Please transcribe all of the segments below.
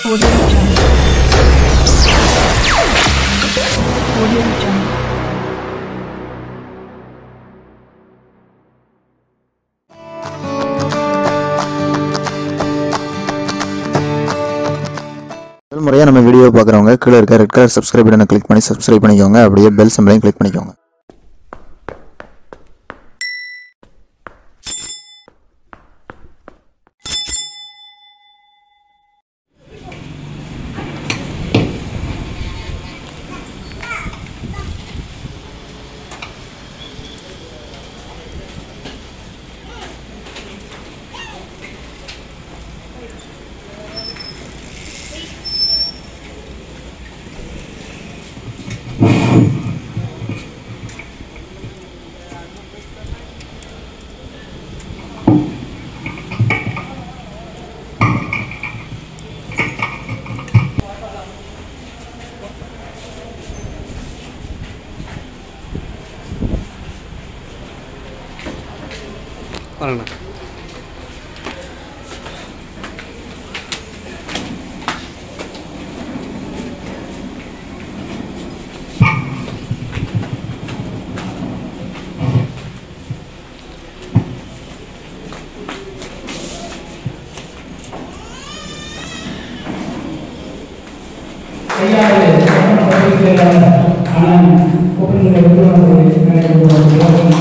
Audio Jungle. Audio Jungle. முதல் முறையாக நம்ம வீடியோ பார்க்குறவங்க கீழே இருக்க ரெட் கலர் சப்ஸ்கிரைப் பட்டனை கிளிக் பண்ணி சப்ஸ்கிரைப் பண்ணிக்கோங்க அப்படியே பெல் சிம்பிளையும் கிளிக் பண்ணிக்கோங்க வரேண்ணா கையாளு பத்திரிகையாளர் அண்ணன் கூப்பிடுகிற விருதுநகர் நடைபெறும்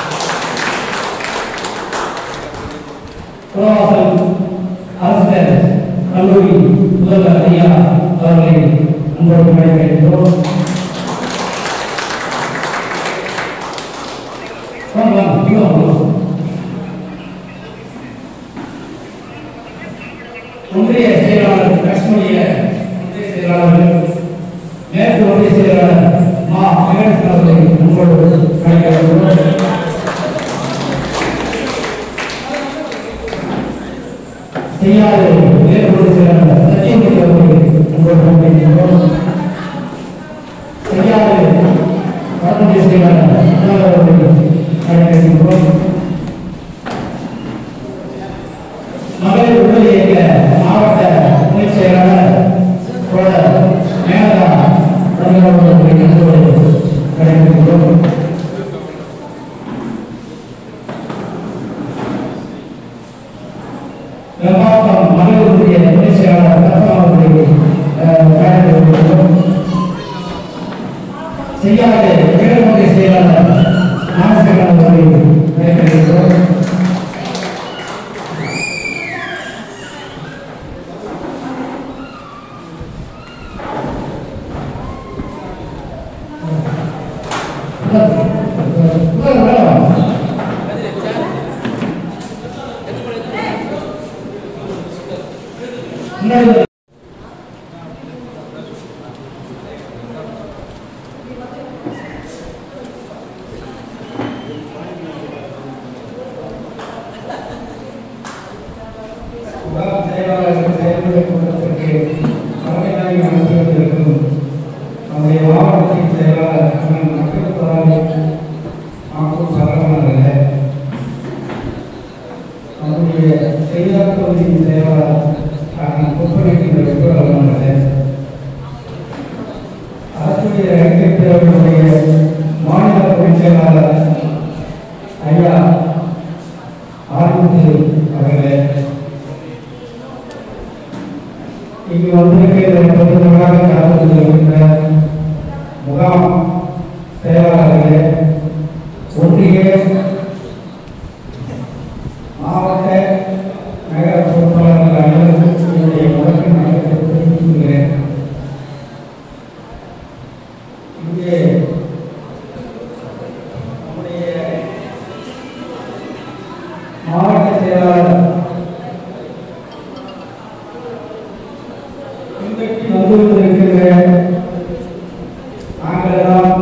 புறவாசல் அரசு கல்லூரி முதல்வர் ஐயா அவர்களை அன்போடு அழைக்கின்றோம் வாங்க, வாங்க, இங்க வாங்க. ஒன்றிய செயலாளர் லட்சுமிய ஒன்றிய செயலாளர் மேற்கு ஒன்றிய செயலாளர் மா வெங்கடேசன் அவர்களை அன்போடு அழைக்கிறோம் செய்யாத மேற்கொண்டு சிறந்த சத்தியமூர்த்தி அவர்களை அன்போடு அழைக்கிறோம் செய்யாத வடமொழிய செயலாளர் அண்ணாமலை அவர்களை அழைக்கிறோம் மகளிர் விடுதலை இயக்க மாவட்ட துணை செயலாளர் தோழர் மேனகா ரங்கராமன் அன்போடு அழைக்கிறோம் மாவட்டம் மகளிருடைய துணை செயலாளர் ரத்னா அவர்களை அழைக்கிறோம் செய்யாத மேல்முறை செயலாளர் நாகசேகரன் அவர்களை அழைக்கிறோம் முன்னாடி உலகம் செயலாளர்கள் செயல்முறை கூட்டத்திற்கு தலைமையாகி நடத்தி வந்திருக்கும் நம்முடைய மாவட்டத்தின் செயலாளர் அண்ணன் அப்துல் கலாம் மாக்கூர் சரவணன் அவர்களே நம்முடைய செய்தியாளர் பகுதியின் செயலாளர் அண்ணன் குப்பநீட்டின் வெப்பரவன் அவர்களே அரசுடைய ரயில்வே துறையினுடைய மாநில துணைச் செயலாளர் ஐயா ஆதித்ய அவர்களே இங்கு வந்திருக்கிற பொதுமகளாக கலந்து கொள்கின்ற முகாம் செயலாளர்களே ஒன்றிய மாவட்ட நகர பொறுப்பாளர்கள் அனைவருக்கும் என்னுடைய வணக்கம் வணக்கத்தை தெரிவித்துக் கொள்கிறேன் இங்கே நம்முடைய மாவட்ட செயலாளர் பின்பற்றி வந்து கொண்டிருக்கிற நாங்களெல்லாம்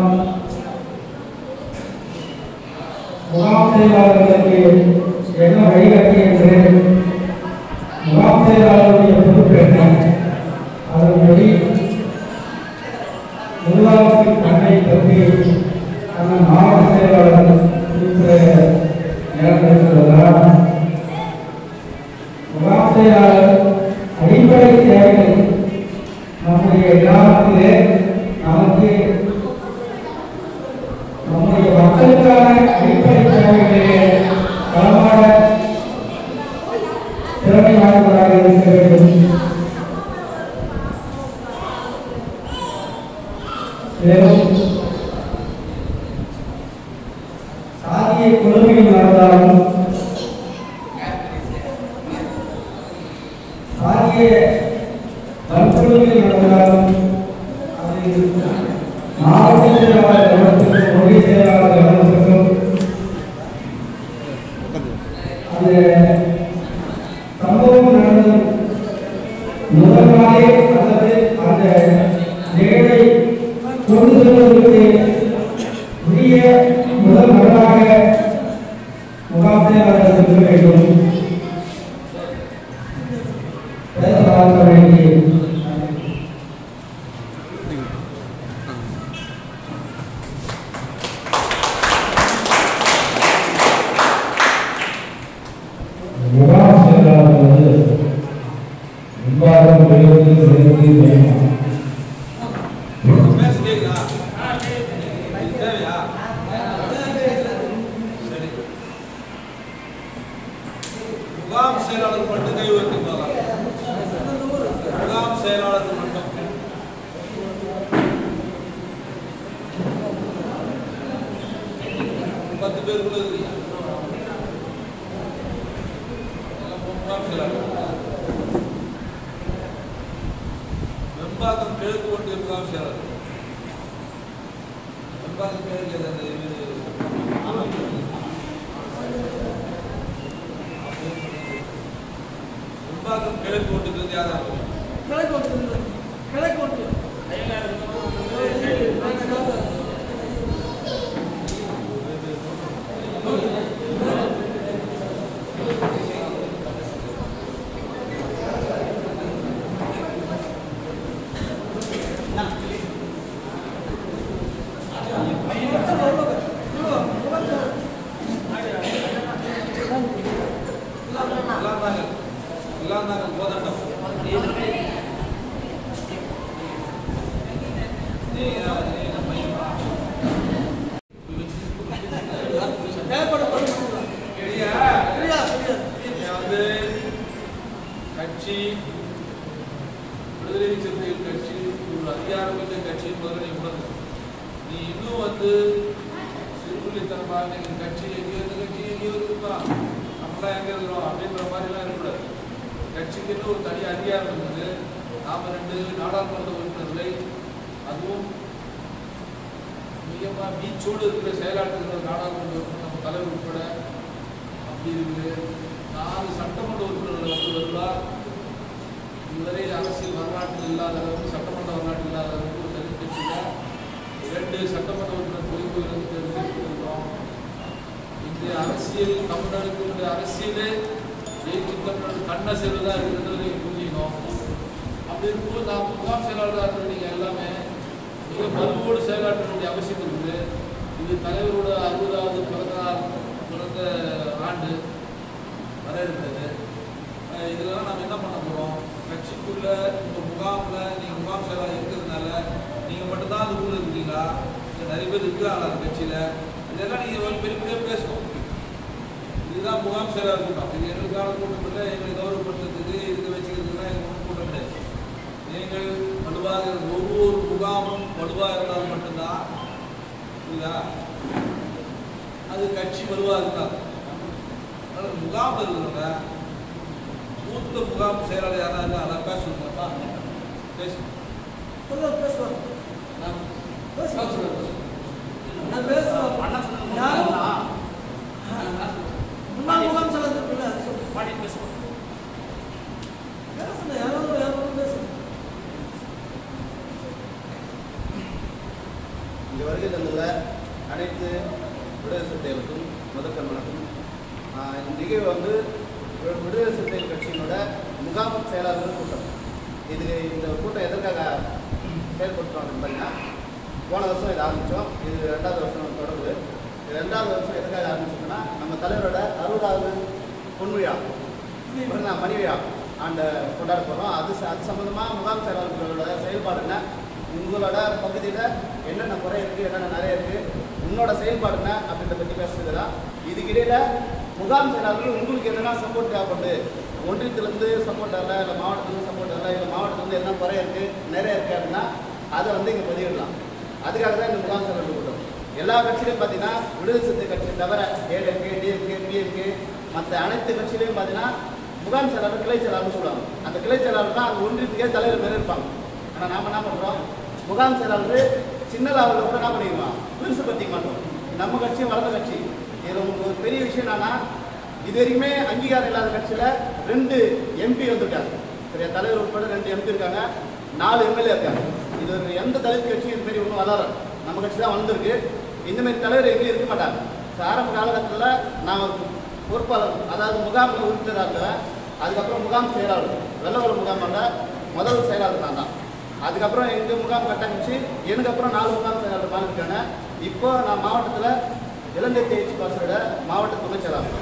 முகாம் செயலாளர்களுக்கு என்ன வழிகாட்டி என்று முகாம் செயலாளருடைய பொறுப்பு என்ன அதன்படி முதலாவது கண்ணை பற்றி அந்த மாவட்ட செயலாளர் குறிப்பிட்ட நேரம் இருக்கிறதா முகாம் செயலாளர் அடிப்படை தேவைகள் செயலாளராக இருக்க வேண்டும் மேலும் சாதிய கொடுமை நடந்தாலும் சாதிய வன்கொடுமை நடந்தாலும் அது மாவட்ட செயலாளர் கவனத்திற்கும் ஒன்றிய செயலாளர் கவனத்திற்கும் அந்த சம்பவம் நடந்த முதல் நாளே அல்லது அந்த நிகழ்வை கொண்டு செல்வதற்கு உரிய முதல் நபராக முகாம் செயலாளர் இருக்க வேண்டும் பேசலாம் வேண்டிய முகாம் செயலாளர் வந்து நிர்வாகம் விரைந்து விரைந்து வேணும் முகாம் செயலாளர் மட்டும் கை உயர்த்துங்க முகாம் செயலாளர் மட்டும் பத்து பேருக்குள்ள இருக்கீங்க எல்லாம் முகாம் செயலாளர் வெம்பாக்கம் கிழக்கு ஒன்றிய முகாம் செயலாளர் வெம்பாக்கம் கிழக்கு எது அந்த இது வெம்பாக்கம் கிழக்கு ஒன்றியத்திலிருந்து யாரா இருக்கும் கிழக்கு ஒன்று கிழக்கு ஒன்று எல்லாம் தாங்க எல்லாம் தாங்க போதாட்டம் நீங்க நீங்க மையமா தேவைப்பட சரியா சரியா சரியா நீங்க வந்து கட்சி விடுதலை சிறுத்தைகள் கட்சி ஒரு அதிகாரமிக்க கட்சி முதல்ல நீ உணர்ந்து நீ இன்னும் வந்து சிறுபுள்ளித்தனமாக நீங்க கட்சி எங்கேயோ இந்த கட்சி எங்கேயோ இருக்குப்பா நம்மளாம் எங்க இருக்கிறோம் அப்படின்ற மாதிரிலாம் இருக்கக்கூடாது கட்சிக்கு இன்னும் ஒரு தனி அதிகாரம் இருக்குது நாம ரெண்டு நாடாளுமன்ற உறுப்பினர்களை அதுவும் மிகமா பீச்சோடு இருக்கிற செயலாற்றுகிற நாடாளுமன்ற உறுப்பினர் நம்ம தலைவர் உட்பட அப்படி இருக்குது நாலு சட்டமன்ற உறுப்பினர்கள் வந்து வருவார் இதுவரை அரசியல் வரலாற்றில் இல்லாத அளவுக்கு சட்டமன்ற வரலாற்றில் இல்லாத அளவுக்கு ஒரு தனி கட்சியில் இரண்டு சட்டமன்ற உறுப்பினர் பொறுப்பு இருந்து தெரிவித்திருக்கிறோம் இன்றைய அரசியல் தமிழ்நாடுக்கு இந்த அரசியலே ஜெயிச்சு தமிழ்நாடு கண்ணசைவில் தான் இருக்கிறது நீங்கள் புரிஞ்சுக்கணும் அப்படி இருக்கும்போது நான் முகாம் செயலாளராக இருக்கிற நீங்கள் எல்லாமே மிக பருவோடு செயலாற்ற வேண்டிய அவசியம் இருக்குது இது தலைவரோட அறுபதாவது பிறந்த நாள் பிறந்த ஆண்டு வர இருக்கிறது அஹ் இதெல்லாம் நம்ம என்ன பண்ண போகிறோம் கட்சிக்குள்ள உங்கள் முகாமில் நீங்கள் முகாம் செயலாளர் இருக்கிறதுனால நீங்கள் மட்டும்தான் அந்த ஊரில் இருக்கீங்களா இல்லை நிறைய பேர் இருக்கிறாங்களா அந்த கட்சியில் இதெல்லாம் நீங்கள் பெரிய பெரிய பேசணும் இதுதான் முகாம் செயலாளர் கூட்டம் இது எங்களுக்கான கூட்டம் இல்லை எங்களை கௌரவப்படுத்துறதுக்கு இதுக்கு வச்சுக்கிறதுக்குலாம் எங்களுக்கு ஒன்றும் கூட்டம் கிடையாது நீங்கள் வலுவாக இருக்க- ஒவ்வொரு முகாமும் வலுவாக இருந்தால் மட்டும்தான் புரியுதா அது கட்சி வலுவாக இருந்தால் அதனால முகாம் இருக்கிறவங்க மூத்த முகாம் செயலாளர் யாராக இருந்தால் அதை பேசணுமாப்பா பேசு சொல்லுவார் பேசுவார் நான் பேசுவார் பேசுறேன். நான் பேசுவார் யாரும் முன்னாள் முகாம் செலவு அது சொல்லு பாடி பேசுவோம் பேசுங்க யாராவது யாரும் பேசுங்க இங்கே வருகை தந்துள்ள அனைத்து விடுதலை சிறுத்தைகளுக்கும் முதற்கண் வணக்கம் ஆஹ் இந்த நிகழ்வு வந்து வி- விடுதலை சிறுத்தைகள் கட்சியினோட முகாம் செயலாளர்கள் கூட்டம் இது இந்த கூட்டம் எதற்காக செயல்படுத்துறோம் அப்படின்னு பார்த்தீங்கன்னா போன வருஷம் இதை ஆரம்பித்தோம் இது ரெண்டாவது வருஷம் தொடர்பு இது ரெண்டாவது வருஷம் எதுக்காக ஆரம்பிச்சோம்னா நம்ம தலைவரோட அறுபதாவது பொன்விழா பிறந்த மணி விழா ஆண்டை கொண்டாட போகிறோம் அது ச- அது சம்மந்தமாக முகாம் செயலாளர்களோட செயல்பாடு என்ன உங்களோட பகுதியில் என்னென்ன குறை இருக்குது என்னென்ன நிறைய இருக்குது உன்னோட செயல்பாடு என்ன அப்படின்றத பற்றி பேசுறது தான் இதுக்கிடையில் முகாம் செயலாளர்கள் உங்களுக்கு எதனா சப்போர்ட் தேவைப்படுது ஒன்றியத்திலேருந்து சப்போர்ட் வரல இல்லை மாவட்டத்துலேருந்து சப்போர்ட் வரல இல்லை மாவட்டத்துலேருந்து என்ன குறை இருக்குது நிறைய இருக்குது அப்படின்னா அதை வந்து இங்கே பதிவிடலாம் அதுக்காக தான் இந்த முகாம் செயலாளர் கூட்டம் எல்லா கட்சியிலையும் பார்த்தீங்கன்னா விடுதலை சிறுத்தை கட்சி தவிர ஏடிஎம்கே டிஎம்கே பிஎம்கே மற்ற அனைத்து கட்சியிலையும் பார்த்தீங்கன்னா முகாம் செயலாளர் கிளை செயலாளர்னு சொல்லுவாங்க அந்த கிளை செயலாளர் தான் அந்த ஒன்றியத்துக்கே தலைவர் பேர் இருப்பாங்க ஆனால் நாம என்ன பண்ணுறோம் முகாம் செயலாளர் சின்ன லெவலில் கூட என்ன பண்ணிடுவோம் பெருசு பற்றிக்க மாட்டோம் நம்ம கட்சியும் வளர்ந்த கட்சி இதில் உங்களுக்கு ஒரு பெரிய விஷயம் என்னன்னா இது வரைக்குமே அங்கீகாரம் இல்லாத கட்சியில் ரெண்டு எம்பி வந்திருக்காங்க சரியா தலைவர் உட்பட ரெண்டு எம்பி இருக்காங்க நாலு எம்எல்ஏ இருக்காங்க இது ஒரு எந்த தலித் கட்சியும் இது மாதிரி ஒன்றும் வளர நம்ம கட்சி தான் வந்திருக்கு இந்த மாதிரி தலைவர் எங்கேயும் இருக்க மாட்டாங்க So, ஆரம்ப காலகட்டத்தில் நான் ஒரு பொறுப்பாளர் அதாவது முகாம் உறுப்பினராக இருந்தேன் அதுக்கப்புறம் முகாம் செயலாளர் வெள்ளவள முகாமோட முதல் செயலாளர் நான் தான் அதுக்கப்புறம் எங்கள் முகாம் கட்டமைச்சு எனக்கு அப்புறம் நாலு முகாம் செயலாளர் மாறிருக்காங்க இப்போ நான் மாவட்டத்தில் இலங்கை தேய்ச்சி பாசோட மாவட்ட துணை செயலாளர்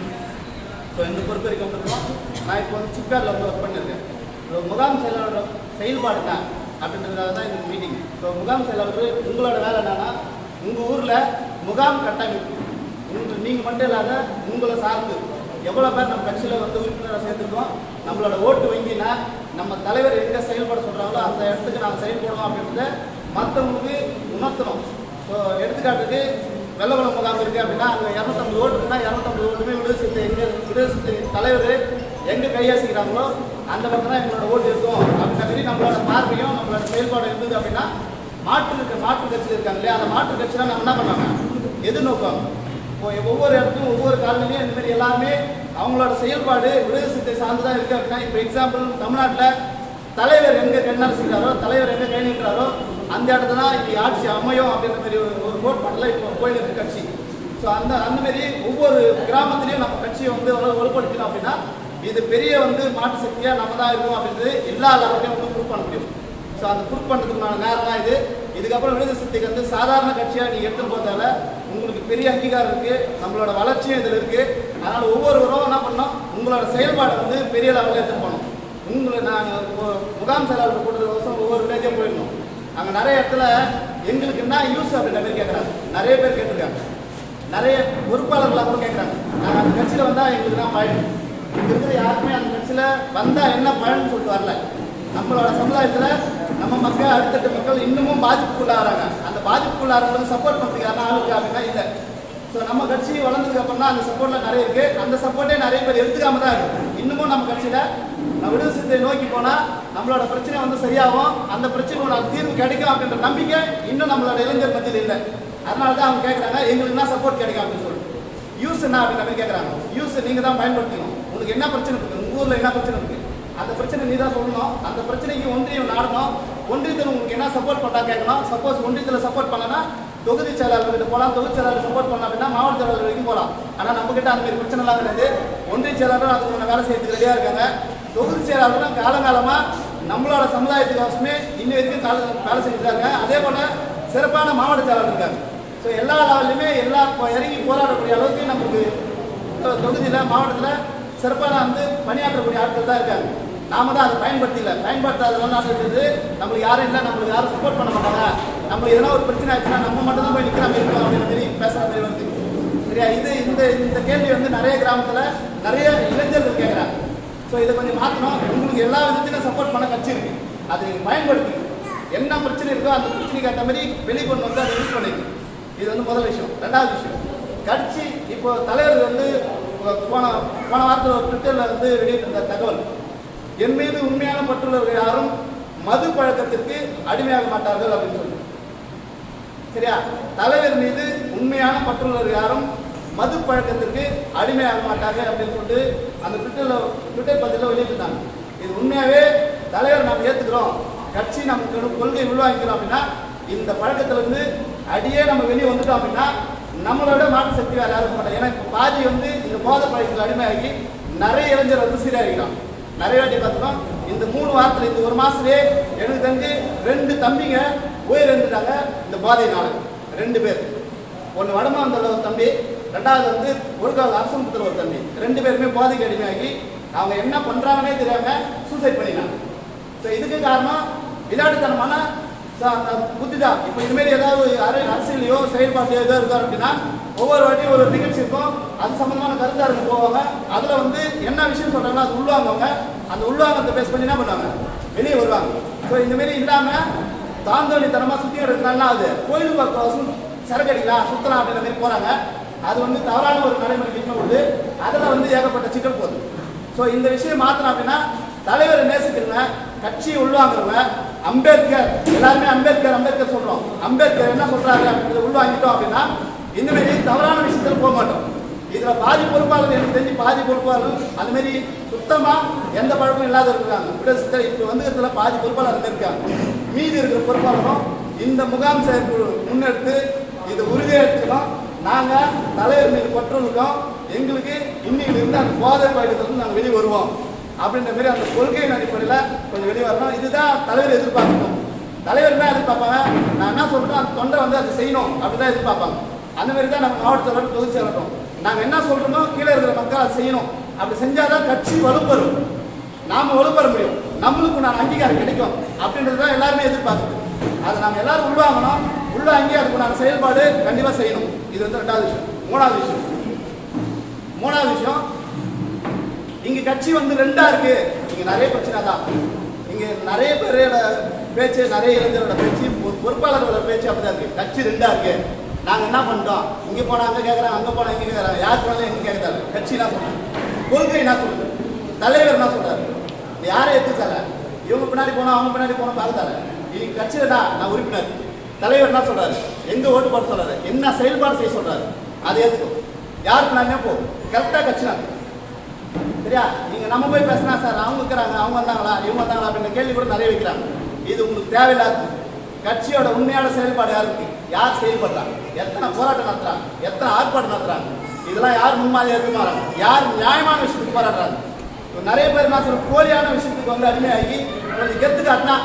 ஸோ இந்த பொறுப்பு வரைக்கும் வந்திருக்கோம் நான் இப்போ வந்து சிப்காரில் வந்து ஒர்க் பண்ணியிருக்கேன் ஸோ முகாம் செயலாளர் செயல்பாடு தான் அப்படின்றதுனால தான் இந்த மீட்டிங் ஸோ முகாம் செயலாளர் உங்களோட வேலை என்னன்னா உங்கள் ஊரில் முகாம் கட்டமைப்பு உங்க நீங்கள் மட்டும் இல்லாத உங்களை சார்ந்து எவ்வளோ பேர் நம்ம கட்சியில் வந்து உறுப்பினரை சேர்த்துருக்கோம் நம்மளோட ஓட்டு வங்கினா நம்ம தலைவர் எங்கே செயல்பட சொல்கிறாங்களோ அந்த இடத்துக்கு நாங்கள் செயல்படணும் அப்படின்றத மற்றவங்களுக்கு உணர்த்தணும் ஸோ எடுத்துக்காட்டுக்கு வெள்ளவளம் முகாம் இருக்கு அப்படின்னா அங்கே இரநூத்தம்பது ஓட்டு இருந்தா இரநூத்தம்பது ஓட்டுமே விடுதலை சிறுத்தை எங்க விடுதலை சிறுத்தை தலைவர் எங்க கையாசிக்கிறாங்களோ அந்த பக்கம் தான் எங்களோட ஓட்டு இருக்கும் அப்படின்ற மாதிரி நம்மளோட பார்வையும் நம்மளோட செயல்பாடு இருந்தது அப்படின்னா மாற்று இருக்க மாற்று கட்சியில் இருக்காங்க இல்லையா அந்த மாற்று கட்சியில் நம்ம என்ன பண்ணாங்க எதிர்நோக்கம் இப்போ ஒவ்வொரு இடத்துக்கும் ஒவ்வொரு காலனிலையும் இந்த மாதிரி எல்லாமே அவங்களோட செயல்பாடு விடுதலை சிறுத்தை சார்ந்து தான் இருக்கு அப்படின்னா இப்போ எக்ஸாம்பிள் தமிழ்நாட்டில் தலைவர் எங்க கண்ணால் செய்கிறாரோ தலைவர் எங்க கை நீட்டுறாரோ அந்த இடத்துல தான் இன்னைக்கு ஆட்சி அமையும் அப்படின்ற மாதிரி ஒரு ஒரு கோட்பாட்டில் இப்போ போயிருக்கு கட்சி ஸோ அந்த அந்த மாதிரி ஒவ்வொரு கிராமத்துலையும் நம்ம கட்சியை வந்து வலு- வலுப்படுத்தணும் அப்படின்னா இது பெரிய வந்து மாற்று சக்தியாக நம்ம தான் இருக்கோம் அப்படின்றது எல்லா லெவலையும் வந்து ப்ரூவ் பண்ண முடியும் ஸோ அந்த ப்ரூவ் பண்ணுறதுக்கான நேரம் தான் இது இதுக்கப்புறம் விடுதலை சிறுத்தைக்கு வந்து சாதாரண கட்சியாக நீங்கள் எடுத்துன்னு போகிறதால உங்களுக்கு பெரிய அங்கீகாரம் இருக்குது நம்மளோட வளர்ச்சியும் இதில் இருக்குது அதனால் ஒவ்வொருவரும் என்ன பண்ணோம் உங்களோட செயல்பாடை வந்து பெரிய லெவலில் எடுத்துன்னு போகணும் உங்களை நாங்கள் முகாம் செயலாளர் கூட்டத்தில் வருஷம் ஒவ்வொரு வில்லேஜும் போயிருந்தோம் அங்கே நிறைய இடத்துல எங்களுக்கு என்ன யூஸ் அப்படின்ற மாதிரி கேட்குறாங்க நிறைய பேர் கேட்டிருக்காங்க நிறைய பொறுப்பாளர்களாக கூட கேட்குறாங்க நாங்கள் அந்த கட்சியில் வந்தால் எங்களுக்கு தான் பயன் இங்க இருக்கிற யாருமே அந்த கட்சியில் வந்தால் என்ன பயன்னு சொல்லிட்டு வரல நம்மளோட சமுதாயத்தில் நம்ம மக்கள் அடுத்தடுத்த மக்கள் இன்னமும் பாதிப்புக்குள்ளாகிறாங்க அந்த பாதிப்புக்குள்ளாகிறவங்களுக்கு சப்போர்ட் பண்ணுறதுக்கு யாரும் ஆள் இருக்கா அப்படின்னா இல்லை ஸோ நம்ம கட்சி வளர்ந்ததுக்கு அப்புறம் தான் அந்த சப்போர்ட்லாம் நிறைய இருக்கு அந்த சப்போர்ட்டே நிறைய பேர் எடுத்துக்காம தான் இருக்கு இன்னமும் நம்ம கட்சியில நம்ம விடுதலை சிறுத்தை நோக்கி போனா நம்மளோட பிரச்சனை வந்து சரியாகும் அந்த பிரச்சனையோட தீர்வு கிடைக்கும் அப்படின்ற நம்பிக்கை இன்னும் நம்மளோட இளைஞர் மத்தியில் இல்லை அதனால தான் அவங்க கேட்குறாங்க எங்களுக்கு என்ன சப்போர்ட் கிடைக்கும் அப்படின்னு சொல்லிட்டு யூஸ் என்ன அப்படின்ற மாதிரி கேட்குறாங்க யூஸ் நீங்க தான் பயன்படுத்திக்கணும் உனக்கு என்ன பிரச்சனை இருக்கு உங்க ஊர்ல என்ன பிரச்சனை இருக்கு அந்த பிரச்சனை நீ தான் சொல்லணும் அந்த பிரச்சனைக்கு ஒன்றியம் நாடணும் ஒன்றியத்தில் உங்களுக்கு என்ன சப்போர்ட் பண்ணா கேட்கணும் சப்போஸ் ஒன்றியத்தில் சப்போர்ட் பண்ணலன்னா தொகுதி செயலாளர் கிட்ட போகலாம் தொகுதி செயலாளர் சப்போர்ட் பண்ணலாம் அப்படின்னா மாவட்ட செயலாளர் வரைக்கும் போகலாம் ஆனால் நம்ம கிட்ட அந்த மாதிரி பிரச்சனை எல்லாம் கிடையாது ஒன்றிய செயலாளரும் அதுக்கு வேலை செய்யறதுக்கு ரெடியாக இருக்காங்க தொகுதி செயலாளரும் காலங்காலமா நம்மளோட சமுதாயத்துக்கு அவசியமே இன்னி வரைக்கும் கால வேலை செஞ்சுட்டு இருக்காங்க அதே போல சிறப்பான மாவட்ட செயலாளர் இருக்காங்க ஸோ எல்லா லெவல்லையுமே எல்லா இப்போ இறங்கி போராடக்கூடிய அளவுக்கு நமக்கு தொ- தொகுதியில மாவட்டத்துல சிறப்பான வந்து பணியாற்றக்கூடிய ஆட்கள் தான் இருக்காங்க நாம தான் அதை பயன்படுத்தல பயன்படுத்தாதனால இருக்குது நம்மளுக்கு யாரும் இல்லை நம்மளுக்கு யாரும் சப்போர்ட் பண்ண மாட்டாங்க நம்மளுக்கு எதனா ஒரு பிரச்சனை ஆச்சுன்னா நம்ம மட்டும் தான் போய் நிற்கிறாம இருக்கோம் அப்படின்ற மாதிரி பேசுற மாதிரி வந்து சரியா இது இந்த இந்த கேள்வி வந்து நிறைய கிராமத்துல நிறைய இளைஞர்கள் கேட்குறாங்க ஸோ இதை கொஞ்சம் மாற்றணும் உங்களுக்கு எல்லா விதத்திலும் சப்போர்ட் பண்ண கட்சி இருக்கு அதை நீங்கள் பயன்படுத்தி என்ன பிரச்சனை இருக்கோ அந்த பிரச்சனைக்கு ஏற்ற மாதிரி வெளியே கொண்டு வந்து அதை யூஸ் பண்ணிக்கணும் இது வந்து முதல் விஷயம் ரெண்டாவது விஷயம் கட்சி இப்போ தலைவர் வந்து போன போன வாரத்தில் ஒரு ட்விட்டரில் வந்து வெளியிட்டிருந்த தகவல் என் மீது உண்மையான பற்றுள்ளவர்கள் யாரும் மது பழக்கத்திற்கு அடிமையாக மாட்டார்கள் அப்படின்னு சொல்லி சரியா தலைவர் மீது உண்மையான பற்றுள்ளவர்கள் யாரும் மது பழக்கத்திற்கு அடிமையாக மாட்டாங்க அப்படின்னு சொல்லிட்டு அந்த ட்விட்டரில் ட்விட்டர் பதில வெளியிட்டிருந்தாங்க இது உண்மையாவே தலைவர் நம்ம ஏத்துக்கிறோம் கட்சி நமக்கு கொள்கை உள்வாங்கிக்கிறோம் அப்படின்னா இந்த பழக்கத்துல இருந்து அடியே நம்ம வெளியே வந்துட்டோம் அப்படின்னா நம்மளோட மாற்று சக்தி வேற யாரும் இருக்க மாட்டாங்க ஏன்னா இப்போ பாதி வந்து இந்த போதை பழக்கத்தில் அடிமையாகி நிறைய இளைஞர் வந்து சீராகிறான் நிறைய வாட்டி பார்த்துட்டோம் இந்த மூணு வாரத்தில் இந்த ஒரு மாசத்துலயே எனக்கு தெரிஞ்சு ரெண்டு தம்பிங்க உயிரிழந்துட்டாங்க இந்த போதையினால ரெண்டு பேர் ஒன்று வடமாந்தல ஒரு தம்பி ரெண்டாவது வந்து ஒழுங்காவது அரசம்புத்தில் ஒரு தம்பி ரெண்டு பேருமே போதைக்கு அடிமையாகி அவங்க என்ன பண்றாங்கன்னே தெரியாம சூசைட் பண்ணினாங்க ஸோ இதுக்கு காரணம் விளையாட்டுத்தனமான ஸோ அந்த புத்தி தான் இப்போ இதுமாரி ஏதாவது அரை அரசியலையோ செயல்பாட்டு ஏதோ இருக்கா அப்படின்னா ஒவ்வொரு வாட்டியும் ஒரு நிகழ்ச்சி இருக்கும் அது சம்பந்தமான கருத்தாருங்க போவாங்க அதில் வந்து என்ன விஷயம் சொல்கிறாங்களோ அது உள்வாங்குவாங்க அந்த உள்வாங்கத்தை பேஸ் பண்ணி என்ன பண்ணுவாங்க வெளியே வருவாங்க ஸோ இந்தமாரி இல்லாமல் தாந்தோணித்தனமாக சுற்றி எடுக்கிறனால அது கோயில் பக்கம் சரக்கு அடிக்கலாம் சுற்றலாம் அப்படின்ற மாதிரி போகிறாங்க அது வந்து தவறான ஒரு நடைமுறைக்கு இன்னும் போது அதில் வந்து ஏகப்பட்ட சிக்கல் போகுது ஸோ இந்த விஷயம் மாற்றணும் அப்படின்னா தலைவரை நேசிக்கிறவங்க கட்சியை உள்வாங்குறவங்க அம்பேத்கர் எல்லாருமே அம்பேத்கர் அம்பேத்கர் சொல்றோம் அம்பேத்கர் என்ன சொல்றாரு அப்படின்றத உள்வாங்கிட்டோம் அப்படின்னா இந்த மாதிரி தவறான விஷயத்துல போக மாட்டோம் இதுல பாதி பொறுப்பாளர் எனக்கு தெரிஞ்சு பாதி பொறுப்பாளர் அந்த மாதிரி சுத்தமா எந்த பழக்கமும் இல்லாத இருக்காங்க விட இப்போ வந்து இதுல பாதி பொறுப்பாளர் அந்த இருக்காங்க மீதி இருக்கிற பொறுப்பாளரும் இந்த முகாம் செயற்குழு முன்னெடுத்து இது உறுதியாக எடுத்துக்கணும் நாங்க தலைவர் மீது பற்றுள்ளோம் எங்களுக்கு இன்னைக்கு இருந்து அந்த போதை பழக்கத்திலிருந்து நாங்கள் வெளியே வருவோம் அப்படின்ற மாதிரி அந்த கொள்கையின் அடிப்படையில் கொஞ்சம் வெளியே வரணும் இதுதான் தலைவர் எதிர்பார்க்கணும் தலைவர் தான் எதிர்பார்ப்பாங்க நான் என்ன சொல்றேன் அந்த தொண்டை வந்து அதை செய்யணும் அப்படிதான் எதிர்பார்ப்பாங்க அந்த மாதிரி தான் நம்ம மாவட்ட தலைவர் தொகுதி செயலரும் நாங்கள் என்ன சொல்றோமோ கீழே இருக்கிற மக்கள் அதை செய்யணும் அப்படி செஞ்சாதான் கட்சி வலுப்பெறும் நாம வலுப்பெற முடியும் நம்மளுக்கு நான் அங்கீகாரம் கிடைக்கும் அப்படின்றது தான் எல்லாருமே எதிர்பார்க்குது அதை நாம எல்லாரும் உள்வாங்கணும் உள்வாங்கி அதுக்குண்டான செயல்பாடு கண்டிப்பாக செய்யணும் இது வந்து ரெண்டாவது விஷயம் மூணாவது விஷயம் மூணாவது விஷயம் இங்க கட்சி வந்து ரெண்டா இருக்கு இங்க நிறைய பிரச்சனை தான் இங்க நிறைய பேரோட பேச்சு நிறைய இளைஞரோட பேச்சு பொ- பொறுப்பாளர்களோட பேச்சு அப்படிதான் இருக்கு கட்சி ரெண்டா இருக்கு நாங்க என்ன பண்ணிட்டோம் இங்க போனா அங்க கேக்குறாங்க அங்க போனா இங்க கேக்குறாங்க யார் போனாலும் எங்க கேட்கறாரு கட்சி என்ன சொல்றாங்க கொள்கை என்ன சொல்லுது தலைவர் என்ன சொல்றாரு யாரை எடுத்துக்கல இவங்க பின்னாடி போனா அவங்க பின்னாடி போனா பார்க்கத்தால இன்னைக்கு கட்சியில தான் நான் உறுப்பினர் தலைவர் என்ன சொல்றாரு எங்க ஓட்டு போட சொல்றாரு என்ன செயல்பாடு செய்ய சொல்றாரு அதை ஏத்துக்கும் யார் பின்னாடியே போ கரெக்டா கட்சி நடக்கும் சரியா நீங்க நம்ம போய் பேசினா சார் அவங்க இருக்கிறாங்க அவங்க வந்தாங்களா இவங்க வந்தாங்களா அப்படின்ற கேள்வி கூட நிறைய வைக்கிறாங்க இது உங்களுக்கு தேவையில்லாது கட்சியோட உண்மையான செயல்பாடு யாருக்கு யார் செயல்படுறாங்க எத்தனை போராட்டம் நடத்துறாங்க எத்தனை ஆர்ப்பாட்டம் நடத்துறாங்க இதெல்லாம் யார் முன்மாதிரியா இருக்கு மாறாங்க யார் நியாயமான விஷயத்துக்கு போராடுறாங்க இப்ப நிறைய பேர் என்ன சொல்ற போலியான விஷயத்துக்கு வந்து அடிமையாகி கொஞ்சம் கெத்து காட்டினா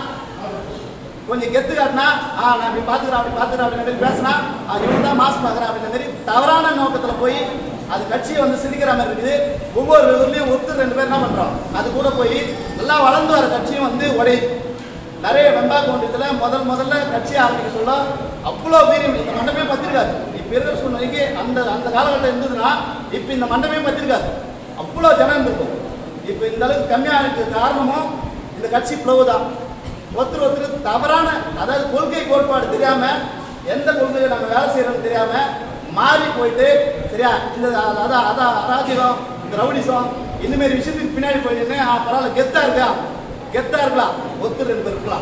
கொஞ்சம் கெத்து காட்டினா ஆ நான் இப்படி பார்த்துக்கிறேன் அப்படி பார்த்துக்கிறேன் அப்படின்ற மாதிரி பேசினா ஆ இவங்க தான் மாஸ் பார்க்குறேன் அப்படின்ற மாதிரி தவறான நோக்கத்தில் போய் அது கட்சியை வந்து சிரிக்கிற மாதிரி இருக்குது ஒவ்வொரு ஊர்லேயும் ஒருத்தர் ரெண்டு பேர் என்ன பண்ணுறோம் அது கூட போய் நல்லா வளர்ந்து வர கட்சியும் வந்து உடை நிறைய வெம்பாக்கு ஒன்றியத்தில் முதல் முதல்ல கட்சி ஆரம்பிக்க சொல்ல அவ்வளோ வீரியம் இந்த மண்டபமே பத்திருக்காது இப்போ இருக்கிற சூழ்நிலைக்கு அந்த அந்த காலகட்டம் இருந்ததுன்னா இப்போ இந்த மண்டபமே பத்திருக்காது அவ்வளோ ஜனம் இருந்திருக்கும் இப்போ இந்த அளவுக்கு கம்மியாக காரணமும் இந்த கட்சி பிளவு தான் ஒருத்தர் ஒருத்தர் தவறான அதாவது கொள்கை கோட்பாடு தெரியாம எந்த கொள்கையை நம்ம வேலை செய்யறோம்னு தெரியாம மாறி போயிட்டு சரியா இந்த அ- அதான் அதான் அராஜகம் இந்த ரவுடிசம் இந்த மாதிரி விஷயத்துக்கு பின்னாடி போயிட்டு ஆ பரவாயில்ல கெத்தா இருக்கா கெத்தா இருக்கலாம் ஒருத்தர் ரெண்டு பேர் இருக்கலாம்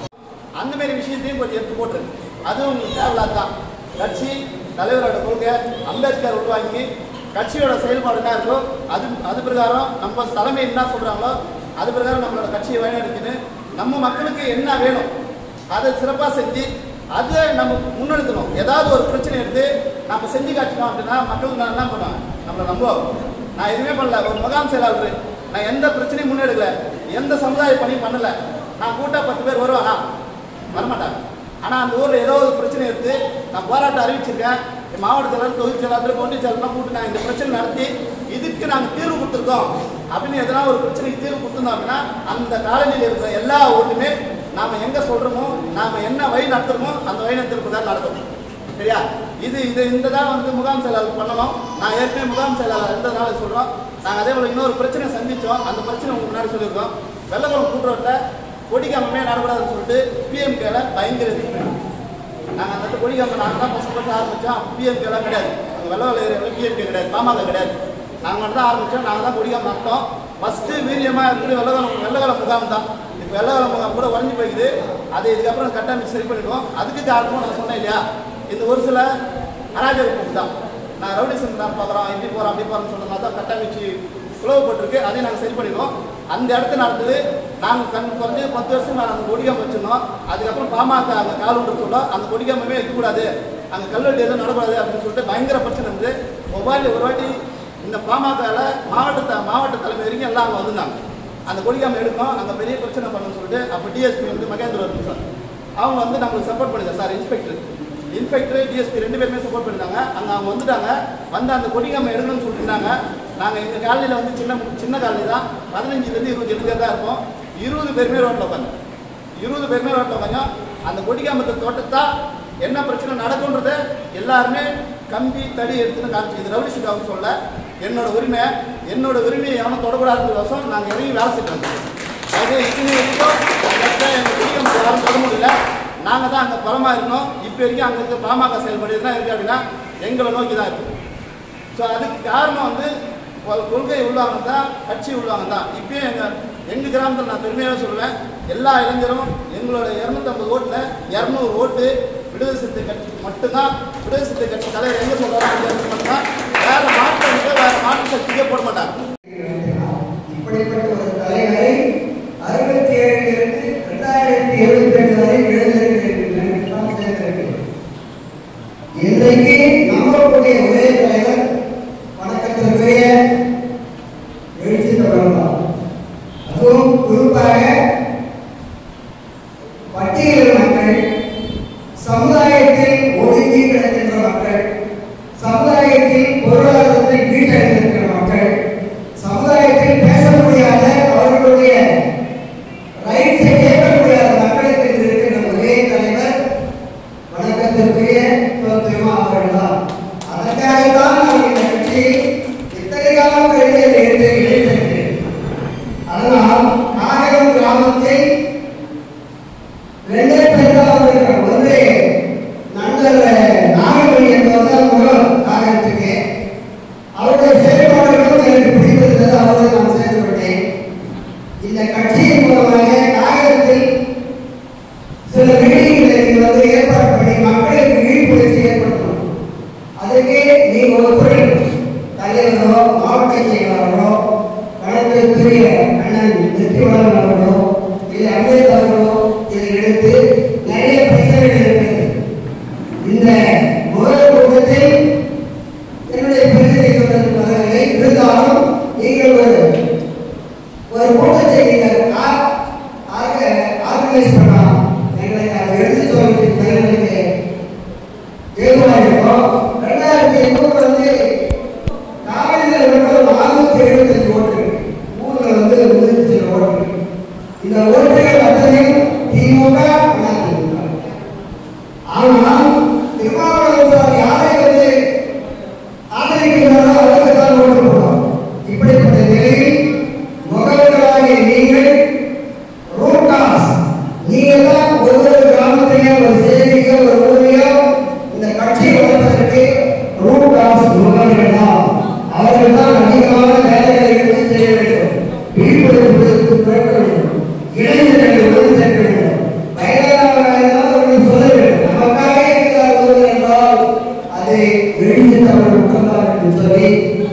அந்த மாதிரி விஷயத்தையும் கொஞ்சம் எடுத்து போட்டுரு அதுவும் உங்களுக்கு தேவையில்லாத தான் கட்சி தலைவரோட கொள்கை அம்பேத்கர் உருவாங்கி கட்சியோட செயல்பாடு என்ன இருக்கோ அது அது பிரகாரம் நம்ம தலைமை என்ன சொல்றாங்களோ அது பிரகாரம் நம்மளோட கட்சியை வழிநடத்தின்னு நம்ம மக்களுக்கு என்ன வேணும் அதை சிறப்பாக செஞ்சு அதை நம்ம முன்னெடுக்கணும் ஏதாவது ஒரு பிரச்சனை எடுத்து நம்ம செஞ்சு காட்டினோம் அப்படின்னா மக்களுக்கு நான் என்ன பண்ணுவாங்க நம்மளை நம்புவாங்க நான் எதுவுமே பண்ணல ஒரு முகாம் செயலாளர் நான் எந்த பிரச்சனையும் முன்னெடுக்கல எந்த சமுதாய பணியும் பண்ணல நான் கூட்டா பத்து பேர் வருவானா வரமாட்டாங்க ஆனால் அந்த ஊரில் ஏதோ ஒரு பிரச்சனை இருக்கு நான் போராட்டம் அறிவிச்சிருக்கேன் என் மாவட்ட செயலாளர் தொகுதி செயலாளர் ஒன்றிய செயலாளர்லாம் கூப்பிட்டு நான் இந்த பிரச்சனை நடத்தி இதுக்கு நாங்கள் தீர்வு கொடுத்துருக்கோம் அப்படின்னு எதனா ஒரு பிரச்சனைக்கு தீர்வு கொடுத்துருந்தோம் அப்படின்னா அந்த காலனியில் இருக்கிற எல்லா ஊருமே நாம எங்க சொல்றோமோ நாம என்ன வழி நடத்துறோமோ அந்த வழி நடத்துறது தான் நடக்கும் சரியா இது இது இந்த தான் வந்து முகாம் செயலாளர் பண்ணணும் நான் ஏற்கனவே முகாம் செயலாளர் இருந்ததுனால சொல்றோம் நாங்கள் அதே போல இன்னொரு பிரச்சனை சந்திச்சோம் அந்த பிரச்சனை உங்களுக்கு முன்னாடி சொல்லியிருக்கோம் வெள்ளக்குளம் கூட்டுறோட்டில் கொடிக்காமமே நடக்கூடாதுன்னு சொல்லிட்டு பிஎம்கேல பயங்கர எதிர்ப்பு நாங்கள் அந்த இடத்துல கொடிக்காம நாங்கள் தான் ஃபஸ்ட் ஃபஸ்ட் ஆரம்பித்தோம் பிஎம்கேலாம் கிடையாது அங்கே வெள்ளவல ஏரியாவில் பிஎம்கே கிடையாது பாமக கிடையாது நாங்கள் மட்டும் தான் ஆரம்பித்தோம் நாங்கள் தான் கொடிக்காம நட்டோம் ஃபஸ்ட்டு வீரியமாக இருக்குது வெள்ளகாலம் வெள்ளகாலம் முகாம் தான் இப்போ வெள்ளகாலம் முகாம் கூட உடஞ்சி போய்க்குது அதை இதுக்கப்புறம் கட்டமைச்சு சரி பண்ணிடுவோம் அதுக்கு காரணமும் நான் சொன்னேன் இல்லையா இந்த ஒரு சில அராஜக போக்கு தான் நான் ரவுடிசம் தான் பார்க்குறோம் இப்படி போகிறோம் அப்படி போகிறோம்னு சொன்ன மாதிரி தான் கட்டமைச்சு பிளவுபட்டிருக்கு அதையும் நாங்கள் சரி பண்ணிடுவோம் அந்த இடத்த நடந்தது நாங்கள் கண் குறைஞ்சு பத்து வருஷம் நான் அந்த கொடிகாம வச்சிருந்தோம் அதுக்கப்புறம் பாமக அங்கே கால் விட்டு சொல்ல அந்த கொடிகாமமே இருக்கக்கூடாது அங்கே கல்வெட்டு எதுவும் நடக்கூடாது அப்படின்னு சொல்லிட்டு பயங்கர பிரச்சனை இருந்து ஒவ்வொரு ஒரு வாட்டி இந்த பாமகவில் மாவட்ட த- மாவட்ட தலைமை வரைக்கும் எல்லாம் அங்கே வந்திருந்தாங்க அந்த கொடிகாம எடுக்கும் அங்கே பெரிய பிரச்சனை பண்ணணும்னு சொல்லிட்டு அப்போ டிஎஸ்பி வந்து மகேந்திர சார் அவங்க வந்து நம்மளுக்கு சப்போர்ட் பண்ணுங்க சார் இன்ஸ்பெக்டர் இன்ஸ்பெக்டர் டிஎஸ்பி ரெண்டு பேருமே சப்போர்ட் பண்ணிட்டாங்க அங்கே அவங்க வந்துட்டாங்க வந்து அந்த கொடிகாம எடுக்கணும்னு சொல்லியிருந்தாங்க நாங்கள் எங்கள் காலனியில் வந்து சின்ன சின்ன காலனி தான் பதினஞ்சுலேருந்து இருபது எழுபது தான் இருப்போம் இருபது பேருமே ரோட்டில் உட்காந்து இருபது பேருமே ரோட்டில் உட்காந்து அந்த கொடிக்காமத்தை தோட்டத்தா என்ன பிரச்சனை நடக்குன்றத எல்லாருமே கம்பி தடி எடுத்துன்னு காமிச்சு இது ரவுடி சிங்காவும் சொல்ல என்னோட உரிமை என்னோட உரிமையை எவனும் தொடக்கூடாதுன்ற வசம் நாங்கள் இறங்கி வேலை செஞ்சு வந்தோம் அது இன்னும் வரைக்கும் எங்கள் கொடிக்காமத்தை யாரும் தொட முடியல நாங்கள் தான் அங்கே பலமாக இருக்கணும் இப்போ வரைக்கும் அங்கே இருக்க பாமக செயல்படுறது தான் இருக்குது அப்படின்னா எங்களை நோக்கி தான் இருக்குது ஸோ அதுக்கு காரணம் வந்து கொ- கொள்கை உள்ளவங்க தான் கட்சி உள்ளவங்க தான் இப்பயும் எங்கள் எங்கள் கிராமத்தில் நான் பெருமையாக சொல்லுவேன் எல்லா இளைஞரும் எங்களோட இரநூத்தம்பது ஓட்டில் இரநூறு ஓட்டு விடுதலை சிறுத்தை கட்சிக்கு மட்டும்தான் விடுதலை சிறுத்தை கட்சி தலைவர் எங்கே சொல்கிறாங்க மட்டும்தான் வேறு மாற்றம் இல்லை வேறு மாற்று சக்திக்கே போட மாட்டாங்க இப்படிப்பட்ட ஒரு தலைவரை அறுபத்தி ஏழிலிருந்து ரெண்டாயிரத்தி இருபத்தி ரெண்டு வரை இழந்திருக்கிறேன் சேர்ந்திருக்கிறேன் இன்றைக்கு நம்பக்கூடிய ஒரே தலைவர் வணக்கத்திற்குரிய எழுச்சி தொடர்பார் அதுவும் குறிப்பாக பட்டியல் மக்கள் சமுதாயத்தில் ஒடுங்கி கிடக்கின்ற மக்கள் சமுதாயத்தில் பொருளாதாரத்தில் வீட்டடைந்திருக்கிற மக்கள் சமுதாயத்தில் பேச முடியாத அவர்களுடைய ரைட்ஸை கேட்க முடியாத மக்களுக்கு இன்று இருக்கின்ற ஒரே தலைவர் வணக்கத்திற்குரிய திருமா அவர்கள் தான் அதற்காகத்தான் நான் இந்த கட்சியை இத்தனை காலம் கழித்து இதை எடுத்து இணைத்திருக்கிறேன் அதனால் நாகரம் கிராமத்தில் ரெண்டே பேர் தான் வந்திருக்கிறார் ஒன்று நண்பர் நாகமணி என்பவர் தான் முதல் நாகரத்துக்கு அவருடைய செயல்பாடுகளும் எனக்கு பிடித்திருந்தது அவரை நான் சேர்ந்து கொண்டேன் இந்த கட்சியின் மூலமாக நாகரத்தில் சில மீட்டிங்களை நீங்கள் வந்து ஏற்பாடு பண்ணி மக்களுக்கு விழிப்புணர்ச்சி ஏற்படுத்தணும் அதுக்கு நீங்க ஒரு துறை தலைவரோ மாவட்ட செயலாளரோ வழக்கத்துக்குரிய அண்ணன் வெற்றிவளன் அவர்களோ இல்லை அம்பேத் அவர்களோ இதை எடுத்து நிறைய பிரச்சனைகள் இருக்கிறது இந்த முதல் கூட்டத்தில் என்னுடைய பிரச்சனை சொல்றதுக்கு வரவில்லை இருந்தாலும் நீங்கள் ஒரு ஒரு கூட்டத்தை நீங்கள் ஆ- ஆர்க- ஆர்கனைஸ் பண்ணலாம் எங்களுக்கு அதை எடுத்து சொல்றதுக்கு எங்களுக்கு ஏதுவாக இருக்கும் ரெண்டாயிரத்தி எண்ணூறு வந்து காலையில் வந்து நானூத்தி எழுபத்தஞ்சு ஓட்டு இருக்கு. ஊர்ல வந்து நூத்தி சில ஓட்டு இருக்கு. இந்த ஓட்டுகள் அத்தனையும் திமுக அதிமுக ஆனால் திருமாவளவன் சார் யாரை வந்து ஆதரிக்கின்றாரோ அவருக்கு தான் ஓட்டு போடுவார் இப்படிப்பட்ட நிலையில் முகவர்களாகிய நீங்கள் ரூட்டாஸ் நீங்க தான் ஒவ்வொரு கிராமத்திலையும் ஒரு சேவையோ ஒரு ஊரையோ இந்த கட்சியை வளர்ப்பதற்கு ரூட்டாஸ் முகவர்கள் தான் அவர்கள் தான் அதிகமான வேலைகளை எடுத்து செய்ய வேண்டும் விழிப்புணர்வு பிறக்க வேண்டும் இளைஞர்களை உதவி சேர்க்க வேண்டும் வயதானவர்களாக இருந்தால் அவர்கள் சொல்ல வேண்டும் நமக்காக இருக்கிறார் ஒருவர் என்றால் அதை எழுதி தவறு மட்டும்தான் என்று சொல்லி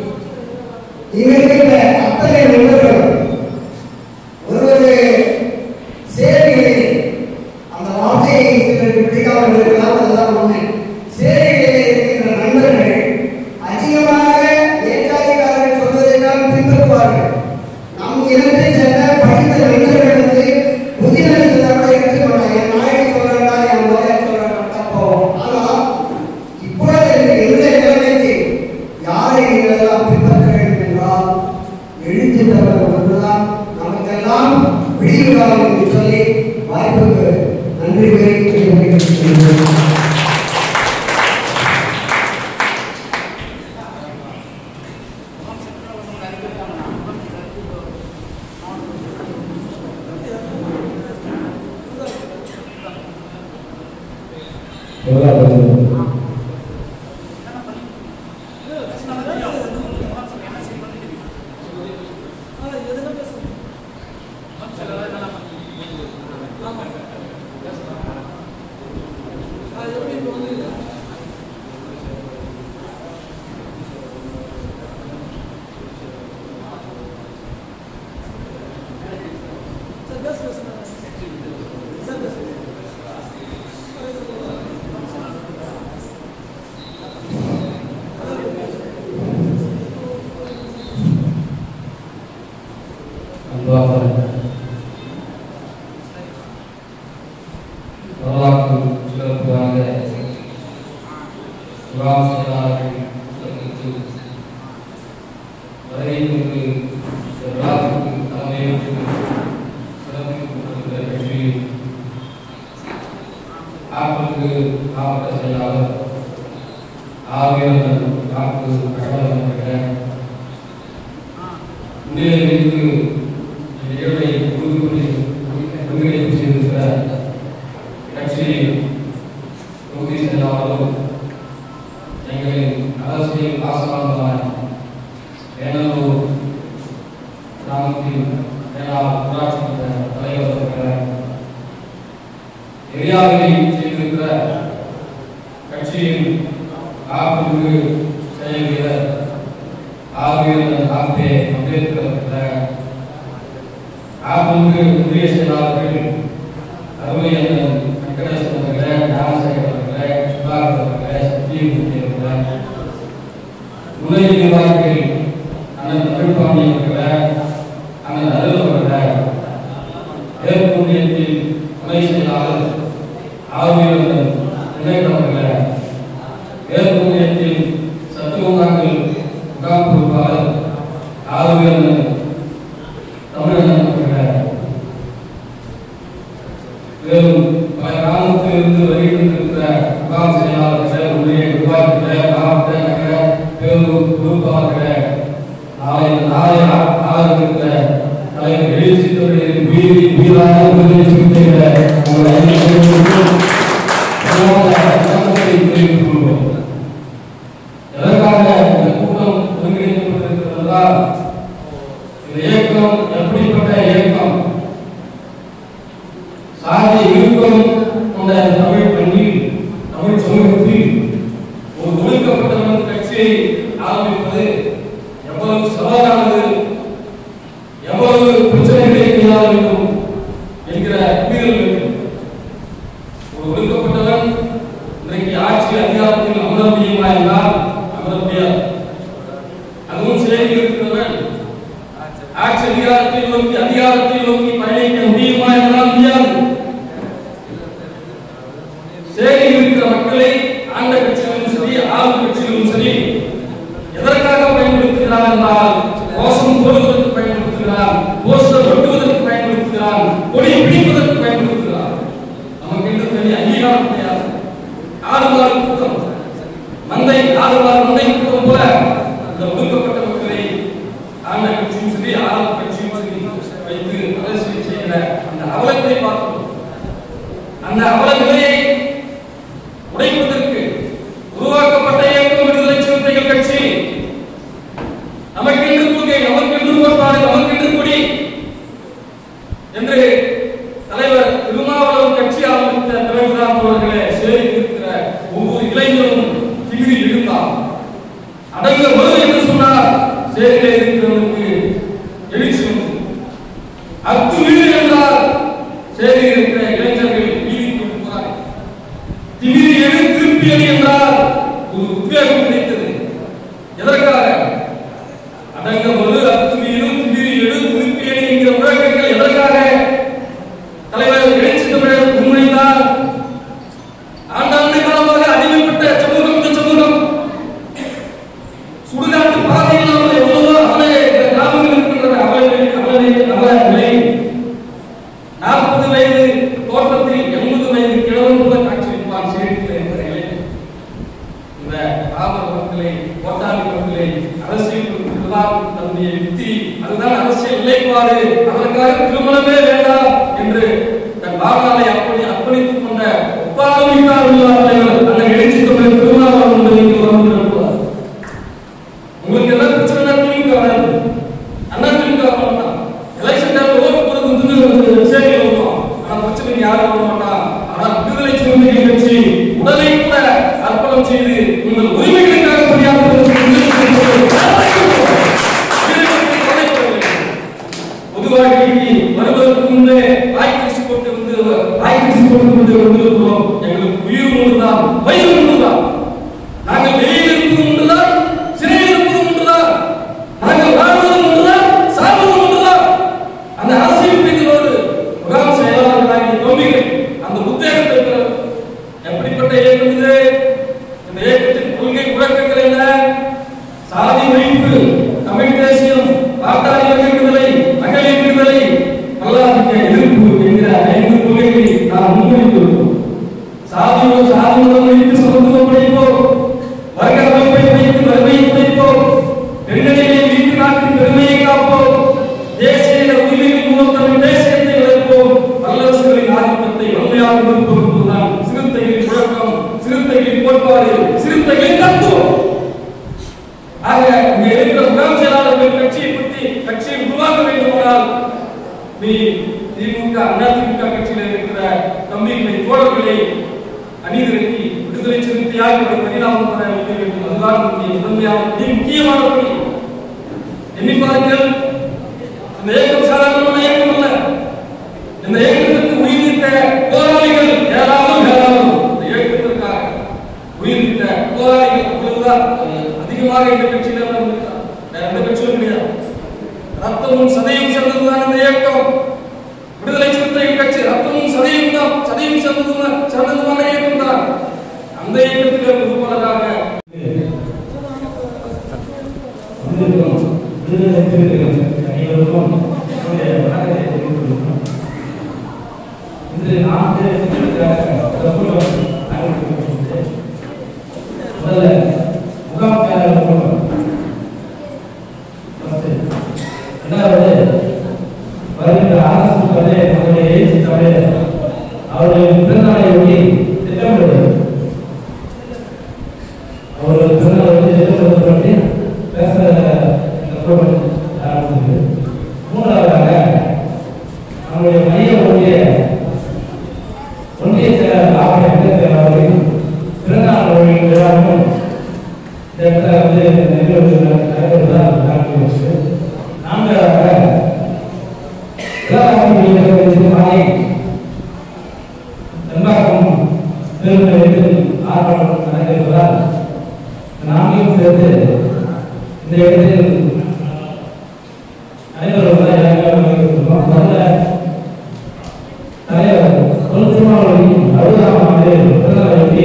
இங்க இருக்கின்ற அத்தனை நண்பர்களும் ஒரு ஒரு சேவைகளில் அந்த வார்த்தையை சிலருக்கு பிடிக்காமல் இருக்கலாம் அதுதான் உண்மை சேவைகளில் இருக்கின்ற நண்பர்கள் அதிகமாக ஏற்காதிகாரர்கள் சொல்வதைத்தான் பின்பற்றுவார்கள் நம் இனத்தை சேர்ந்த படித்த நண்பர்கள் வந்து புதினத்தை கூட எடுத்துக் கொண்டாங்க என் நாயகி சொல்றாண்டா என் முதல் சொல்றாண்டா தப்போ ஆனால் இப்பொழுது இன்றைய நிலைமைக்கு யாரை நீங்கள் எல்லாம் பின்பற்ற வேண்டும் என்றால் எழுத்துத்தவர் ஒன்றுதான் நமக்கெல்லாம் விடிவுகாலம் என்று சொல்லி வாய்ப்புக்கு நன்றி தெரிவித்துக் எதுனா பேசுங்க அது எப்படி இப்போ வந்து சார் பேச பேசுங்க சார் பேசுங்க அன்பாக வரலாற்று சிறப்பாக விவாசனார்கள் சந்தித்து வரையிலிருந்து விழாவுக்கு தலைமையேற்று சிறப்பிக்கப்பட்டிருக்கிற கட்சியில் பிரிவு மாவட்ட செயலாளர் ஆவியர்கள் வாக்கு கடவுள் முன்னிலைக்கு நிகழ்வை ஒருங்கிணைப்பு செய்திருக்கிற கட்சியின் தொகுதி செயலாளரும் எங்களின் அரசியல் ஆசாரமான வேணலூர் கிராமத்தின் மேலாள் ஊராட்சி மன்ற தலைவர் இருக்கிற எரியாவில் செய்திருக்கிற கட்சியின் ஆப்பிற்கு செயல் வீரர் ஆகியோர் ஆப்பே அம்பேத்கர் இருக்கிற ஆப்பிற்கு புதிய செயலாளர்கள் அருமை அண்ணன் வெங்கடேசன் அவர்களே ஞானசேகர் அவர்களே சுதாகர் அவர்களே சத்தியமூர்த்தி அவர்களே துணை நிர்வாகிகள் அண்ணன் தமிழ்பாண்டி அவர்களே அண்ணன் அருள் அவர்களே மேற்கொண்டியத்தில் துணை செயலாளர் ஆவியர் விவேக் அவர்களே மேற்கொண்டியத்தில் சத்துவங்காங்கள் முகாம் பொறுப்பாளர் ஆவியர் தமிழகம் அவர்களே மேலும் பல கிராமத்திலிருந்து வருகின்ற முகாம் செயலாளர்கள் உடைய நிர்வாகிகளே மாவட்ட நகர பேரூர் பொறுப்பாளர்களே நாளை நாளை ஆரம்பிக்கிற தலைவர் எழுச்சி தொழிலின் உயிரி உயிரான விடுதலை சிறுத்தைகளை உங்கள் அனைவருக்கும் வணக்கத்தை தெரிவித்துக் கொள்வோம் எதற்காக இந்த கூட்டம் ஒருங்கிணைக்கப்பட்டிருக்கிறது என்றால் இந்த இயக்கம் எப்படிப்பட்ட இயக்கம் சாதி இறுக்கம் கொண்ட தமிழ் பெண்ணில் தமிழ் சமூகத்தில் ஒரு ஒடுக்கப்பட்டவன் கட்சியை ஆரம்பிப்பது எவ்வளவு சவாலானது எவ்வளவு பிரச்சனைகளை கையாள வேண்டும் என்கிற புரிதல் வேண்டும் ஒரு ஒடுக்கப்பட்டவன் இன்றைக்கு ஆட்சி அதிகாரத்தில் அமர முடியுமா என்றால் அமர முடியாது அதுவும் சிறையில் இருக்கிறவன் ஆட்சி அதிகாரத்தை நோக்கி அதிகாரத்தை நோக்கி பயணிக்க முடியுமா என்றால் முடியாது சேரியில் இருக்கிற மக்களை ஆண்ட கட்சிகளும் சரி ஆளும் கட்சிகளும் சரி எதற்காக பயன்படுத்துகிறார் என்றால் கோஷம் போடுவதற்கு பயன்படுத்துகிறார் போஸ்டர் ஒட்டுவதற்கு பயன்படுத்துகிறார் கொடி பிடிப்பதற்கு பயன்படுத்துகிறார் நமக்கு என்று தனி அங்கீகாரம் கிடையாது ஆடுமாறு கூட்டம் மந்தை ஆடுமாறு மந்தை கூட்டம் போல இந்த ஒடுக்கப்பட்ட மக்களை ஆண்ட கட்சியும் சரி ஆளும் கட்சியும் சரி வைத்து அரசியல் செய்கிற அந்த அவலத்தை பார்க்கிறோம் அந்த அவல நிலையை உடைப்பதற்கு உருவாக்கப்பட்ட இயக்கம் விடுதலை சிறுத்தைகள் கட்சி நமக்கென்று கொள்கை நமக்கென்று கோட்பாடு நமக்கென்று கொடி என்று தலைவர் திருமாவளவன் கட்சி ஆரம்பித்த பிறகுதான் தோழர்களே சேரில் இருக்கிற ஒவ்வொரு இளைஞரும் திகிரி எழுந்தார் அடங்க வரும் என்று சொன்னார் சேரிலே இருக்கிறவனுக்கு எழுச்சி வந்து அத்துமீறி என்றால் சேரியில் இருக்கிற இளைஞர்கள் வீதிக்கு போனார்கள் திமிரி எழு திருப்பி அடி என்றால் ஒரு உத்வேகம் கிடைத்தது எதற்காக அடங்க மறு அத்துமீறும் திமிரி எழு திருப்பி அடி என்கிற முழக்கங்கள் எதற்காக தலைவர் எழுச்சி தமிழர் முன்வைத்தார் ஆண்டாண்டு காலமாக அடிமைப்பட்ட சமூகம் இந்த சமூகம் சுடுகாட்டு பாதை இல்லாமல் எவ்வளவோ அவல கிராமங்கள் இருக்கின்றன அவலை அவலை அவல நிலை நாற்பது வயது தோற்றத்தில் எண்பது வயது கிழவன் போல காட்சியளிப்பான் சேர்த்து என்ற இளைஞன் இந்த பாமர மக்களை கோட்டாளி மக்களை அரசியல் தன்னுடைய யுக்தி அதுதான் அரசியல் நிலைப்பாடு அதற்காக திருமணமே வேண்டாம் என்று தன் வாழ்நாளை அப்படி அர்ப்பணித்துக் கொண்ட ஒப்பாளமிக்கார் உள்ள தலைவர் அந்த எழுச்சி தமிழர் திருமாவளவன் என்று இங்கு வந்து நிற்கிறார் உங்களுக்கு என்ன பிரச்சனை திமுக வராது அண்ணா திமுக வரமாட்டான் எலெக்ஷன் டைம்ல ஓட்டு போறது வந்து சரி வருவோம் ஆனா பிரச்சனைக்கு யாரும் வர மாட்டான் ஆனா விடுதலை சிறுத்தைகள் கட்சி உடலை கூட அர்ப்பணம் செய்து உங்கள் உரிமைகளுக்காக பணியாற்றுவது பொதுவாக வருவதற்கு முன்பே வாய்க்கு போட்டு வந்து வாய்க்கு போட்டு வந்து வந்திருக்கிறோம் எங்களுக்கு உயிர் ஒன்றுதான் வயிறு ஒன்றுதான் நாங்கள் வெளியில் இருப்பது ஒன்றுதான் சிறையில் இருப்பது ஒன்றுதான் நாங்கள் வாழ்வதும் ஒன்றுதான் சார்வதும் ஒன்றுதான் அந்த அரசியல் பிரிவுகளோடு முகாம் செயலாளர்களாகிய தோம்பிகள் அந்த உத்தேகத்தை பெற எப்படிப்பட்ட இயக்கம் இது இந்த இயக்கத்தின் கொள்கை திமுக அதிமுக கட்சியில் இருக்கிற தம்பிகளை தோழர்களை அணிதிரட்டி விடுதலை சிறுத்தையாக ஒரு பரிணாமம் பெற வைக்க வேண்டும் அதுதான் நம்முடைய முதன்மையான மிக முக்கியமான பணி எண்ணி பாருங்கள் இந்த இயக்கம் சாதாரணமான இயக்கம் அல்ல இந்த இயக்கத்திற்கு உயிர் நீத்த போராளிகள் ஏராளம் ஏராளம் இந்த இயக்கத்திற்காக உயிர் நீத்த போராளிகள் அவ்வளவுதான் அதிகமாக இந்த கட்சியில இருக்கிறார். வேற எந்த கட்சியிலும் கிடையாது ரத்தமும் சதையும் சேர்ந்ததுதான் இந்த இயக்கம் விடுதலை சிறுத்தைகள் கட்சி ரத்தமும் சதையும் தான் சதையும் சேர்ந்ததுதான் சேர்ந்ததுமான இயக்கம் தான் அந்த இயக்கத்திலே பொதுப்பாளராக விடுதலை சிறுத்தைகள் அனைவருக்கும் என்னுடைய வணக்கத்தை தெரிவித்துக் கொள்கிறோம். இன்று நாம் முதல்ல முகாம் செயலாளர் கூட்டம் First. இரண்டாவது வருகின்ற அரசு பதவி நம்முடைய எழுச்சி தமிழர் அவருடைய பிறந்தநாளை ஒட்டி திட்டமிடுவது அவருடைய பிறந்தநாளை ஒட்டி திட்டமிடுவது பற்றி பேச இந்த கூட்டம் ஆரம்பித்தது மூன்றாவதாக நம்முடைய மைய ஒன்றிய ஒன்றிய செயலர் லாபம் வெங்கடேசன் அவர்களின் பிறந்தநாள் ஒழி விழாவும் இந்த இடத்துல வந்து நிகழ்வு நடைபெறுவதா காரணம் நான்காவதாக விழாவாசி மாலை தென்பாக்கம் பெருமையில் ஆர்ப்பாட்டம் நடைபெறுவதால் நாங்களும் சேர்த்து இந்த இடத்தில் நடைபெறுவதாக எல்லாரும் வலியுறுத்துகிறோம். முதல்ல தலைவர் தொல் திருமாவளவனின் அறுபதாம் ஆண்டு பிறந்தநாளையொட்டி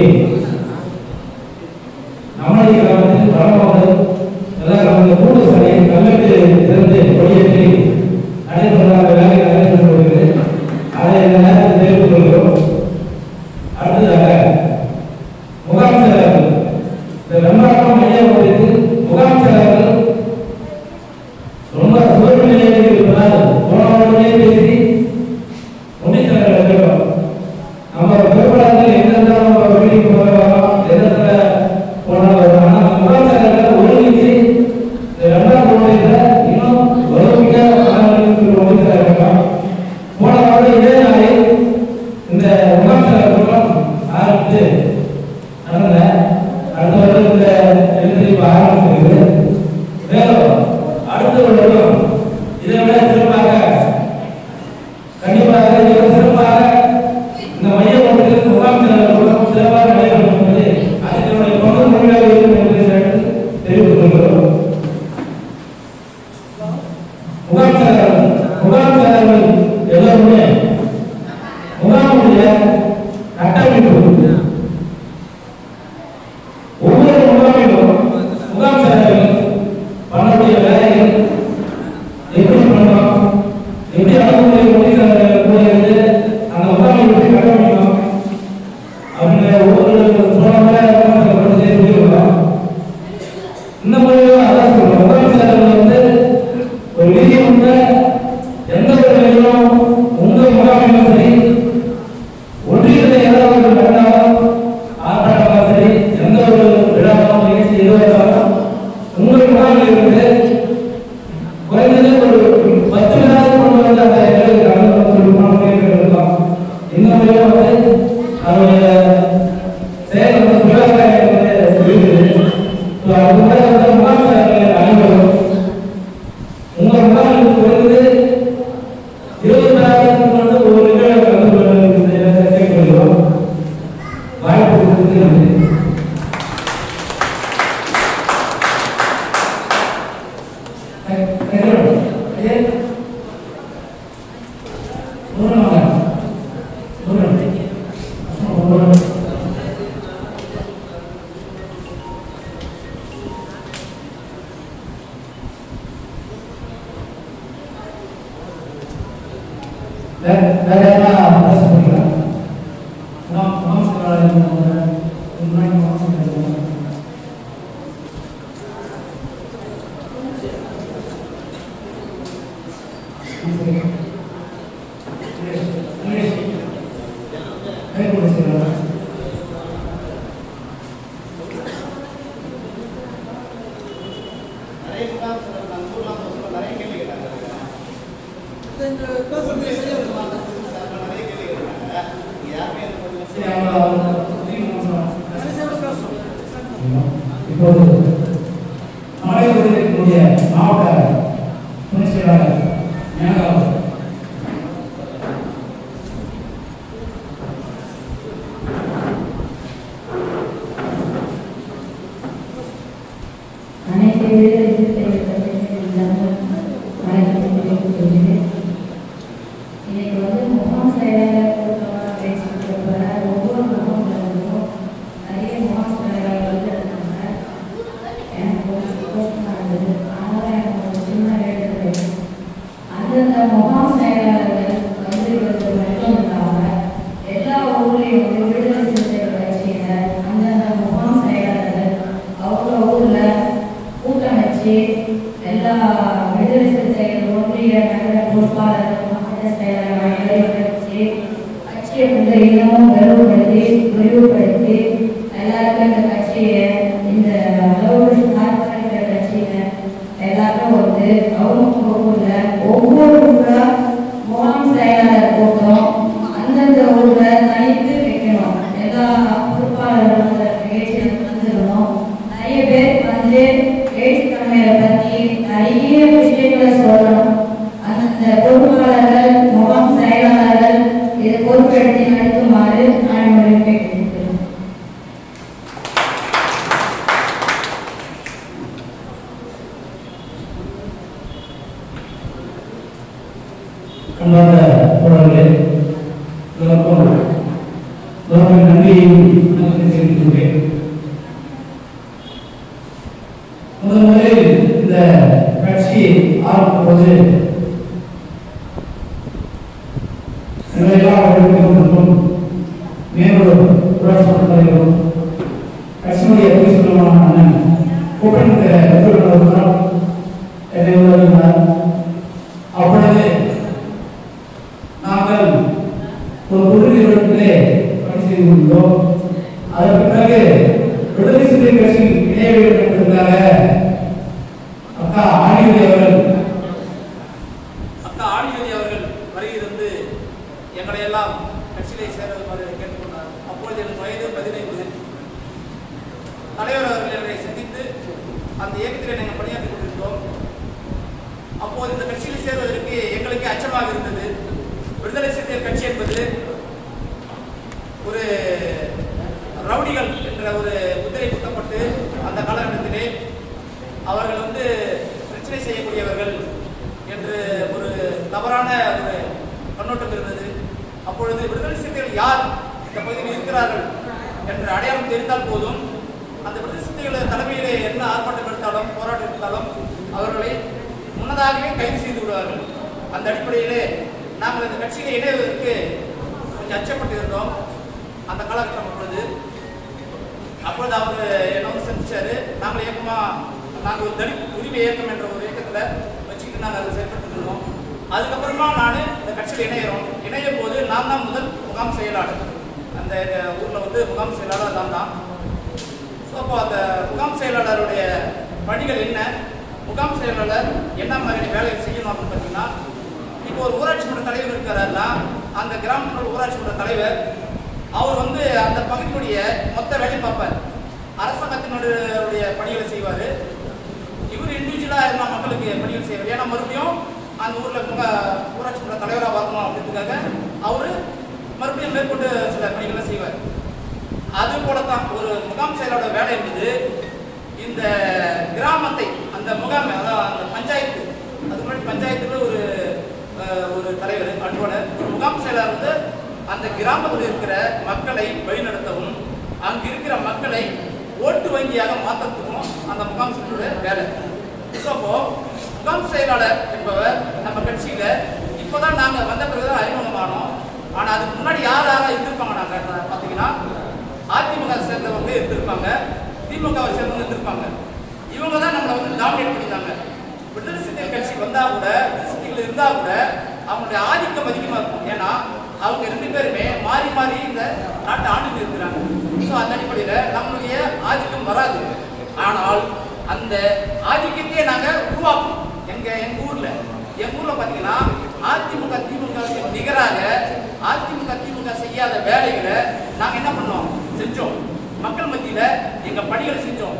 நம்மளை கிராமத்தில் வளமாவது எல்லா கிராமத்தில் கூட்டு சாலையை கல்வெட்டு திறந்து கொடியேற்றி நடைபெறுவதாக வேலை நடைபெற்று வருகிறது அதை இந்த நேரத்தில் தெரிவித்துக் கொள்கிறோம் அடுத்ததாக முகாம் செயலாளர் இந்த வெம்பாக்கம் மைய ஒன்றியத்தில் முகாம் செயலாளர்கள் ரொம்ப சூழ்நிலையாக இருப்பதால் போன உடனே பேசி ஒன்றிய செயலாளர் கேட்டோம் நம்ம பொறுப்பாளர்கள் எந்த இடத்துல வீட்டுக்கு போகலாம் எந்த இடத்துல போனாலும் வரலாம் ஆனா முகாம் செயலாளர்கள் ஒருங்கிணைச்சு இந்த ரெண்டாம் ஒன்றியத்துல இன்னும் வலுமிக்க மாணவர்களுக்கு ஒன்றிய செயலாளர் போன வாரம் இதே நாளில் இந்த முகாம் செயலாளர் கூட்டம் ஆரம்பித்து நடந்த அடுத்த வருடம் இந்த எழுத்து இப்ப ஆரம்பிச்சிருக்கு மேலும் அடுத்த வருடம் இதை விட சிறப்பாக கண்டிப்பாக இதை விட சிறப்பாக இந்த மைய ஒன்றிற்கு முகாம் செயலாளர் கூட்டம் சிறப்பாக நடைபெறும் என்பது அதுக்கு நம்முடைய பங்கு முழுமையாக இருக்கும் என்று இந்த இடத்தில் தெரிவித்துக் கொள்கிறோம் முகாம் செயலாளர் முகாம் செயலாளர்கள் எல்லோருமே முகாமுடைய கட்டமைப்பு ஒவ்வொரு முகாமிலும் முகாம் செயலாளர்கள் பண்ணக்கூடிய வேலைகள் எப்படி பண்ணணும் எப்படி அணுகுமுறை மொழி செயலாளர்கள் கூட இருந்து அந்த முகாமை எப்படி கட்டமைக்கணும் அப்படிங்கிற ஒவ்வொரு போன முறை முகாம் செயலாளர்கள் தெரிஞ்சுக்கிறோம் இந்த முறையும் அதான் சொல்றோம் முகாம் செயலாளர்கள் வந்து ஒரு விதியை வந்து எந்த ஒரு நிலையிலும் உங்க முகாமிலும் சரி ஒன்றியத்தில் ஏதாவது ஒரு நடந்தாலும் ஆர்ப்பாட்டமா சரி எந்த ஒரு விழாவும் நிகழ்ச்சி எதுவாக இருந்தாலும் உங்கள் முகாமில் இருந்து குறைந்தது ஒரு பத்து வினாடி கொண்டு வந்து அந்த நிலையில் கலந்து சொல்லி போன கேட்கிறோம் இந்த முறையில் வந்து அவருடைய செயல் வந்து விவசாயம் வந்து இருக்குது ஸோ அது மாதிரி வந்து முகாம் செயல்களை அனைவரும் உங்கள் முகாமில் குறைந்தது இருபதாயிரத்துக்கு வந்து ஒரு நிகழ்வை கலந்து கொள்ள வேண்டும் என்று கேட்கிறோம் வாய்ப்பு கொடுத்து நன்றி வேற வேற என்ன பேச முடியும் நாம் மாசம் முன்னாடி மாசம் நிறைய முகாம் செயலாளர் நம்ம ஊர்லாம் நிறைய கேள்வி கேட்டாங்க இந்த பேசுறது சரியா இருக்குமா இப்போது மலைப்பகுதியினுடைய மாவட்ட துணை செயலாளர் மேனகா அவர்கள். அனைத்து விடுதலை இன்னைக்கு வந்து முகாம் செயலாளர் கூட்டமாக பேசிட்டு ஒவ்வொரு முகாம்களும் நிறைய முகாம் செயலாளர்கள் இருந்தாங்க எனக்கு ஒரு சந்தோஷமா இருந்தது அதனால எனக்கு ஒரு சின்ன வேண்டுகோள் அந்தந்த முகாம் செயலாளர்கள் வந்து இவர்கள் மட்டும் இல்லாம எல்லா ஊர்லயும் வந்து விடுதலை சிறுத்தைகள் கட்சியில அந்தந்த முகாம் செயலாளர்கள் அவங்க ஊர்ல கூட்டம் வச்சு எல்லா விடுதலை சிறுத்தைகள் ஒன்றிய நகர பொறுப்பாளர்கள் மாவட்ட செயலாளர் அனைவரையும் வச்சு கட்சியை வந்து இன்னமும் வலுப்படுத்தி விரிவுபடுத்தி எல்லாருக்கும் இந்த கட்சியை இந்த அளவு நாட்களிக்கிற கட்சியில எல்லாரும் வந்து அவங்க ஊர்ல ஒவ்வொரு ஊரா முகாம் செயலாளர் கூட்டம் அந்தந்த ஊர்ல தனித்து வைக்கணும் எல்லா பொறுப்பாளர்களும் அந்த நிகழ்ச்சியில் வந்துடணும் நிறைய பேர் வந்து எழுத்துத்தன்மையை பத்தி நிறைய விஷயங்களை சொல்லணும் அந்தந்த பொறுப்பாளர்கள் முகாம் செயலாளர்கள் இதை பொறுப்பெடுத்து நடத்துமாறு நான் உங்களை கேட்டுக்கிறேன் அன்பார்ந்த தோழர்களே இதற்கும் தோழர்கள் நன்றியையும் உங்களுக்கு தெரிவித்துள்ளேன் முதல் முதலில் இந்த கட்சி ஆரம்பிக்கும் போது எங்களை எல்லாம் அவர்களுக்கும் மற்றும் மேலூர் ஊராட்சி மன்ற தலைவரும் கட்சியினுடைய பொய் சொல்லமான அண்ணன் கூட்டணி என்னை உதவினார் அப்பொழுது நாங்கள் ஒரு பொது நிறுவனத்திலே பணி செய்து கொண்டோம் அதற்கு பிறகு விடுதலை சிறுத்தை கட்சியில் இணைய வேண்டும் என்பதற்காக அக்கா ஆடியோதி அவர்கள் அக்கா ஆடியோதி அவர்கள் வருகை தந்து எங்களை எல்லாம் கட்சியிலே சேருமாறு கேட்டுக்கொண்டார் அப்பொழுது எனக்கு வயது பதினைந்து தலைவர் அவர்கள் என்னை சந்தித்து அந்த இயக்கத்தில் நாங்கள் பணியாற்றி கொண்டிருந்தோம் அப்போது இந்த கட்சியில் சேர்வதற்கு எங்களுக்கு அச்சமாக இருந்தது விடுதலை சிறுத்தைகள் கட்சி என்பது ஒரு ரவுடிகள் என்ற ஒரு முத்திரை குத்தப்பட்டு அந்த காலகட்டத்திலே அவர்கள் வந்து பிரச்சனை செய்யக்கூடியவர்கள் என்று ஒரு தவறான ஒரு கண்ணோட்டம் இருந்தது அப்பொழுது விடுதலை சிறுத்தைகள் யார் இந்த பகுதியில் இருக்கிறார்கள் என்ற அடையாளம் தெரிந்தால் போதும் அந்த விடுதலை சிறுத்தைகள் தலைமையிலே என்ன ஆர்ப்பாட்டம் எடுத்தாலும் போராட்டம் எடுத்தாலும் அவர்களை முன்னதாகவே கைது செய்து விடுவார்கள் அந்த அடிப்படையிலே நாங்கள் இந்த கட்சியில் இணைவதற்கு கொஞ்சம் அச்சப்பட்டு இருந்தோம் அந்த காலகட்டம் அப்பொழுது அப்பொழுது அவர் என்ன வந்து சந்திச்சாரு நாங்கள் இயக்கமா நாங்கள் ஒரு தனி உரிமை இயக்கம் என்ற ஒரு இயக்கத்துல வச்சுக்கிட்டு நாங்கள் அதை செயல்பட்டு இருந்தோம் அதுக்கப்புறமா நான் இந்த கட்சியில் இணையிறோம் இணையும் போது நான் தான் முதல் முகாம் செயலாளர் அந்த ஊர்ல வந்து முகாம் செயலாளர் நான் தான் ஸோ அப்போ அந்த முகாம் செயலாளருடைய பணிகள் என்ன முகாம் செயலாளர் என்ன மாதிரியான வேலையை செய்யணும் அப்படின்னு பார்த்தீங்கன்னா இப்போ ஒரு ஊராட்சி மன்ற தலைவர் இருக்கிறாருன்னா அந்த கிராமத்தில் ஊராட்சி மன்ற தலைவர் அவர் வந்து அந்த பகுதியுடைய மொத்த வேலையை பார்ப்பார் அரசாங்கத்தினுடைய பணிகளை செய்வார் இவர் இண்டிவிஜுவலாக இருந்தால் மக்களுக்கு பணிகள் செய்வார் ஏன்னா மறுபடியும் அந்த ஊரில் முக ஊராட்சி மன்ற தலைவராக வரணும் அப்படின்றதுக்காக அவர் மறுபடியும் மேற்கொண்டு சில பணிகளை செய்வார் அது போல தான் ஒரு முகாம் செயலோட வேலை என்பது இந்த கிராமத்தை அந்த முகாம் அதாவது அந்த பஞ்சாயத்து அதுக்கு முன்னாடி பஞ்சாயத்துல ஒரு அஹ், ஒரு தலைவர் அன்போடர் ஒரு முகாம் செயலர் வந்து அந்த கிராமத்தில் இருக்கிற மக்களை வழிநடத்தவும் அங்கு இருக்கிற மக்களை ஓட்டு வங்கியாக மாற்றத்துக்கும் அந்த முகாம் செயலரோட வேலை ஸோ அப்போ முகாம் செயலாளர் என்பவர் நம்ம கட்சியில இப்போதான் நாங்க வந்த பிறகுதான் அறிமுகமானோம் ஆனா அதுக்கு முன்னாடி யார் யாரா இருந்திருப்பாங்க நாங்க பாத்தீங்கன்னா அதிமுக சேர்ந்தவங்க இருந்திருப்பாங்க திமுகவை சேர்ந்தவங்க இருந்திருப்பாங்க இவங்க தான் நம்மளை வந்து டாமினேட் பண்ணிட்டாங்க விடுதலை சிறுத்தைகள் கட்சி வந்தா கூட விடுதலை சிறுத்தைகள் இருந்தா கூட அவங்களுடைய ஆதிக்கம் அதிகமா இருக்கும் ஏன்னா அவங்க ரெண்டு பேருமே மாறி மாறி இந்த நாட்டை ஆண்டு இருக்கிறாங்க ஸோ அந்த அடிப்படையில நம்மளுடைய ஆதிக்கம் வராது ஆனால் அந்த ஆதிக்கத்தையே நாங்க உருவாக்கணும் எங்க எங்க ஊர்ல எங்க ஊர்ல பாத்தீங்கன்னா அதிமுக திமுக நிகராக அதிமுக திமுக செய்யாத வேலைகளை நாங்க என்ன பண்ணோம் செஞ்சோம் மக்கள் மத்தியில எங்க பணிகளை செஞ்சோம்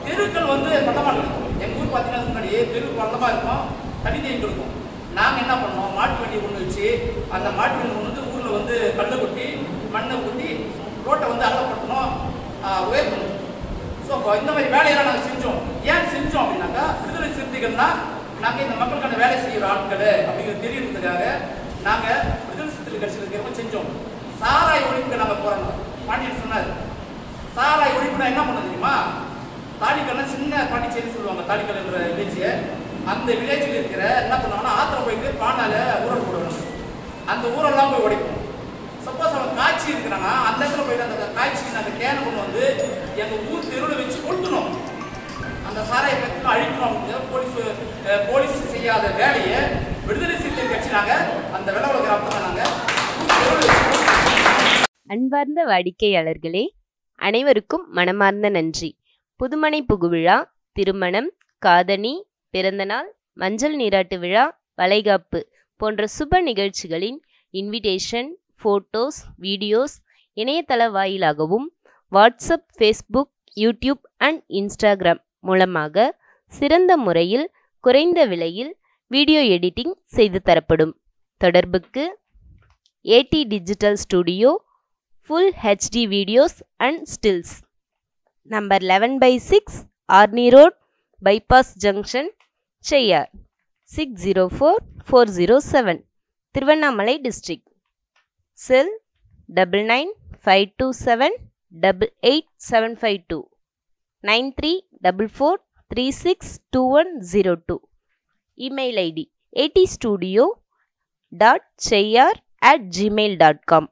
தெருக்கள் வந்து பள்ளமா இருக்கும் எங்க ஊர் பார்த்தீங்கன்னா முன்னாடி தெரு பள்ளமா இருக்கும் தண்ணி தேங்கி இருக்கும் நாங்க என்ன பண்ணோம் மாட்டு வண்டி கொண்டு வச்சு அந்த மாட்டு வண்டி கொண்டு வந்து ஊர்ல வந்து கல்லை கொட்டி மண்ணை கொட்டி ரோட்டை வந்து அகலப்படுத்தணும் ஆஹ் உயர்த்தணும் ஸோ அப்போ இந்த மாதிரி வேலையெல்லாம் நாங்கள் செஞ்சோம் ஏன் செஞ்சோம் அப்படின்னாக்கா விடுதலை சிறுத்தைகள்னா நாங்கள் இந்த மக்களுக்கான வேலை செய்கிற ஆட்கள் அப்படிங்கிறது தெரியறதுக்காக நாங்கள் விடுதலை சிறுத்தைகள் கட்சியில் இருக்கிறவங்க செஞ்சோம் சாராய ஒழிப்புக்கு நாங்கள் போகிறோம் பாண்டியன் சொன்னார் சாராய ஒழிப்புனா என்ன பண்ண தெரியுமா தாடிக்கல்லாம் சின்ன பாண்டிச்சேரி சொல்லுவாங்க தாடிக்கல் என்ற வில்லேஜ் அந்த வில்லேஜில் இருக்கிற என்ன பண்ணுவாங்கன்னா ஆத்திர போயிட்டு பானால ஊரல் போடுவாங்க அந்த ஊரெல்லாம் போய் உடைப்போம் சப்போஸ் அவன் காய்ச்சி இருக்கிறான்னா அந்த இடத்துல போயிட்டு அந்த காய்ச்சி அந்த கேனை கொண்டு வந்து எங்க ஊர் தெருவில் வச்சு கொளுத்தணும் அந்த சாராய பக்கம் அழிக்கணும் அப்படின்னு போலீஸ் அஹ், போலீஸ் செய்யாத வேலையை விடுதலை சிறுத்தை கட்சி நாங்க அந்த விளவல கிராமத்தை நாங்க ஊர் தெருவுல வச்சு கொளுத்தணும். அன்பார்ந்த வாடிக்கையாளர்களே அனைவருக்கும் மனமார்ந்த நன்றி புதுமனை புகுவிழா திருமணம் காதணி பிறந்தநாள் மஞ்சள் நீராட்டு விழா வளைகாப்பு போன்ற சுப நிகழ்ச்சிகளின் இன்விடேஷன் ஃபோட்டோஸ் வீடியோஸ் இணையதள வாயிலாகவும் WhatsApp Facebook YouTube and Instagram மூலமாக சிறந்த முறையில் குறைந்த விலையில் வீடியோ எடிட்டிங் செய்து தரப்படும் தொடர்புக்கு AD digital studio full HD videos and stills number eleven by six Arni road bypass junction Cheyyar six zero four four zero seven Tiruvannamalai district cell double nine five two seven double eight seven five two nine three double four three six two one zero two email ID AD studio dot Cheyyar at Gmail dot com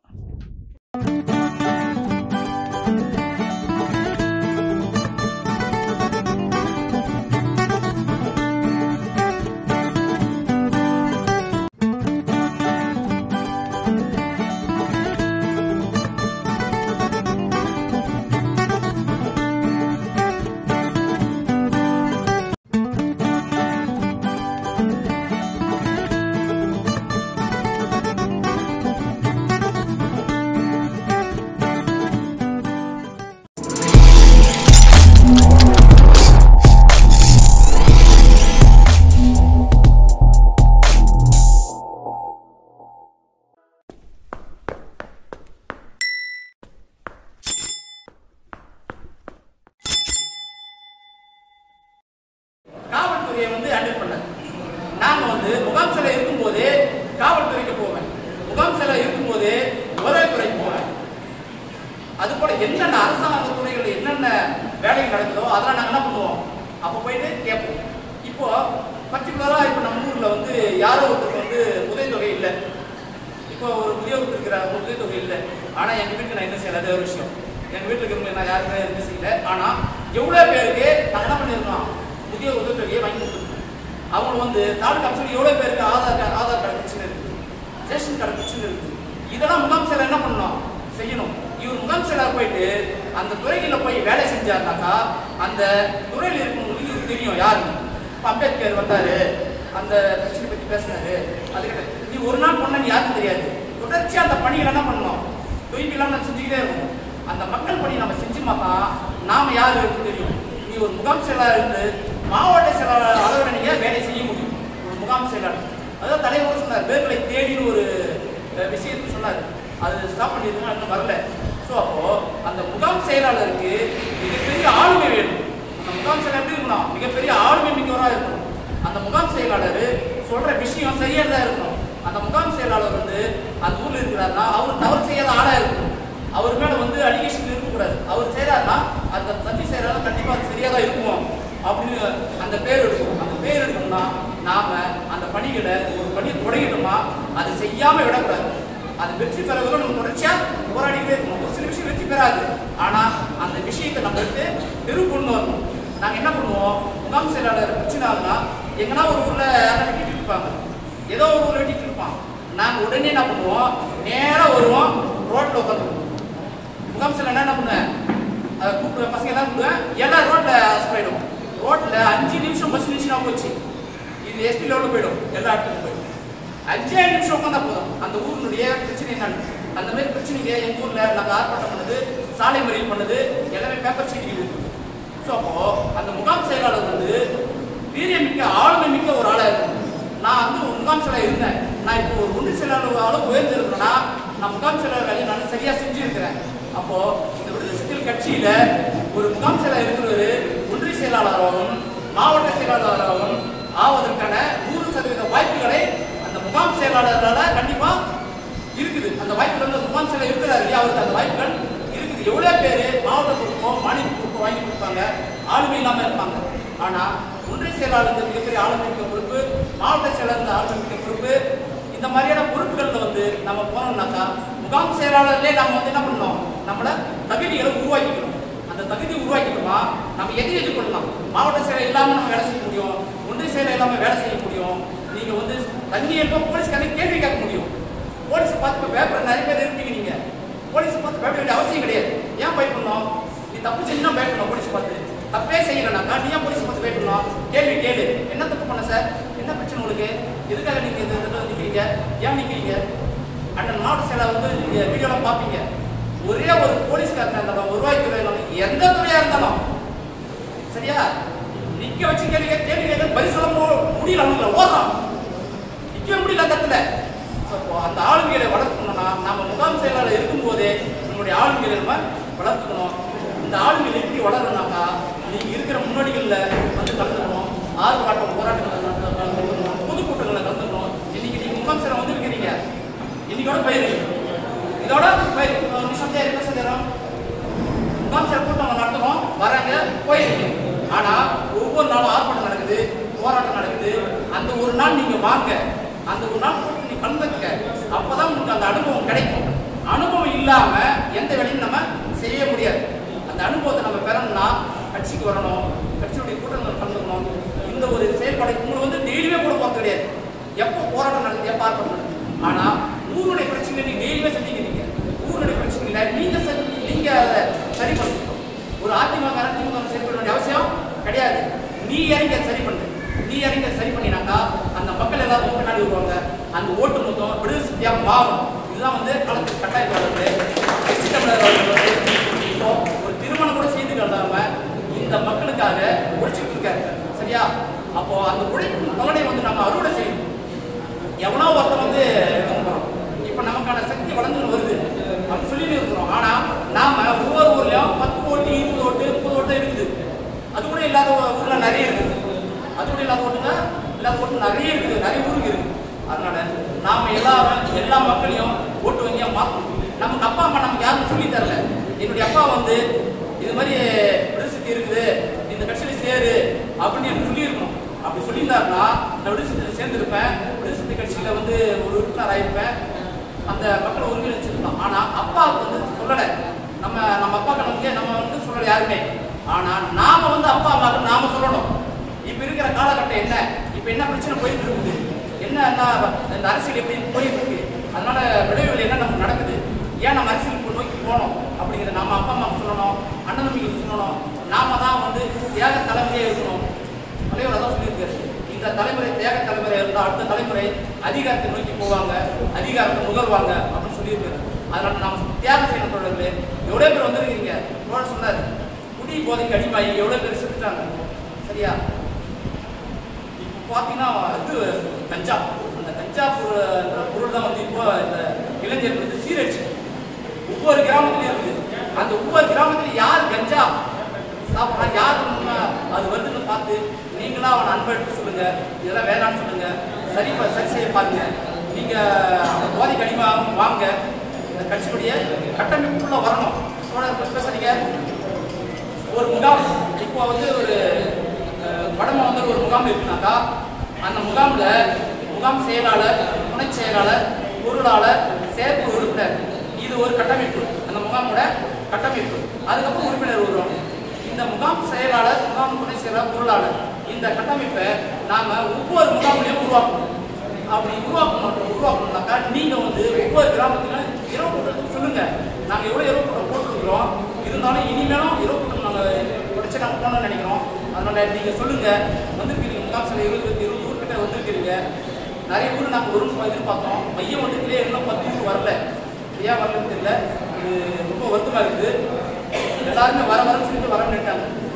காவல்துறையை வந்து handle பண்ண நாங்க வந்து முகாம் சிலை இருக்கும்போதே காவல்துறைக்கு போவேன் முகாம் சிலை இருக்கும்போதே வருவாய்த்துறைக்கு போவேன் அது போல என்னென்ன அரசாங்க துறைகள் என்னென்ன வேலைகள் நடக்குதோ அதெல்லாம் நாங்க என்ன பண்ணுவோம் அப்போ போயிட்டு கேட்போம் இப்போ பர்டிகுலரா இப்போ நம்ம ஊர்ல வந்து யாரோ ஒருத்தருக்கு வந்து உதவித்தொகை இல்லை இப்போ ஒரு முதியோருக்கு இருக்கிற உதவித்தொகை இல்லை ஆனா எங்க வீட்டுக்கு நான் என்ன செய்யல அது ஒரு விஷயம் எங்க வீட்டுல இருக்கிறவங்க நான் யாருமே எதுவும் செய்யல ஆனா எவ்வளவு பேருக்கு நான் என்ன பண்ணிருக்கோம் முதியோர் உதவித்தொகையை வாங்கி கொடுத்துருக்கோம் அவங்க வந்து தாலுகா ஆஃபீஸர் எவ்வளவு பேருக்கு ஆதார் கார்டு ஆதார் கார்டு பிரச்சனை இருக்கு ரேஷன் கார்டு பிரச்சனை இருக்கு இதெல்லாம் முகாம் செயலர் என்ன பண்ணணும் செய்யணும் இவர் முகாம் செயலர் போயிட்டு அந்த துறைகளில் போய் வேலை செஞ்சாருனாக்கா அந்த துறையில் இருக்கவங்களுக்கு இவருக்கு தெரியும் யாருன்னு இப்ப அம்பேத்கர் வந்தாரு அந்த பிரச்சனை பத்தி பேசினாரு அதுக்கிட்ட நீ ஒரு நாள் பண்ண யாருக்கும் தெரியாது தொடர்ச்சியா அந்த பணிகளை என்ன பண்ணணும் தொய்வு இல்லாம நம்ம செஞ்சுக்கிட்டே இருக்கணும் அந்த மக்கள் பணி நம்ம செஞ்சோமா தான் நாம யாரு இருக்கு தெரியும் நீ ஒரு முகாம் செயலாளர் இருந்து மாவட்ட செயலாளர் அளவில் நீங்க வேலை செய்ய முடியும் ஒரு முகாம் செயலாளர் அதாவது தலைவர் சொன்னார் பேர்களை தேடின்னு ஒரு அஹ், விஷயத்தை சொன்னார் அது ஸ்டாப் பண்ணிருக்கோம் இன்னும் வரல ஸோ அப்போ அந்த முகாம் செயலாளருக்கு மிகப்பெரிய ஆளுமை வேணும் அந்த முகாம் செயலாளர் எப்படி இருக்கணும் மிகப்பெரிய ஆளுமை மிக்கவராக இருக்கணும் அந்த முகாம் செயலாளர் சொல்ற விஷயம் சரியானதா இருக்கணும் அந்த முகாம் செயலாளர் வந்து அந்த ஊர்ல இருக்கிறாருன்னா அவர் தவறு செய்யாத ஆளா இருக்கணும் அவர் மேல வந்து அலிகேஷன் இருக்கக்கூடாது அவர் செய்யறாருன்னா அந்த தம்பி செய்யறாரு கண்டிப்பா அது சரியா தான் இருக்கும் அப்படின்னு அந்த பேர் எடுக்கும் அந்த பேர் எடுக்கணும்னா நாம அந்த பணிகளை ஒரு பணி தொடங்கிட்டோமா அது செய்யாம விடக்கூடாது அது வெற்றி பெறவர்கள் நம்ம தொடர்ச்சியா போராடிக்கிட்டே இருக்கணும் ஒரு சில விஷயம் வெற்றி பெறாது ஆனா அந்த விஷயத்தை நம்ம எடுத்து தெரு கொண்டு வரணும் நாங்க என்ன பண்ணுவோம் முகாம் செயலாளர் பிரச்சனை ஆகுனா எங்கன்னா ஒரு ஊர்ல யாரும் வெட்டிட்டு இருப்பாங்க ஏதோ ஒரு ஊர்ல வெட்டிட்டு இருப்பான் நாங்க உடனே என்ன பண்ணுவோம் நேரா வருவோம் ரோட்ல உட்காந்துருவோம் முகாம் செயலாளர் என்ன பண்ணுவேன் அதை கூப்பிடுவேன் பசங்க எல்லாம் கூப்பிடுவேன் எல்லாம் ரோட்ல போயிடும் ரோட்ல அஞ்சு நிமிஷம் பஸ் நிமிஷம் போச்சு இது எஸ்பி லெவலில் போயிடும் எல்லா இடத்துக்கும் போயிடும் அஞ்சே நிமிஷம் உட்காந்தா போதும் அந்த ஊரினுடைய பிரச்சனை என்னன்னு அந்த மாதிரி பிரச்சனைங்க எங்க ஊர்ல நாங்க ஆர்ப்பாட்டம் பண்ணது சாலை மறியல் பண்ணது எல்லாமே பேப்பர் செய்தி ஸோ அப்போ அந்த முகாம் செயலாளர் வந்து வீரியமிக்க ஆளுமை மிக்க ஒரு ஆளா இருக்கும் நான் வந்து ஒரு முகாம் செயலாளர் இருந்தேன் நான் இப்போ ஒரு ஒன்று செயலாளர் அளவு உயர்ந்திருக்கிறேன்னா நான் முகாம் செயலாளர் வேலையை நான் சரியா செஞ்சிருக்கிறேன் அப்போ இந்த விடுதலை சிறுத்தைகள் கட்சியில ஒரு முகாம் செயலாளர் இருக்கிறவர் ஒன்றிய செயலாளராகவும் மாவட்ட செயலாளராகவும் ஆவதற்கான நூறு சதவீத வாய்ப்புகளை அந்த முகாம் செயலாளரால கண்டிப்பா இருக்குது அந்த வாய்ப்புகள் வந்து முகாம் செயலர் இருக்கிறார் இல்லையா அவருக்கு அந்த வாய்ப்புகள் இருக்குது எவ்வளவு பேர் மாவட்ட பொறுப்போ மாநில பொறுப்போ வாங்கி கொடுப்பாங்க ஆளுமை இல்லாம இருப்பாங்க ஆனா ஒன்றிய செயலாளர் இந்த மிகப்பெரிய ஆளுமை மிக்க பொறுப்பு மாவட்ட செயலாளர் இந்த ஆளுமை மிக்க பொறுப்பு இந்த மாதிரியான பொறுப்புகள்ல வந்து நம்ம போனோம்னாக்கா முகாம் செயலாளர்லேயே நம்ம வந்து என்ன பண்ணணும் நம்மள தகுதிகளை உருவாக்கிக்கணும் அந்த தகுதி உருவாக்கிட்டோமா நம்ம எதை எதிர்கொள்ளலாம் மாவட்ட செயலர் இல்லாம நம்ம வேலை செய்ய முடியும் ஒன்றிய செயலர் இல்லாம வேலை செய்ய முடியும் நீங்க வந்து தண்ணி எப்போ போலீஸ்காரங்க கேள்வி கேட்க முடியும் போலீஸ் பார்த்து இப்போ பேப்பர் நிறைய பேர் இருப்பீங்க நீங்க போலீஸ் பார்த்து பயப்பட வேண்டிய அவசியம் கிடையாது ஏன் பயப்படணும் நீ தப்பு செஞ்சா பயப்படணும் போலீஸ் பார்த்து தப்பே செய்யலனாக்கா நீ ஏன் போலீஸ் பார்த்து பயப்படணும் கேள்வி கேளு என்ன தப்பு பண்ண சார் என்ன பிரச்சனை உங்களுக்கு எதுக்காக நீங்க இந்த இடத்துல நிக்கிறீங்க ஏன் நிக்கிறீங்க அந்த மாவட்ட செயலர் வந்து நீங்க வீடியோல பார்ப்பீங்க ஒரே ஒரு போலீஸ்காரன் இருந்தாலும் வருவாய் துறை இருந்தாலும் எந்த துறையா இருந்தாலும் சரியா நிக்க வச்சு கேள்வி கேட்க கேள்வி கேட்க பதில் சொல்ல மு- முடியல அவனுங்கள ஓடுறான் நிக்க முடியல அந்த இடத்துல அப்போ அந்த ஆளுமைகளை வளர்க்கணும்னா நம்ம முகாம் செயலாளர் இருக்கும்போதே நம்மளுடைய ஆளுமைகளை நம்ம வளர்த்துக்கணும் இந்த ஆளுமைகள் எப்படி வளரணும்னாக்கா நீங்க இருக்கிற முன்னோடிகள்ல வந்து கலந்துக்கணும் ஆர்ப்பாட்டம் போராட்டங்கள் கலந்துக்கணும் பொதுக்கூட்டங்களை கலந்துக்கணும் இன்னைக்கு நீங்க முகாம் செயலர் வந்து இருக்கிறீங்க இன்னைக்கோட போயிருக்கீங்க இதோட போயிருக்கு ஒரு நிமிஷம் தேவை என்ன செஞ்சிடும் முகாம் செயலர் கூட்டம் நடத்துறோம் வராங்க போயிருக்கீங்க ஆனா ஒவ்வொரு நாளும் ஆர்ப்பாட்டம் நடக்குது போராட்டம் நடக்குது அந்த ஒரு நாள் நீங்க வாங்க அந்த ஒரு நாள் கூட்டம் நீங்க கலந்துக்க அப்பதான் உங்களுக்கு அந்த அனுபவம் கிடைக்கும் அனுபவம் இல்லாம எந்த வேலையும் நம்ம செய்ய முடியாது அந்த அனுபவத்தை நம்ம பெறணும்னா கட்சிக்கு வரணும் கட்சியுடைய கூட்டங்கள் கலந்துக்கணும் இந்த ஒரு செயல்பாடு உங்களை வந்து டெய்லியுமே கூட போகிறது கிடையாது எப்போ போராட்டம் நடக்குது எப்போ ஆர்ப்பாட்டம் நடக்குது ஆனா ஊருடைய பிரச்சனை நீங்க டெய்லியுமே சந்திக்கிறீங்க ஊருடைய பிரச்சனைகளை நீங்க சரி- நீங்க அதை சரி பண்ணணும் ஒரு அதிமுக திமுக சரி பண்ண வேண்டிய அவசியம் கிடையாது நீ இறங்கி அதை சரி பண்ணு நீ இறங்கி அதை சரி பண்ணினாக்கா அந்த மக்கள் எல்லாரும் உன் பின்னாடி வருவாங்க அந்த ஓட்டு மொத்தம் விடுதலை சித்தியா மாறும் இதுதான் வந்து களத்துக்கு கட்டாயம் வருது கட்சி தமிழர் அவர்கள் வந்து இப்போ ஒரு திருமணம் கூட செய்து கொள்ளாம இந்த மக்களுக்காக உழைச்சிட்டு இருக்காரு சரியா அப்போ அந்த உழைப்பு பலனை வந்து நம்ம அறுவடை செய்யணும் எவனோ ஒருத்தன் வந்து விரும்புறோம் இப்ப நமக்கான சக்தி வளர்ந்து வருது அப்படின்னு சொல்லி இருக்கிறோம் ஆனா நாம ஒவ்வொரு ஊர்லயும் பத்து ஓட்டு இருபது ஓட்டு முப்பது ஓட்டு இருக்குது அது கூட இல்லாத ஊர்ல நிறைய இருக்குது அது கூட இல்லாத ஓட்டுங்க இல்லாத ஓட்டு நிறைய இருக்குது நிறைய ஊருக்கு இருக்கு அதனால நாம எல்லாரும் எல்லா மக்களையும் ஓட்டு வங்கியா மாற்றணும் நமக்கு அப்பா அம்மா நமக்கு யாரும் சொல்லி தரல என்னுடைய அப்பா வந்து இது மாதிரி விடுசக்தி இருக்குது இந்த கட்சியில சேரு அப்படின்னு எனக்கு சொல்லியிருக்கணும் அப்படி சொல்லியிருந்தாருன்னா நான் விடுசக்தியில் சேர்ந்திருப்பேன் விடுசக்தி கட்சியில வந்து ஒரு உறுப்பினர் ஆயிருப்பேன் அந்த மக்களை ஒருங்கிணைச்சிருக்கலாம் ஆனா அப்பாவுக்கு வந்து சொல்லலை நம்ம நம்ம அப்பாக்கள் நமக்கு நம்ம வந்து சொல்லலை யாருமே ஆனா நாம வந்து அப்பா அம்மாவுக்கு நாம சொல்லணும் இப்ப இருக்கிற காலகட்டம் என்ன இப்ப என்ன பிரச்சனை போயிட்டு இருக்குது என்ன என்ன இந்த அரசியல் எப்படி போயிட்டு இருக்கு அதனால விளைவுகள் என்ன நமக்கு நடக்குது ஏன் நம்ம அரசியல் நோக்கி போனோம் அப்படிங்கிறத நாம அப்பா அம்மாவுக்கு சொல்லணும் அண்ணன் தம்பிகளுக்கு சொல்லணும் நாம தான் வந்து தியாக தலைமையே இருக்கணும் தலைவர் அதான் சொல்லியிருக்காரு இந்த தலைமுறை தியாக தலைமுறை இருந்தால் அடுத்த தலைமுறை அதிகாரத்தை நோக்கி போவாங்க அதிகாரத்தை நுகர்வாங்க அப்படின்னு சொல்லியிருக்காரு அதனால நாம தியாகம் செய்யணும் தொடர்களே எவ்வளவு பேர் வந்திருக்கீங்க தோழர் சொன்னாரு குடி போதைக்கு அடிமாயி எவ்வளவு பேர் செத்துட்டாங்க சரியா இப்போ பார்த்தீங்கன்னா இது கஞ்சா அந்த கஞ்சா பொருள் பொருள் தான் வந்து இப்போ இந்த இளைஞர்கள் வந்து சீரழிச்சு ஒவ்வொரு கிராமத்துலயும் இருக்குது அந்த ஒவ்வொரு கிராமத்துலயும் யார் கஞ்சா சாப்பிட்றா யார் உண்மை அது வருதுன்னு பார்த்து நீங்களா அவனை அன்பெடுத்து சொல்லுங்க இதெல்லாம் வேணாம்னு சொல்லுங்க சரி ப- சரி செய்ய பாருங்க நீங்க அந்த போதைக்கு அடிமை வாங்க இந்த கட்சியுடைய கட்டமைப்புக்குள்ள வரணும் தோழர் பேசுறீங்க ஒரு முகாம் இப்போ வந்து ஒரு அஹ், வடமா வந்து ஒரு முகாம் இருக்குனாக்கா அந்த முகாம்ல முகாம் செயலாளர் துணை செயலாளர் பொருளாளர் செயற்குழு உறுப்பினர் இது ஒரு கட்டமைப்பு அந்த முகாமோட கட்டமைப்பு அதுக்கப்புறம் உறுப்பினர் வருவாங்க இந்த முகாம் செயலாளர் முகாம் துணை செயலாளர் பொருளாளர் இந்த கட்டமைப்பை நாம ஒவ்வொரு முகாம்லையும் உருவாக்கணும் அப்படி உருவாக்கணும் உருவாக்கணும்னாக்கா நீங்க வந்து ஒவ்வொரு கிராமத்திலும் இரவு கூட்டம் சொல்லுங்க நாங்க எவ்வளவு இரவு கூட்டம் போட்டுருக்கிறோம் இருந்தாலும் இனிமேலும் இரவு கூட்டம் நாங்க உடச்சு நாங்க போகணும்னு நினைக்கிறோம் அதனால நீங்க சொல்லுங்க வந்திருக்கிறீங்க முகாம் சில இருபது இருபது ஊர் கிட்ட வந்திருக்கிறீங்க நிறைய ஊர் நாங்க ஒரு எதிர்பார்த்தோம் மையம் ஒன்றுக்குள்ளே இன்னும் பத்து ஊர் வரல ஏன் வரலன்னு தெரியல இது ரொம்ப வருத்தமா இருக்குது எல்லாருமே வர வரன்னு சொல்லிட்டு வரணுட்டாங்க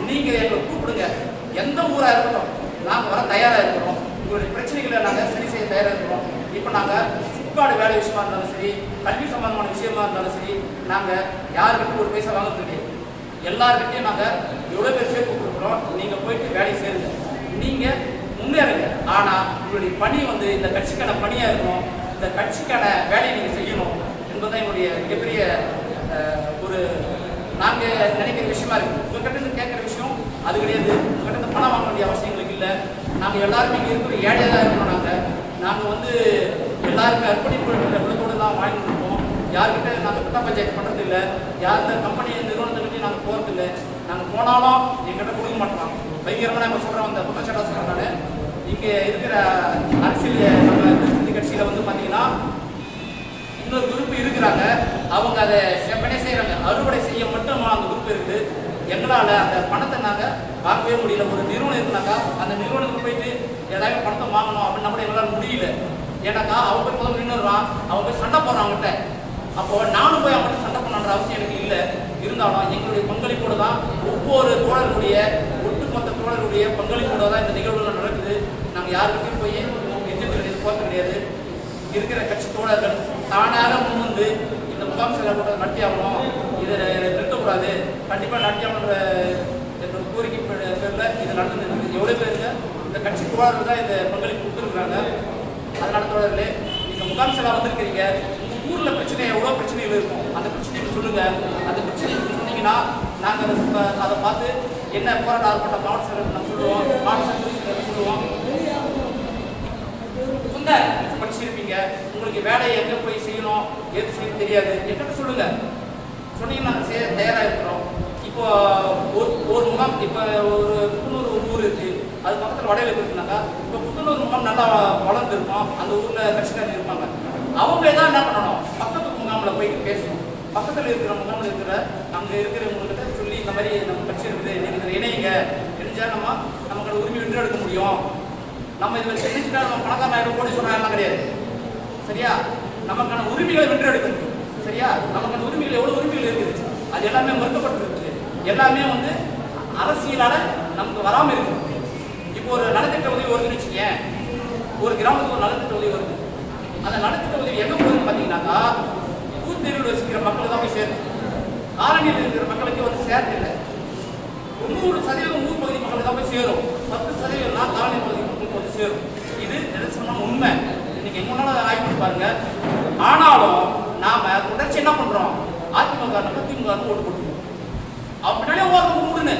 நீங்க எங்களை கூப்பிடுங்க எந்த ஊரா இருக்கட்டும் நாங்க வர தயாரா இருக்கிறோம் உங்களுடைய பிரச்சனைகளை நாங்க சரி செய்ய தயாரா இருக்கிறோம் இப்போ நாங்க சிப்காடு வேலை விஷயமா இருந்தாலும் சரி கல்வி சம்பந்தமான விஷயமா இருந்தாலும் சரி நாங்க யாருக்கிட்ட ஒரு பைசா வாங்க கிடையாது எல்லார்கிட்டையும் நாங்க எவ்வளவு பேர் சேர்த்து கொடுக்குறோம் நீங்க போயிட்டு வேலையை சேருங்க நீங்க முன்னேறுங்க ஆனா உங்களுடைய பணி வந்து இந்த கட்சிக்கான பணியா இருக்கணும் இந்த கட்சிக்கான வேலையை நீங்க செய்யணும் என்பதுதான் என்னுடைய மிகப்பெரிய அஹ், ஒரு நாங்க நினைக்கிற விஷயமா இருக்கு உங்ககிட்ட இருந்து கேட்கிற விஷயம் அது கிடையாது உங்ககிட்ட இருந்து பணம் வாங்க வேண்டிய அவசியம் எங்களுக்கு இல்லை நாங்க எல்லாருமே இங்க இருக்கிற ஏழையா தான் இருக்கணும் நாங்க நாங்க வந்து எல்லாருமே அர்ப்பணிப்பு விழுத்தோடு தான் வாழ்ந்துட்டு இருக்கோம் யார்கிட்ட நாங்க கிட்ட பஞ்சாயத்து பண்றது இல்ல யார் இந்த கம்பெனி நிறுவனத்துக்கிட்டையும் நாங்க போறது இல்ல நாங்க போனாலும் எங்கிட்ட கொடுக்க மாட்டோம் பயங்கரமா நாங்க சொல்றோம் அந்த குற்றச்சாட்டை சொல்றேன் நானு இங்க இருக்கிற அரசியல் நம்ம திருச்சி கட்சியில வந்து பாத்தீங்கன்னா இன்னொரு குரூப் இருக்கிறாங்க அவங்க அதை செப்பனே செய்யறாங்க அறுவடை செய்ய மட்டும் அந்த குரூப் இருக்கு எங்களால அந்த பணத்தை நாங்க வாங்கவே முடியல ஒரு நிறுவனம் இருக்குனாக்கா அந்த நிறுவனத்துக்கு போயிட்டு ஏதாவது பணத்தை வாங்கணும் அப்படின்னா கூட எங்களால முடியல ஏன்னாக்கா அவங்க போய் முதல்ல நின்றுறான் அவங்க போய் சண்டை போடுறான் அவங்ககிட்ட அப்போ நானும் போய் அவங்ககிட்ட சண்டை பண்ணன்ற அவசியம் எனக்கு இல்லை இருந்தாலும் எங்களுடைய பங்களிப்போடு தான் ஒவ்வொரு தோழர்களுடைய ஒட்டுமொத்த தோழர்களுடைய பங்களிப்போடு தான் இந்த நிகழ்வுகள் நடக்குது நாங்கள் யாருக்கிட்டையும் போய் எதிர்த்து கிடையாது போகிறது கிடையாது இருக்கிற கட்சி தோழர்கள் தானாக முன்வந்து இந்த முகாம் செயலர் கூட்டம் நடத்தி ஆகணும் இதை நிறுத்தக்கூடாது கண்டிப்பாக நடத்தி ஆகணுன்ற என்ற கோரிக்கை பே- பேர்ல இது நடந்து எவ்வளோ பேருங்க இந்த கட்சி தோழர்கள் தான் இந்த பங்களிப்பு கொடுத்துருக்குறாங்க அதனால தோழர்களே நீங்க முகாம் செயலா வந்திருக்கிறீங்க உங்க ஊர்ல பிரச்சனை எவ்வளோ பிரச்சனைகள் இருக்கும் அந்த பிரச்சனைகள் சொல்லுங்க அந்த பிரச்சனைகள் சொன்னீங்கன்னா நாங்க அதை ப- அதை பார்த்து என்ன போராட்ட ஆர்ப்பாட்டம் மாவட்ட செயலர் நாங்கள் சொல்லுவோம் மாவட்ட செயலர் சொல்லுவோம் சுந்தர் படிச்சிருப்பீங்க உங்களுக்கு வேலையை எங்க போய் செய்யணும் எது செய்யணும் தெரியாது என்கிட்ட சொல்லுங்க சொன்னீங்கன்னா நாங்க செய்ய தயாரா இருக்கிறோம் இப்போ ஒரு ஒரு முகாம் இப்போ ஒரு புத்துணூர் ஒரு ஊர் இருக்கு அது பக்கத்தில் வடையில இருக்குனாக்கா இப்போ புத்துணூர் முகாம் நல்லா வளர்ந்து இருக்கும் அந்த ஊர்ல கட்சிக்காரங்க இருப்பாங்க அவங்க எதாவது என்ன பண்ணணும் பக்கத்து முகாமில் போய் பேசணும் பக்கத்தில் இருக்கிற முகாமில் இருக்கிற அங்கே இருக்கிறவங்ககிட்ட சொல்லி இந்த மாதிரி நம்ம கட்சி இருக்குது நீங்கள் இதில் இணையுங்க இணைஞ்சா நம்ம நமக்கு உரிமை வென்று எடுக்க முடியும் நம்ம இதில் செஞ்சுட்டா நம்ம பணக்காரன் ஆயிடும் கோடி சொன்னாலாம் கிடையாது சரியா நமக்கான உரிமைகளை வென்றெடுக்க முடியும் சரியா நமக்கான உரிமைகள் எவ்வளவு உரிமைகள் இருக்குது அது எல்லாமே மறுக்கப்பட்டிருக்கு எல்லாமே வந்து அரசியலால நமக்கு வராம இருக்கு இப்போ ஒரு நலத்திட்ட உதவி வருதுன்னு வச்சுக்கேன் ஒரு கிராமத்துக்கு ஒரு நலத்திட்ட உதவி வருது அந்த நலத்திட்ட உதவி எங்க போகுதுன்னு பார்த்தீங்கன்னாக்கா ஊர் தெருவில் வசிக்கிற மக்களுக்கு தான் போய் சேரும் காலனியில் இருக்கிற மக்களுக்கு வந்து சேர்த்து இல்லை தொண்ணூறு சதவீதம் ஊர் பகுதி மக்களுக்கு தான் போய் சேரும் பத்து சதவீதம் தான் காலனி பகுதி மக்களுக்கு வந்து சேரும் இது நிதர்சனமான உண்மை இன்னைக்கு எங்க வேணாலும் ஆய்வு பண்ணி பாருங்க ஆனாலும் நாம தொடர்ச்சி என்ன பண்றோம் அதிமுக திமுக ஓட்டு போட்டுருவோம் அவன் பின்னாடியே ஓரம் மூடுன்னு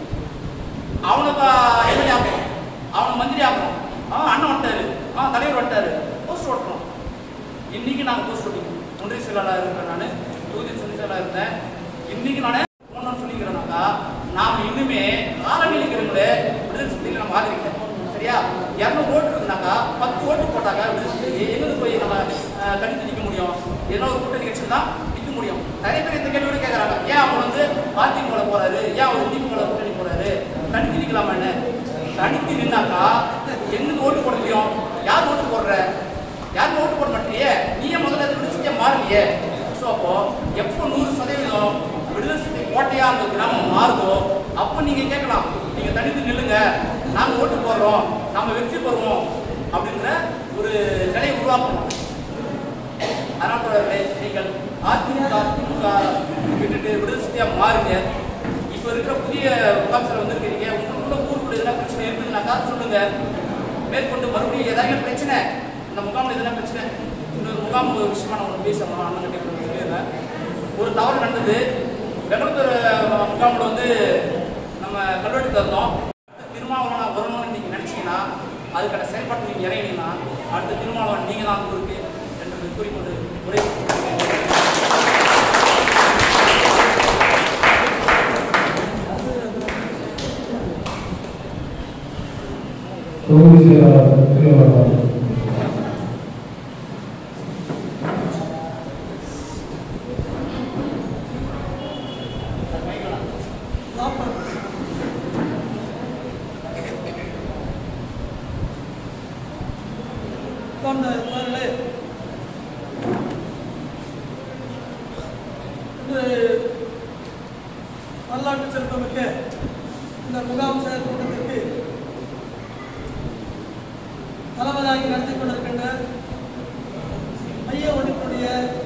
அவனுக்கு எம்எல்ஏ ஆக்கணும் அவனை மந்திரி ஆக்கணும் அவன் அண்ணன் வந்துட்டாரு அவன் தலைவர் வந்துட்டாரு போஸ்ட் ஓட்டுறோம் இன்னைக்கு நாங்கள் போஸ்ட் ஓட்டிக்கணும் ஒன்றிய செயலாளர் இருக்கேன் நான் தொகுதி துணை செயலாளர் இருந்தேன் இன்னைக்கு நான் ஒன்றும் சொல்லிக்கிறேன்னாக்கா நாம இன்னுமே காலநிலை இருக்கிறவங்களே விடுதலை சிறுத்தைகளை நம்ம ஆதரிக்கல சரியா இரநூறு ஓட்டு இருந்தாக்கா பத்து ஓட்டு போட்டாங்க விடுதலை சிறுத்தை எங்கே போய் நம்ம அஹ், தனித்து நிற்க முடியும் ஏதோ ஒரு கூட்டணி கட்சி தான் நிற்க முடியும் நிறைய பேர் இந்த கேள்வியோட கேட்குறாங்க ஏன் அவர் வந்து அதிமுக போறாரு ஏன் அவர் திமுக கூட்டணி போறாரு தனித்து நிற்கலாமா என்ன தனித்து நின்னாக்கா எங்க ஓட்டு போட முடியும் யார் ஓட்டு போடுற யாரும் ஓட்டு போட மாட்டியே நீயே முதல்ல அதை விடுதலை சிறுத்தையா மாறலையே ஸோ அப்போ எப்போ நூறு சதவீதம் விடுதலை சிறுத்தை கோட்டையா அந்த கிராமம் மாறுதோ அப்போ நீங்க கேட்கலாம் நீங்க தனித்து நில்லுங்க நாங்க ஓட்டு போடுறோம் நம்ம வெற்றி பெறுவோம் அப்படின்ற ஒரு நிலையை உருவாக்கணும் அதனால தோழர்களே, நீங்கள் அதிமுக திமுக விட்டுட்டு விடுதலை சிறுத்தையா மாறுங்க இப்போ இருக்கிற புதிய முகாம்சில் வந்திருக்கிறீங்க உங்களுக்குள்ள ஊருக்குள்ள எதனா பிரச்சனை இருக்குதுனாக்கா சொல்லுங்க மேற்கொண்டு மறுபடியும் ஏதாவது பிரச்சனை இந்த முகாமில் எதனா பிரச்சனை இன்னொரு முகாம் விஷயமா நான் உங்களுக்கு பேசணும் அண்ணன் கிட்ட சொல்லிடுறேன் ஒரு தவறு நடந்தது வெள்ளத்தூர் முகாமில் வந்து நம்ம கல்வெட்டு தந்தோம் திருமாவளவன் வரணும்னு நீங்கள் நினச்சிங்கன்னா அதுக்கான செயல்பாட்டு நீங்கள் இறங்கினீங்கன்னா அடுத்த திருமாவளவன் நீங்கள் தான் உங்களுக்கு என்று கூறிக்கொண்டு உரை தொகுதி செயலாளர் திருவாரூர் கொண்டார்களே இன்று வரலாற்று சிறப்புமிக்க இந்த முகாம் செயல் கூட்டத்திற்கு தலைவராகி நடத்தி கொண்டிருக்கின்ற மைய ஒன்றினுடைய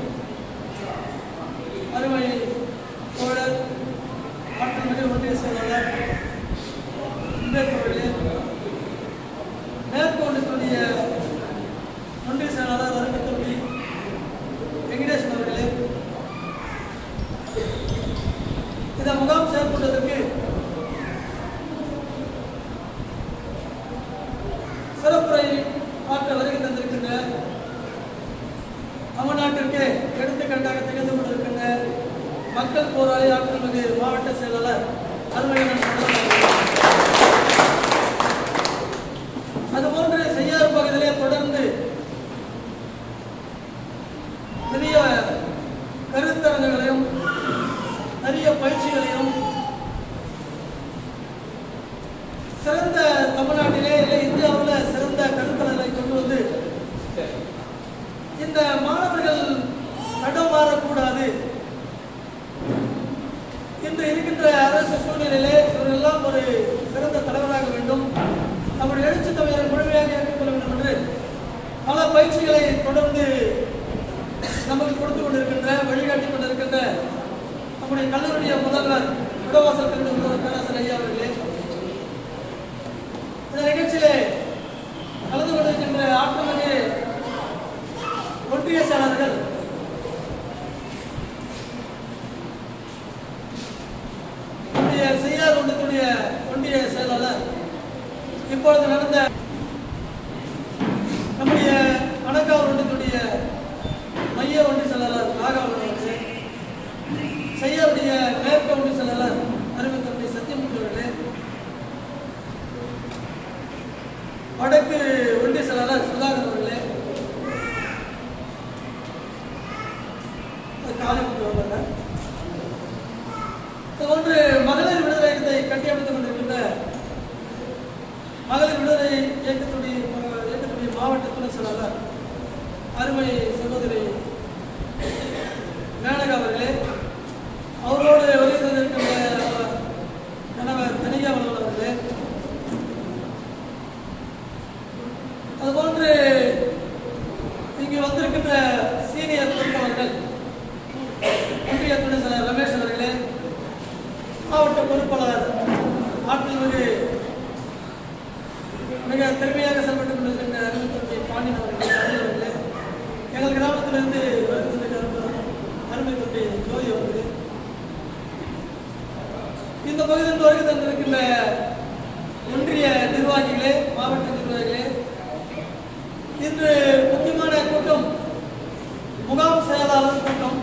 அருமை தோழர் ஆற்றல் மிகு ஒன்றிய செயலாளர் அம்பேத்கர் அவர்களே மேற்கு ஒன்றினுடைய ஒன்றிய செயலாளர் அருமை தம்பி வெங்கடேசன் அவர்களே இந்த முகாம் செயல்பட்டதற்கு சிறப்புரை ஆற்ற வருகை தந்திருக்கின்ற தமிழ்நாட்டிற்கு எடுத்துக்காட்டாக திகழ்ந்து கொண்டிருக்கின்ற மக்கள் போராளி ஆற்றல் மிகு மாவட்ட செயலாளர் அருமையான அதுபோன்று செய்யாறு பகுதியிலே தொடர்ந்து நிறைய கருத்தரங்குகளையும் நிறைய பயிற்சிகளையும் சிறந்த தமிழ்நாட்டிலே இல்லை இந்தியாவில் சிறந்த கருத்தரங்களை கொண்டு வந்து இந்த மாணவர்கள் தடம் மாறக்கூடாது இன்று இருக்கின்ற அரசு சூழ்நிலையிலே இவர்கள் எல்லாம் ஒரு சிறந்த தலைவராக வேண்டும் நம்முடைய எழுச்சி தமிழரை முழுமையாக ஏற்றுக்கொள்ள வேண்டும் என்று பல பயிற்சிகளை தொடர்ந்து நமக்கு கொடுத்து கொண்டிருக்கின்ற வழிகாட்டி கொண்டிருக்கின்ற நம்முடைய கல்லூரிய முதல்வர் விடவாசல் கல்வி முதல்வர் பேராசிரியர் ஐயா அவர்களே இந்த நிகழ்ச்சியிலே கலந்து கொண்டிருக்கின்ற ஆற்றமிகு ஒன்றிய செயலாளர்கள் நம்முடைய செய்யார் ஒன்றியத்துடைய ஒன்றிய செயலாளர் இப்பொழுது நடந்த நம்முடைய அணக்காவூர் ஒன்றியத்துடைய மைய ஒன்றிய செயலாளர் நாகாவூர் அவர்களே செய்யாருடைய மேற்கு ஒன்றிய செயலாளர் அறிவித்தருடைய சத்தியமூர்த்தி அவர்களே வடக்கு ஒன்றிய செயலாளர் சுதாகர் அவர்களே காலிமுத்து அவர்கள் இது போன்று மகளிர் விடுதலை இயக்கத்தை கட்டியமைத்துக் கொண்டிருக்கின்ற மகளிர் விடுதலை இயக்கத்துடைய இயக்கத்துடைய மாவட்ட துணை செயலாளர் அருமை சகோதரி மேனகா அவர்களே அவரோடு வருகை தந்திருக்கின்ற அவர் கணவர் கனிகா மலர் அவர்களே அதுபோன்று இங்கு வந்திருக்கின்ற சீனியர் பொறுப்பாளர்கள் ஒன்றிய துணை செயலர் ரமேஷ் அவர்களே மாவட்ட பொறுப்பாளர் ஆற்றல் மிகு மிக திறமையாக செயல்பட்டுக் கொண்டிருக்கின்ற அறிவித்தம்பி பாண்டியன் அவர்களே அருள் அவர்களே எங்கள் கிராமத்திலிருந்து வருகின்ற அருமை தம்பி ஜோதி அவர்களே இந்த பகுதியில் வருகை தந்திருக்கின்ற ஒன்றிய நிர்வாகிகளே மாவட்ட நிர்வாகிகளே இன்று முக்கியமான கூட்டம் முகாம் செயலாளர் கூட்டம்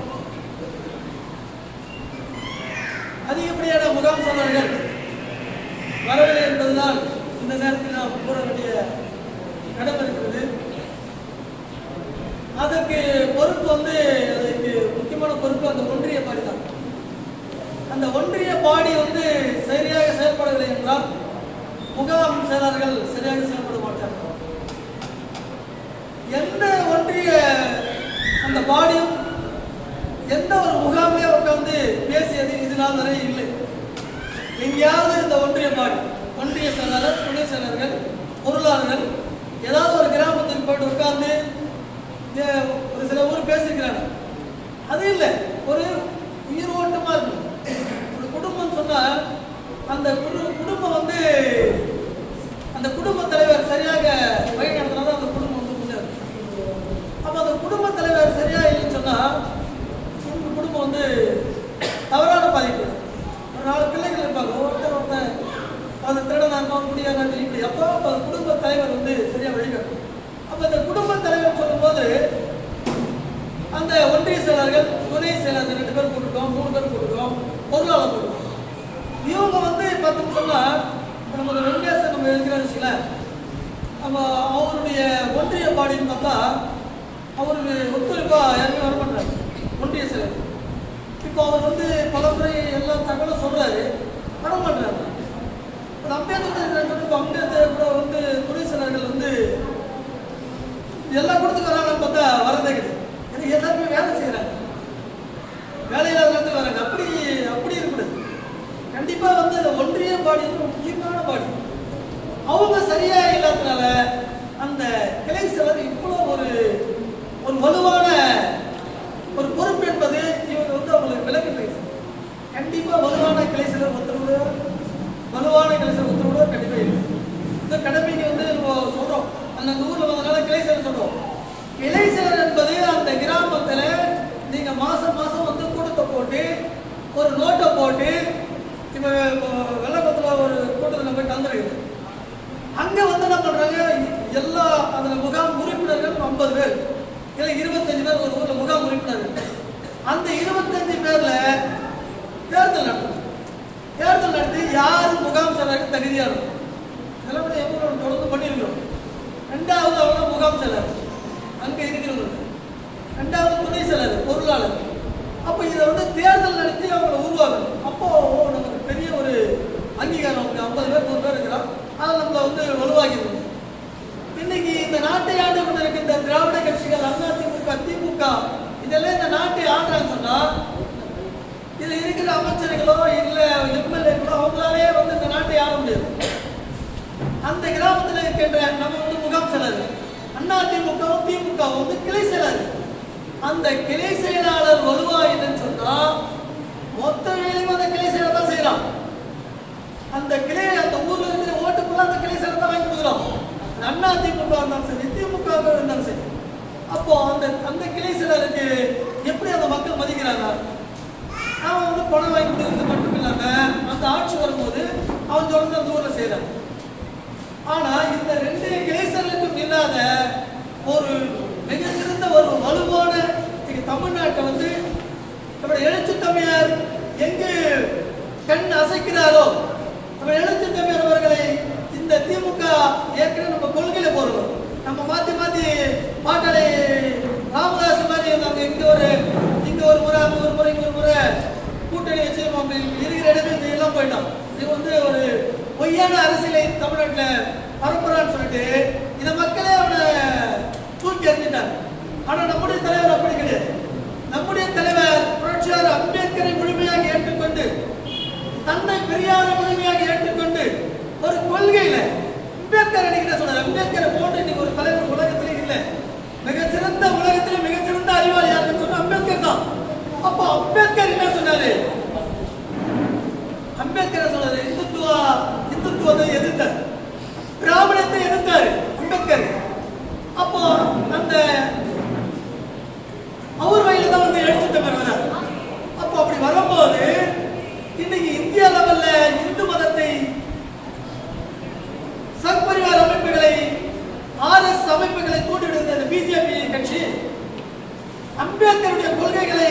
அதிகப்படியான முகாம் செயலாளர்கள் வரவில்லை என்பதுதான் இந்த நேரத்தில் நாம் கூற வேண்டிய கடமை இருக்கிறது அதற்கு பொறுப்பு வந்து அதுக்கு முக்கியமான பொறுப்பு அந்த ஒன்றிய பாடி தான் அந்த ஒன்றிய பாடி வந்து சரியாக செயல்படவில்லை என்றால் முகாம் செயலாளர்கள் சரியாக செயல்பட மாட்டார்கள் எந்த ஒன்றிய அந்த பாடியும் எந்த ஒரு முகாமிலே உட்கார்ந்து பேசியது இது நாள் வரை இல்லை எங்கேயாவது இந்த ஒன்றிய பாடி ஒன்றிய செயலாளர் துணை செயலர்கள் பொருளாளர்கள் ஏதாவது ஒரு கிராமத்துக்கு போயிட்டு உட்கார்ந்து ஏ, ஒரு சில ஊர் பேசிக்கிறாங்க அது இல்லை ஒரு உயிர் ஓட்டமா இருக்கும் ஒரு குடும்பம் சொன்னா அந்த குடு- குடும்பம் வந்து அந்த குடும்ப தலைவர் சரியாக வழி நடத்தினாதான் அந்த குடும்பம் வந்து முன்னேறும் அப்ப அந்த குடும்ப தலைவர் சரியா இல்லைன்னு சொன்னா உங்க குடும்பம் வந்து தவறான பாதிப்பு ஒரு நாலு பிள்ளைகள் இருப்பாங்க ஒருத்தர் ஒருத்தன் அது திருடனா இருப்பான் முடியாத இப்படி அப்போ அப்ப அந்த குடும்ப தலைவர் வந்து சரியா வழிகாட்டும் அப்ப இந்த குடும்ப தலைவர் சொல்லும்போது அந்த ஒன்றிய செயலாளர்கள் துணை செயலாளர் ரெண்டு பேர் போட்டுருக்கோம் மூணு பேர் போட்டுருக்கோம் பொருளாளர் போட்டுருக்கோம் இவங்க வந்து பார்த்தோம்னு சொன்னா இப்ப நம்ம ஒரு வெங்கடேசன் நம்ம இருக்கிறோம்னு வச்சுக்கலாம் நம்ம அவருடைய ஒன்றிய பாடின்னு பார்த்தா அவருக்கு ஒத்துழைப்பா யாருமே வர மாட்டாரு ஒன்றிய செயலர் இப்போ அவர் வந்து பல முறை எல்லா தகவலும் சொல்றாரு வர மாட்டாரு இப்போ அம்பேத்கர் சொல்லி இப்போ அம்பேத்கர் கூட வந்து துணை செயலர்கள் வந்து எல்லாம் கொடுத்து வராங்கன்னு பார்த்தா வரதே கிடையாது எனக்கு எல்லாருமே வேலை செய்கிறாங்க வேலை இல்லாத நேரத்தில் வராங்க அப்படி அப்படி இருக்கக்கூடாது கண்டிப்பா வந்து இந்த ஒன்றிய பாடி வந்து ஒரு முக்கியமான பாடி அவங்க சரியா இல்லாதனால அந்த கிளை சிலர் இவ்வளோ ஒரு ஒரு வலுவான ஒரு பொறுப்பு என்பது இவங்க வந்து அவங்களுக்கு விளக்குது கண்டிப்பா வலுவான கிளை சிலர் ஒருத்தரோட வலுவான கிளை சிலர் ஒருத்தரோட கண்டிப்பா இல்லை இந்த கடமைக்கு வந்து நம்ம சொல்றோம் அந்த ஊர்ல வந்தனால கிளை சிலர் சொல்றோம் கிளை சிலர் என்பது அந்த கிராமத்துல நீங்க மாசம் மாசம் வந்து கூட்டத்தை போட்டு ஒரு நோட்டை போட்டு இப்ப வெள்ளக்கத்துல ஒரு கூட்டத்தில் போய் கலந்துருக்குது அங்க வந்து என்ன பண்றாங்க எல்லா அதுல முகாம் உறுப்பினர்கள் ஐம்பது பேர் இல்ல இருபத்தஞ்சு பேர் ஒரு ஊர்ல முகாம் உறுப்பினர்கள் அந்த இருபத்தஞ்சு பேர்ல தேர்தல் நடத்தும் தேர்தல் நடத்தி யார் முகாம் செலருக்கு தகுதியா இருக்கும் இதெல்லாம் கூட எங்க ஊர்ல தொடர்ந்து பண்ணியிருக்கிறோம் ரெண்டாவது அவங்க முகாம் செலர் அங்க இருக்கிறவங்க ரெண்டாவது துணை செலர் பொருளாளர் அப்ப இதை வந்து தேர்தல் நடத்தி அவங்களை உருவாக்கணும் அப்போ நமக்கு பெரிய ஒரு அங்கீகாரம் அவங்க ஐம்பது பேர் நூறு பேர் இருக்கிறோம் அதை நம்மளை வந்து வலுவாகிறது இன்னைக்கு இந்த நாட்டை ஆண்டு கொண்டிருக்கிற இந்த திராவிட கட்சிகள் அண்ணா திமுக திமுக இதெல்லாம் இந்த நாட்டை ஆடுறான்னு சொன்னா இதுல இருக்கிற அமைச்சர்களோ இல்ல எம்எல்ஏக்களோ அவங்களாலே வந்து இந்த நாட்டை ஆட முடியாது அந்த கிராமத்தில் இருக்கின்ற நம்ம வந்து முகாம் செலர் அண்ணா திமுகவும் திமுக வந்து கிளை செலர் அந்த கிளை செயலாளர் வலுவாயுதுன்னு சொன்னா மொத்த வேலையும் அந்த கிளை செயலர் தான் செய்யறான் அந்த கிளை அந்த ஊர்ல இருக்கிற ஓட்டுக்குள்ள அந்த கிளை செயலர் தான் வாங்கி கொடுக்குறோம் அது அண்ணா திமுக இருந்தாலும் சரி திமுக இருந்தாலும் சரி அப்போ அந்த அந்த கிளை செயலருக்கு எப்படி அந்த மக்கள் மதிக்கிறாங்க அவன் வந்து பணம் வாங்கி கொடுக்கறது மட்டும் இல்லாம அந்த ஆட்சி வரும்போது அவன் தொடர்ந்து அந்த ஊர்ல செய்யறான் ஆனா இந்த ரெண்டு கிளேசர்களுக்கும் இல்லாத ஒரு மிக சிறந்த ஒரு வலுவான இன்னைக்கு தமிழ்நாட்டை வந்து நம்முடைய எழுச்சி தமிழர் எங்கு கண் அசைக்கிறாரோ நம்ம எழுச்சி தமிழர் அவர்களை இந்த திமுக ஏற்கனவே நம்ம கொள்கையில போறோம் நம்ம மாத்தி மாத்தி பாட்டாளி ராமதாஸ் மாதிரி நம்ம இங்க ஒரு இங்க ஒரு முறை அங்க ஒரு முறை இங்க ஒரு முறை கூட்டணி வச்சு நம்ம இருக்கிற இடமே இந்த எல்லாம் போயிட்டோம் இது வந்து ஒரு பொய்யான அரசியலை தமிழ்நாட்டில் பரப்புறான்னு சொல்லிட்டு இந்த மக்களே அவனை தூக்கி எறிஞ்சிட்டாங்க ஆனா நம்முடைய தலைவர் அப்படி கிடையாது நம்முடைய தலைவர் புரட்சியார் அம்பேத்கரை முழுமையாக ஏற்றுக்கொண்டு தந்தை பெரியாரை முழுமையாக ஏற்றுக்கொண்டு ஒரு கொள்கையில அம்பேத்கர் அன்னைக்கு சொல்றாரு அம்பேத்கரை போட்டு இன்னைக்கு ஒரு தலைவர் உலகத்திலே இல்லை மிக சிறந்த உலகத்திலே மிக சிறந்த அறிவாளி யாருன்னு சொன்னா அம்பேத்கர் தான் அப்போ அம்பேத்கர் என்ன சொன்னாரு அம்பேத்கர் சொன்னாரு இந்துத்துவா இந்துத்துவத்தை எதிர்த்தார் பிராமணத்தை எதிர்த்தாரு அம்பேத்கர் அப்போ அந்த அவர் வயல தான் வந்து எழுத்து தமிழ் வரார் அப்போ அப்படி வரும்போது இன்னைக்கு இந்தியா லெவல்ல இந்து மதத்தை சங்பரிவார அமைப்புகளை ஆர்எஸ் அமைப்புகளை தூண்டிவிடுகிற இந்த பிஜேபி கட்சி அம்பேத்கருடைய கொள்கைகளை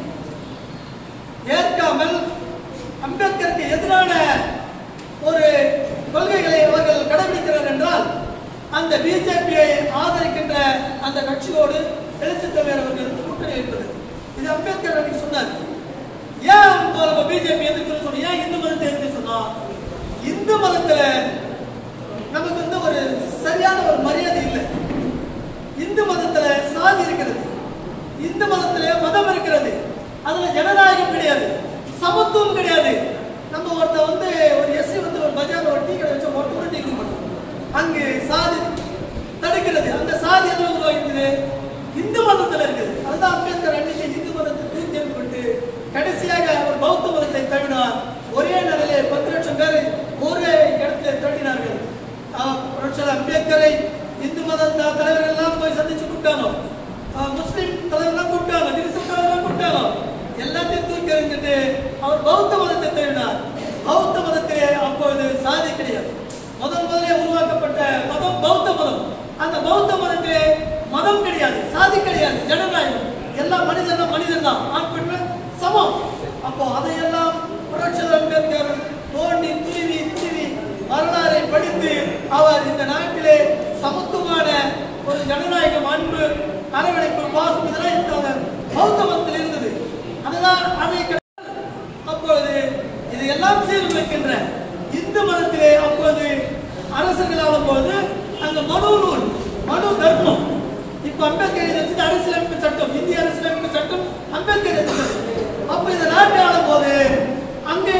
ஏற்காமல் அம்பேத்கருக்கு எதிரான ஒரு கொள்கைகளை அவர்கள் கடைபிடிக்கிறார் என்றால் அந்த பிஜேபியை ஆதரிக்கின்ற அந்த கட்சியோடு எழுச்சி தமிழர் அவர்கள் கூட்டணி வைப்பது இது அம்பேத்கர் அன்னைக்கு சொன்னார் ஏன் நம்ம பிஜேபி எதிர்க்கணும்னு சொன்னா ஏன் இந்து மதத்தை எதிர்த்து சொன்னா இந்து மதத்துல நமக்கு வந்து ஒரு சரியான ஒரு மரியாதை இல்லை இந்து மதத்துல சாதி இருக்கிறது இந்து மதத்துல மதம் இருக்கிறது அதுல ஜனநாயகம் கிடையாது சமத்துவம் கிடையாது நம்ம ஒருத்த வந்து ஒரு எஸ்சி வந்து ஒரு பஜார்ல ஒரு டீ கடை வச்சு ஒருத்த கூட டீ குடிக்க மாட்டோம் அங்கு சாதி தடுக்கிறது அந்த சாதி எதுல உருவாகிக்குது இந்து மதத்துல இருக்குது அதுதான் அம்பேத்கர் அன்னைக்கு இந்து மதத்தை தீர்த்தெடுப்பட்டு கடைசியாக அவர் பௌத்த மதத்தை தழுவினார் ஒரே நாளிலே பத்து லட்சம் பேர் ஒரே இடத்துல திரட்டினார்கள் ஆஹ் புரட்சியாளர் அம்பேத்கரை இந்து மத த- தலைவர்கள் எல்லாம் போய் சந்திச்சு கூப்பிட்டாங்க ஆஹ் முஸ்லிம் தலைவர்கள் கூப்பிட்டாங்க கிறிஸ்தவ தலைவர்கள் கூப்பிட்டாங்க எல்லாத்தையும் தூக்கி எறிஞ்சிட்டு அவர் பௌத்த மதத்தை தழுவினார் பௌத்த மதத்திலே அப்பொழுது சாதி கிடையாது முதல் முதலே உருவாக்கப்பட்ட மதம் பௌத்த மதம் அந்த பௌத்த மதத்திலே மதம் கிடையாது சாதி கிடையாது ஜனநாயகம் எல்லா மனிதன் தான் மனிதன் தான் ஆண் பெண்கள் சமம் அப்போ அதையெல்லாம் புரட்சியாளர் அம்பேத்கர் தோண்டி துருவி துருவி வரலாறை படித்து அவர் இந்த நாட்டிலே சமத்துவமான ஒரு ஜனநாயகம் அன்பு அரவணைப்பு பாசம் இதெல்லாம் இந்த பௌத்த மதத்தில் இருந்தது அதுதான் அதை கடந்து அப்பொழுது இதையெல்லாம் சீர்குலைக்கின்ற இந்து மதத்திலே அப்பொழுது அரசர்கள் ஆளும்போது அந்த மனு நூல் மனு தர்மம் இப்ப அம்பேத்கர் இதை வச்சுட்டு அரசியலமைப்பு சட்டம் இந்திய அரசியலமைப்பு சட்டம் அம்பேத்கர் எடுத்தது அப்ப இந்த நாட்டை ஆளும்போது அங்க எழுதிய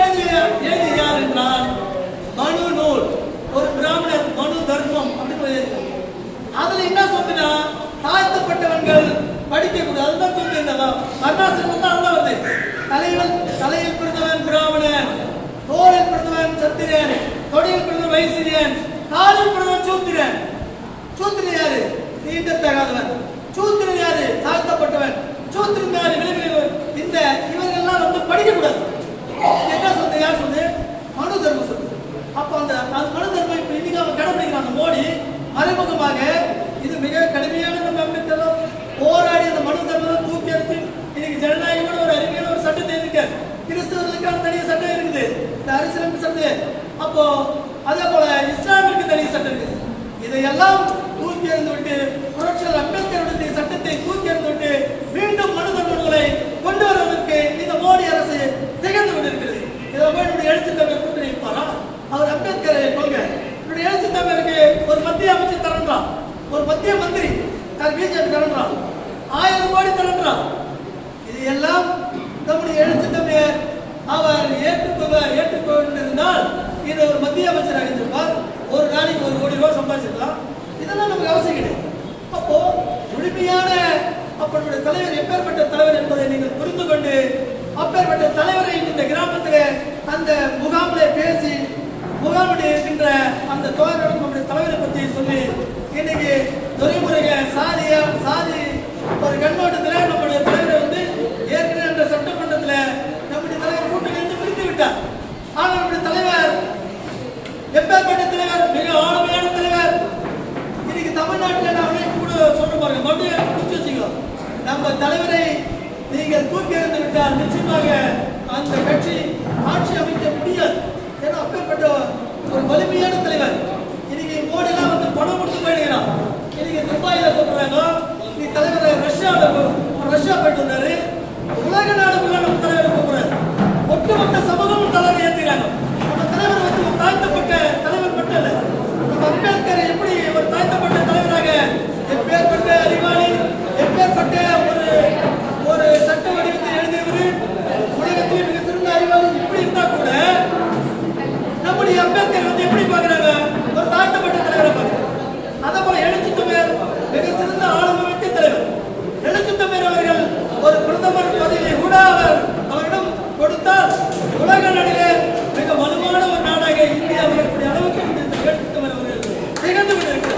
எழுதி யார் என்றால் மனு நூல் ஒரு பிராமணர் மனு தர்மம் அப்படின்னு எழுதியிருக்காங்க அதுல என்ன சொல்லுனா தாழ்த்தப்பட்டவர்கள் படிக்க கூடாது அதுதான் சொல்லி இந்த வர்ணாசிரமம் தான் அதுதான் வருது தலைவன் தலையில் பிறந்தவன் பிராமணன் தோளில் பிறந்தவன் சத்திரன் தொடையில் பிறந்தவன் வைசிரியன் காலில் பிறந்தவன் சூத்திரன் சூத்திரன் யாரு நீண்டத்தகாதவன் சூத்திரன் யாரு தாழ்த்தப்பட்டவன் சூத்திரன் யாரு விளைவுகள் இந்த இவர்கள்லாம் வந்து படிக்க கூடாது என்ன சொல்றது யார் சொல்றது மனு தர்மம் சொல்றது அப்போ அந்த அந்த மனு தர்மம் இப்ப இன்னைக்கு அவன் கடைபிடிக்கிறான் அந்த மோடி மறைமுகமாக இது மிக கடுமையான நம்ம அம்பேத்கர் போராடி அந்த மனு தர்மத்தை தூக்கி எடுத்து இன்னைக்கு ஜனநாயகமான ஒரு அருமையான ஒரு சட்டத்தை இருக்காரு கிறிஸ்தவர்களுக்கான தனி சட்டம் இருக்குது இந்த அரசியலமைப்பு சட்டம் அப்போ அதே போல இஸ்லாமிற்கு தனி சட்டம் இருக்குது இதையெல்லாம் தூக்கி எறிந்து விட்டு புரட்சியாளர் அம்பேத்கருடைய சட்டத்தை தூக்கி எறிந்து விட்டு மீண்டும் மனு தர்மங்களை கொண்டு வருவதற்கு இந்த மோடி அரசு திகழ்ந்து கொண்டிருக்கிறது இதை போய் என்னுடைய எழுத்து தமிழர் கூட்டணி இருப்பாரா அவர் அம்பேத்கர் கொள்கை என்னுடைய எழுத்து தமிழருக்கு ஒரு மத்திய அமைச்சர் தரன்றான் ஒரு மத்திய மந்திரி பிஜேபி தரன்றான் ஆயிரம் கோடி தரன்றான் இது எல்லாம் நம்முடைய எழுத்து தமிழர் அவர் ஏற்றுக்கொள்வார் ஏற்றுக்கொண்டிருந்தால் இது ஒரு மத்திய அமைச்சர் அறிந்திருப்பார் ஒரு நாளைக்கு ஒரு கோடி ரூபாய் சம்பாதிச்சிருக்கலாம் இதெல்லாம் நமக்கு அவசியம் கிடையாது அப்போ முழுமையான அப்பனுடைய தலைவர் எப்பேற்பட்ட தலைவர் என்பதை நீங்கள் புரிந்து கொண்டு அப்பேற்பட்ட தலைவரை இந்த கிராமத்திலே அந்த முகாமிலே பேசி முகாமில் இருக்கின்ற அந்த தோழர்களும் நம்முடைய தலைவரை பற்றி சொல்லி இன்னைக்கு துறைமுறைக சாதிய சாதி ஒரு கண்ணோட்டத்தில் நம்முடைய தலைவரை வந்து ஏற்கனவே அந்த சட்டமன்றத்தில் நம்முடைய தலைவர் கூட்டணி வந்து பிரித்து விட்டார் ஆனால் நம்முடைய தலைவர் எப்பேற்பட்ட தலைவர் மிக ஆளுமையான தலைவர் இன்னைக்கு தமிழ்நாட்டில் நான் அன்னைக்கு கூட சொல்ற பாருங்க மறுபடியும் முடிச்சு வச்சுக்கோ நம்ம தலைவரை நீங்கள் தூக்கி எறிந்து விட்டால் நிச்சயமாக அந்த கட்சி ஆட்சி அமைக்க முடியாது ஏன்னா அப்பேற்பட்ட ஒரு வலிமையான தலைவர் இன்னைக்கு மோடிலாம் வந்து பணம் கொடுத்து போயிடுகிறான் இன்னைக்கு துபாயில கூப்பிடுறாங்க நீ தலைவரை ரஷ்யாவில் ரஷ்யா போயிட்டு வந்தாரு உலக நாடுக்குள்ள நம்ம தலைவரை கூப்பிடுறாரு ஒட்டுமொத்த சமூகமும் தலைவரை ஏற்றுகிறாங்க நம்ம தலைவர் வந்து ஒரு தாழ்த்தப்பட்ட தலைவர் மட்டும் இல்லை நம்ம அம்பேத்கர் எப்படி ஒரு தாழ்த்தப்பட்ட தலைவராக எப்பேற்பட்ட அறிவாளி எப்பேற்பட்ட ஒரு ஒரு சட்ட வடிவத்தை எழுதியவர் உலகத்தில் மிக சிறந்த அறிவாளி இப்படி இருந்தா கூட நம்முடைய அம்பேத்கர் வந்து எப்படி பார்க்கறாங்க ஒரு தாழ்த்தப்பட்ட தலைவரை பார்க்கறாங்க அதே போல எழுச்சி தமிழர் மிக சிறந்த ஆளுமை மிக்க தலைவர் எழுச்சி தமிழர் அவர்கள் ஒரு பிரதமர் பதவியை கூட அவர் அவரிடம் கொடுத்தால் உலக நாடிலே மிக வலுவான ஒரு நாடாக இந்தியா வரக்கூடிய அளவுக்கு இந்த எழுச்சி தமிழர் அவர்கள் திகழ்ந்து கொண்டிருக்கிறார்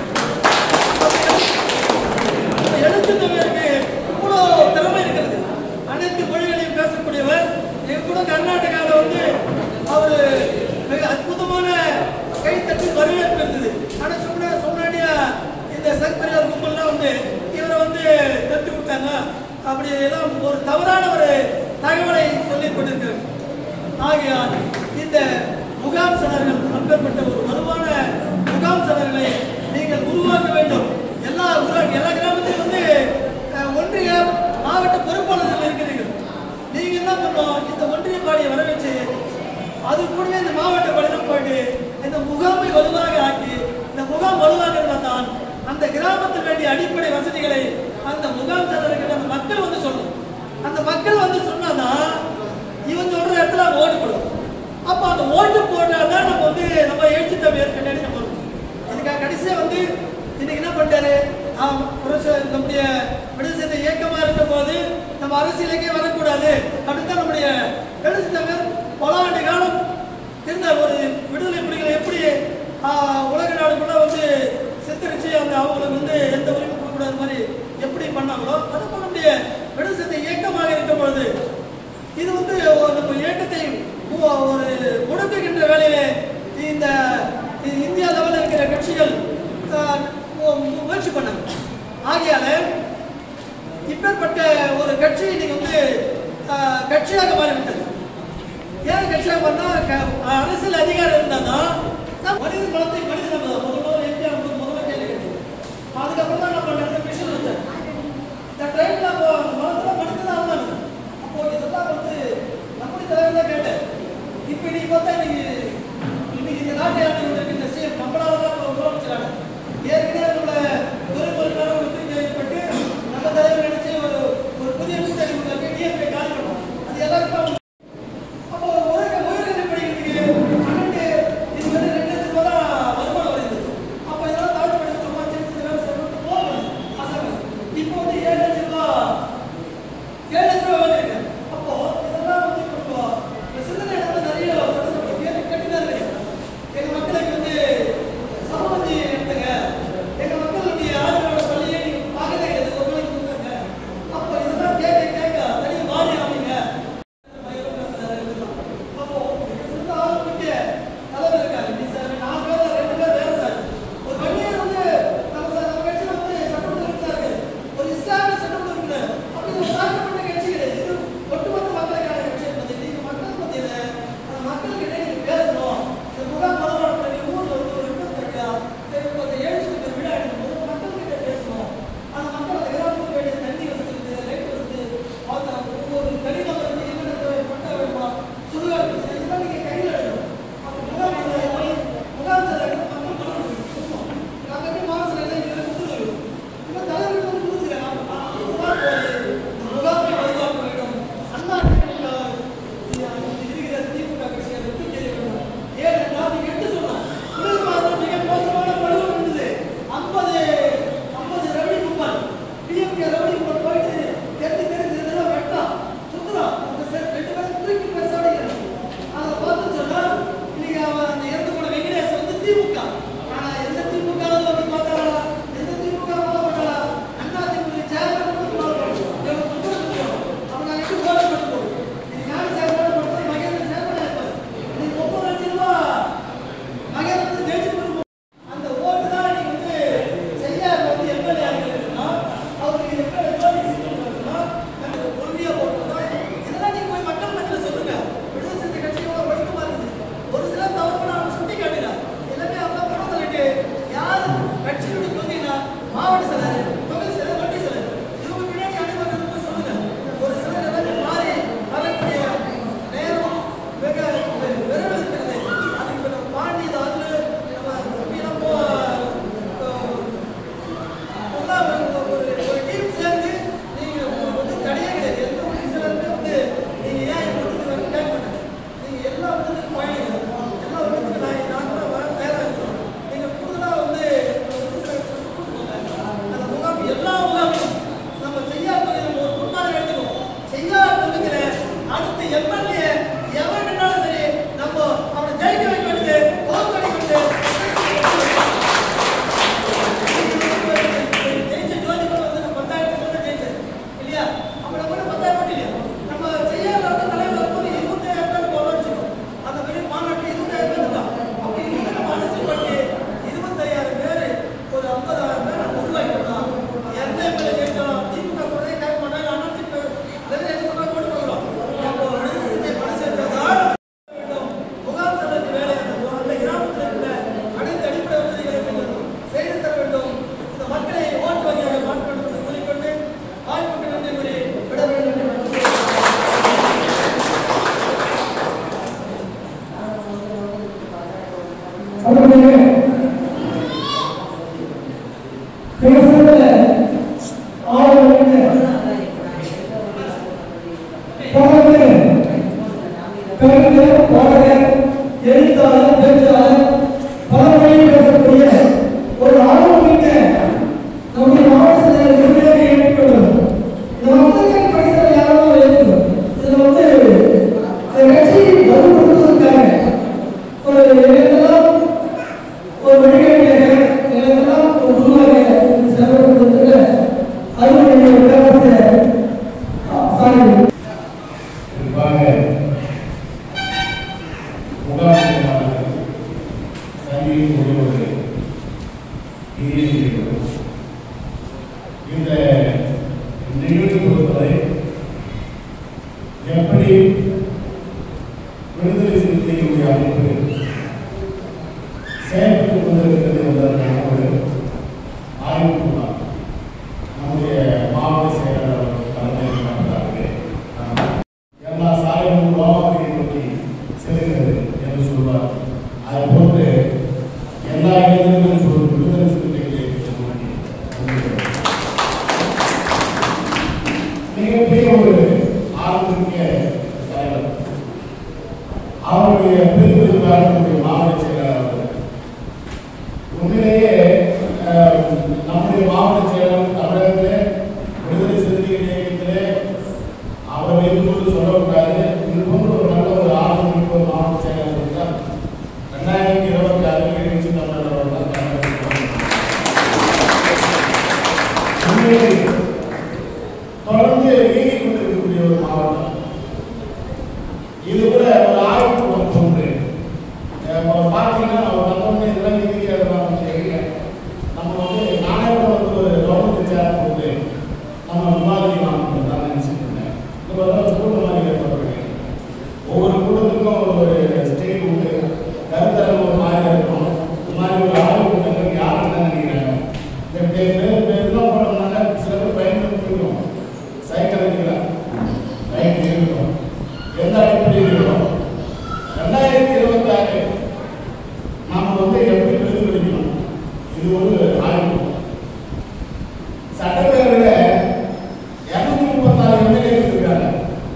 அப்ப எழுத்து தமிழருக்கு இவ்வளோ திறமை இருக்கிறது அனைத்து மொழிகளையும் பேசக்கூடியவர் எங்க கூட கர்நாடகாவில் வந்து அவர் மிக அற்புதமான கைத்தட்டி வரவேற்பு இருந்தது ஆனால் சொன்ன சொன்னாடியா இந்த சர்க்கரையார் கும்பல்லாம் வந்து இவரை வந்து தட்டி விட்டாங்க அப்படி எல்லாம் ஒரு தவறான ஒரு தகவலை சொல்லிக் கொண்டிருக்கிறார் ஆகையால் இந்த முகாம் சலர்கள் அப்பேற்பட்ட ஒரு வலுவான முகாம் சலர்களை நீங்கள் உருவாக்க வேண்டும் எல்லா ஊரா- எல்லா கிராமத்திலும் வந்து அஹ், ஒன்றிய மாவட்ட பொறுப்பாளர்கள் இருக்கிறீர்கள் நீங்க என்ன பண்ணணும் இந்த ஒன்றிய பாடியை வர வச்சு அது கூடவே இந்த மாவட்ட படையிலும் போயிட்டு இந்த முகாமை வலுவாக ஆக்கி இந்த முகாம் வலுவாக இருந்தால் தான் அந்த கிராமத்தில் வேண்டிய அடிப்படை வசதிகளை அந்த முகாம் சலர்கிட்ட அந்த மக்கள் வந்து சொல்லணும் அந்த மக்கள் வந்து சொன்னாதான் இவன் சொல்ற இடத்துல அவங்க ஓட்டு போடுவோம் அப்ப அந்த ஓட்டு போட்டாதான் நம்ம வந்து நம்ம எழுச்சி தமிழர் பின்னாடி நம்ம இருக்கணும். இதுக்காக கடைசியா வந்து இன்னைக்கு என்ன பண்ணிட்டாரு ஆம், புரட்சி- நம்முடைய விடுதலை இயக்கமா இருந்த போது நம்ம அரசியலுக்கே வரக்கூடாது அப்படின்னு தான் நம்முடைய எழுச்சி தமிழர் பல ஆண்டு காலம் இருந்தார் ஒரு விடுதலை புலிகளை எப்படி ஆ, உலக நாடுக்குள்ள வந்து சித்தரிச்சு அந்த அவங்களுக்கு வந்து எந்த உரிமை கொடுக்கக்கூடாது மாதிரி எப்படி பண்ணாங்களோ அதை போல நம்முடைய விடுதலை இயக்கமாக இருக்கும் பொழுது இது வந்து ஒரு நம்ம இயக்கத்தை மு- ஒரு முடக்குகின்ற வேலையிலே இந்த இ- இந்தியா லெவலில் இருக்கிற கட்சிகள் ஆஹ், மு- மு- முயற்சி பண்ணாங்க ஆகையால இப்பேற்பட்ட ஒரு கட்சி இன்னைக்கு வந்து ஆஹ், கட்சியாக மாறிவிட்டது ஏன் கட்சியாக பண்ணா க- அரசியல் அதிகாரம் இருந்தாதான் நான் மனித குலத்தை மனித நம்ம முதல்வர் எம்ஜிஆர் வந்து முதல்ல கேள்வி கேட்டோம் அதுக்கப்புறம் தான் நம்ம நடந்த மிஷன் வச்சேன் இந்த ட்ரெயின்ல அப்போ மரத்தில் மனிதன் ஆகலாம் அப்போ இதெல்லாம் வந்து நம்முடைய தலைவர் தான் கேட்டேன் இப்போ இன்னைக்கு பார்த்தா இன்னைக்கு இன்னைக்கு இந்த நாட்டை ஆண்டு இந்த சிஎம் நம்மளால தான் இப்போ முதலமைச்சராக ஏற்கனவே நம்மள ஒரு ஒரு நேரம் வந்து கேள்விப்பட்டு நம்ம தலைவர் நினைச்சு ஒரு ஒரு புதிய கூட்டணி உருவாக்கி டிஎம்கே காலி பண்ணோம் அது எல்லாருக்கும் அப்போ உலக உயர்கல்வி படிக்கிறது அவருடைய பேசுகிற ஆளுநர் பாடகர் கவிஞர் பாடகர் எழுத்தாளர் பேச்சாளர் பல மொழியில் பேசக்கூடிய ஒரு ஆர்வமிக்க நம்முடைய மாவட்ட செயலர் விருதுகளை ஏற்றுக்கொள்வது இந்த மக்களுக்கு பரிசலை யாரும் ஏற்று இதுல வந்து அந்த கட்சியை வலுப்படுத்துவதற்காக ஒரு எனக்கெல்லாம் ஒரு வழிகாட்டியாக எனக்கெல்லாம் ஒரு குருவாக செயல்படுவதற்கு அருமையுடைய விளக்கத்தை சாரி குறிப்பாக முகாமில் சந்திக்கக்கூடிய ஒரு இனிய நிகழ்வு. இந்த நிகழ்வை பொறுத்தவரை எப்படி விடுதலை சிறுத்தைகளுடைய அமைப்பு செயல்பட்டுக் கொண்டிருக்கிறது என்பதற்கான ஒரு ஆய்வு கூட்டம் நம்முடைய மாவட்ட செயலாளர் அவர்கள் தலைமையில் நடந்தார்கள் எல்லா சாலைகளும் ரோமாபுரியை நோக்கி செல்கிறது என்று சொல்வார் அதை போன்று எல்லா இடங்களிலும் சொல்லும் விடுதலை சிறுத்தைகளை நோக்கி செல்கிறது. மிகப்பெரிய ஒரு ஆர்வமிக்க தலைவர் அவருடைய பிரதிபலிப்பாக நம்முடைய மாவட்ட செயலாளர் அவர்கள். உண்மையிலேயே அஹ், நம்முடைய மாவட்ட செயலாளர் தமிழகத்திலே விடுதலை சிறுத்தைகள் இயக்கத்திலே அவரை வைத்துக்கொண்டு சொல்லக்கூடாது இது போன்ற ஒரு நல்ல ஒரு ஆர்வம் மிக்க ஒரு மாவட்ட செயலாளர் இருந்தால் ரெண்டாயிரத்தி இருபத்தி ஆறில் எழுச்சி தமிழர் அவர்கள் தான் உண்மையிலே தொடர்ந்து இயங்கிக் கொண்டிருக்கக்கூடிய ஒரு மாவட்டம் இது கூட ஒரு ஆய்வு ஒன்று பார்த்தீங்கன்னா அவர் வந்தோடனே இதெல்லாம் இயங்கிக்கிறதெல்லாம் தெரியல நம்ம வந்து நானே கூட வந்து ஒரு கவர்மெண்ட் சேர் போட்டு நம்ம விவாதிக்கலாம் தான் நினைச்சிட்டு இருந்தேன் இப்போ வந்து ஒரு கூட்டம் மாதிரி ஏற்படுறேன் ஒவ்வொரு கூட்டத்துக்கும் ஒரு ஸ்டேட் உண்டு கருத்தரங்கு ஒரு மாதிரி இருக்கும் இந்த மாதிரி ஒரு ஆய்வு கூட்டங்கள் யார் என்ன நினைக்கிறாங்க இந்த பேர் பேர் பேர்லாம் போனோம்னால சில பேர் பயன்படுத்திக்கிறோம் சைக்கிள் இருக்கிறாங்க ரைட் இருக்கணும் எந்த அடிப்படையில் இருக்கணும் ரெண்டாயிரத்தி இருபத்தி ஆறு நாம வந்து எப்படி பிரதிபலிக்கணும் இது ஒரு ஆய்வு சட்டப்பேரவையில இருநூத்தி முப்பத்தாறு எம்எல்ஏ இருக்காங்க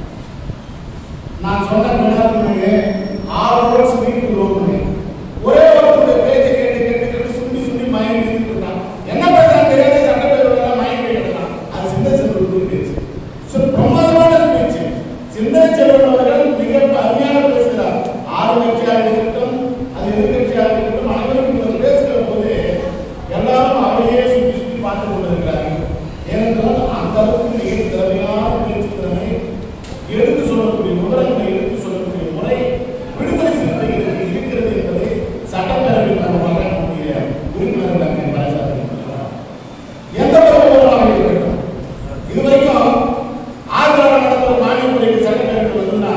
நான் சொன்ன கொண்டாடுறவங்க ஆறு ரோட்ஸ் வீட்டு ரோடு ஒரே ஒருத்தருடைய பேச்சை கேட்டு கேட்டு கேட்டு சுண்டி சுண்டி மயங்கி நின்னுட்டு இருக்கான் என்ன பேசுறாங்க தெரியாத சட்டப்பேரவையில மயங்கி இருக்கான் அது சிந்த செல்வன் பேச்சு So, பிரமாதமான பேச்சு சிந்த செல்வன் அவர்கள் மிக அருமையாக பேசுகிறார் ஆளுங்கட்சியாக இருக்கட்டும் அது எதிர்கட்சியாக இருக்கட்டும் அனைவருக்கும் இவர் பேசுகிற போது எல்லாரும் அவையே சுற்றி சுற்றி பார்த்து கொண்டிருக்கிறார்கள் ஏனென்றால் அந்த அளவுக்கு மிக திறமையான பேச்சு திறமை எடுத்து சொல்லக்கூடிய விவரங்களை எடுத்து சொல்லக்கூடிய முறை விடுதலை சிறுத்தைகளுக்கு இருக்கிறது என்பதை சட்டப்பேரவை மூலமாக நம்முடைய உறுப்பினர்கள் அங்கே பறைசாற்றுகிறார் எந்த ஒரு விவரமாக இருக்கட்டும் இதுவரைக்கும் ஆந்திராவில் நடந்த ஒரு மானிய முறைக்கு சட்டப்பேரவை வந்துன்னா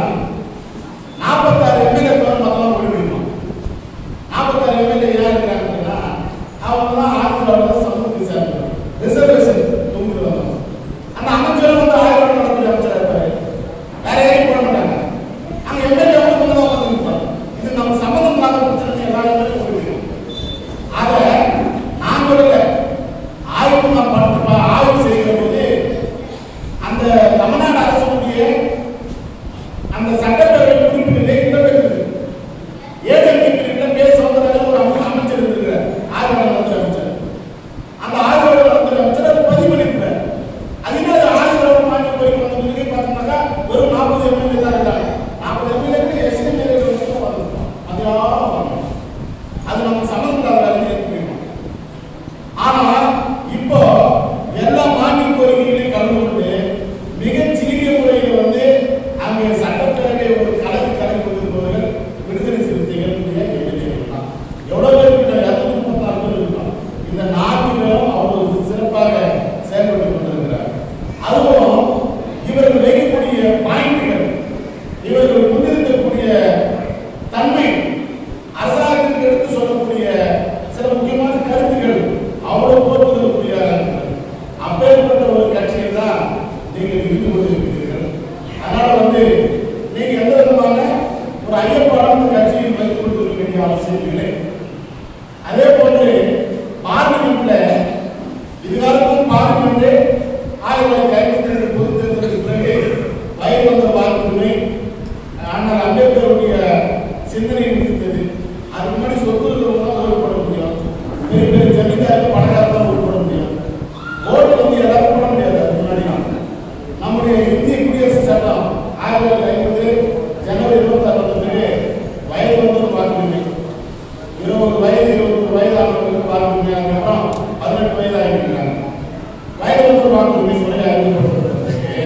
நாற்பத்தாறு எம்எல்ஏ மொத்தமாக ஓடிவிடுவோம் நாற்பத்தாறு எம்எல்ஏ யார் இருக்காங்கன்னா அவங்க தான் ஆந்திராவில் சமூகத்தை சேர்ந்தவர் ரிசர்வேஷன் தொங்குறவங்க அந்த அமைச்சர் வந்து ஆயிரம் நடக்கூடிய அமைச்சராக இருப்பாரு வேற யாரையும் போட மாட்டாங்க அங்க எம்எல்ஏ வந்து கொண்டு தான் வந்து நிற்பாங்க இது நம்ம சம்மந்தம் இல்லாத பிரச்சனை எல்லா எம்எல்ஏ போயிடும் அத நான் சொல்லல ஆய்வு நான் பார்த்து ஆய்வு செய்கிற போது அந்த தமிழ்நாடு அரசுடைய அந்த சட்டப்பேரவை குறிப்பிலே இடம்பெற்றது ஏஜென்சி பிரிவுல பேச வந்ததாக ஒரு அமை- அமைச்சர் இருக்கிறார் ஆய்வாளர் நலத்துறை அமைச்சர் அந்த ஆய்வாளர் நலத்துறை அமைச்சர் அதை பதிவு பண்ணிருக்கிறார் அதுவே அது ஆய்வாளர் மாற்றி போய் வந்த பிறகு பார்த்தோம்னாக்கா ஒரு நாற்பது எம்எல்ஏ தான் இருக்காங்க நாற்பது எம்எல்ஏ எஸ்சி எம்எல்ஏ வந்திருக்கோம் அது யாரும் வரணும். அது நமக்கு சம்மந்தம் இல்லாத வேலையை ஏற்படுத்தணும் ஆனா இப்போ எல்லா மானிய கோரிக்கைகளையும் கலந்து கொண்டு மிகச் சிறிய முறையில் வந்து அங்கே சட்டப்பேரவை ஒரு கலந்து கலந்து கொண்டிருப்பவர்கள் விடுதலை சிறுத்தைகள் எம்எல்ஏ தான் எவ்வளவு பேர் கிட்ட இருநூத்தி முப்பத்தாறு பேர் இருக்கோம் இந்த நான்கு பேரும் அவ்வளவு சிறப்பாக செயல்பட்டு கொண்டிருக்கிறார் அதுவும் இவர்கள் வைக்கக்கூடிய பாயிண்ட்கள் இவர்கள் முன்னிறுத்தக்கூடிய தன்மை அரசாங்கத்துக்கு எடுத்து சொல்லக்கூடிய சில முக்கியமான கருத்துக்கள் அவ்வளவு போட்டுதலுக்குரிய அப்பேற்பட்ட ஒரு கட்சியில் தான் நீங்கள் இருந்து கொண்டிருக்கிறீர்கள் அதனால வந்து நீங்க எந்த விதமான ஒரு ஐயப்பாடான கட்சியில் வைத்துக் கொண்டிருக்க வேண்டிய அவசியம் இல்லை அதே போன்று பார்லிமெண்ட்ல இதுவரைக்கும் பார்லிமெண்ட் ஆயிரத்தி தொள்ளாயிரத்தி ஐம்பத்தி ரெண்டு பொது தேர்தலுக்கு பிறகு வயது வந்த வாக்குரிமை ஆனால் அம்பேத்கருடைய சிந்தனை இருந்தது அதுக்கு முன்னாடி சொத்து இருக்கிறவங்க தான் ஓட்டு போட முடியும் பெரிய பெரிய ஜமீன்தாருக்கு பணக்காரர் தான் ஓட்டு போட முடியும் ஓட்டு வந்து எல்லாரும் போட முடியாது அதுக்கு முன்னாடி நம்முடைய இந்திய குடியரசு சட்டம் ஆயிரத்தி தொள்ளாயிரத்தி ஐம்பது ஜனவரி இருபத்தி ஆறு பிறகு வயது வந்தவர் வாக்குரிமை இருபது வயது இருபத்தி வயது ஆனவர்களுக்கு வாக்குரிமை அதுக்கப்புறம் பதினெட்டு வயது ஆகிருக்கிறாங்க வயது வந்தவர் வாக்குரிமை முறை அறிமுகப்படுத்தப்பட்டிருக்கு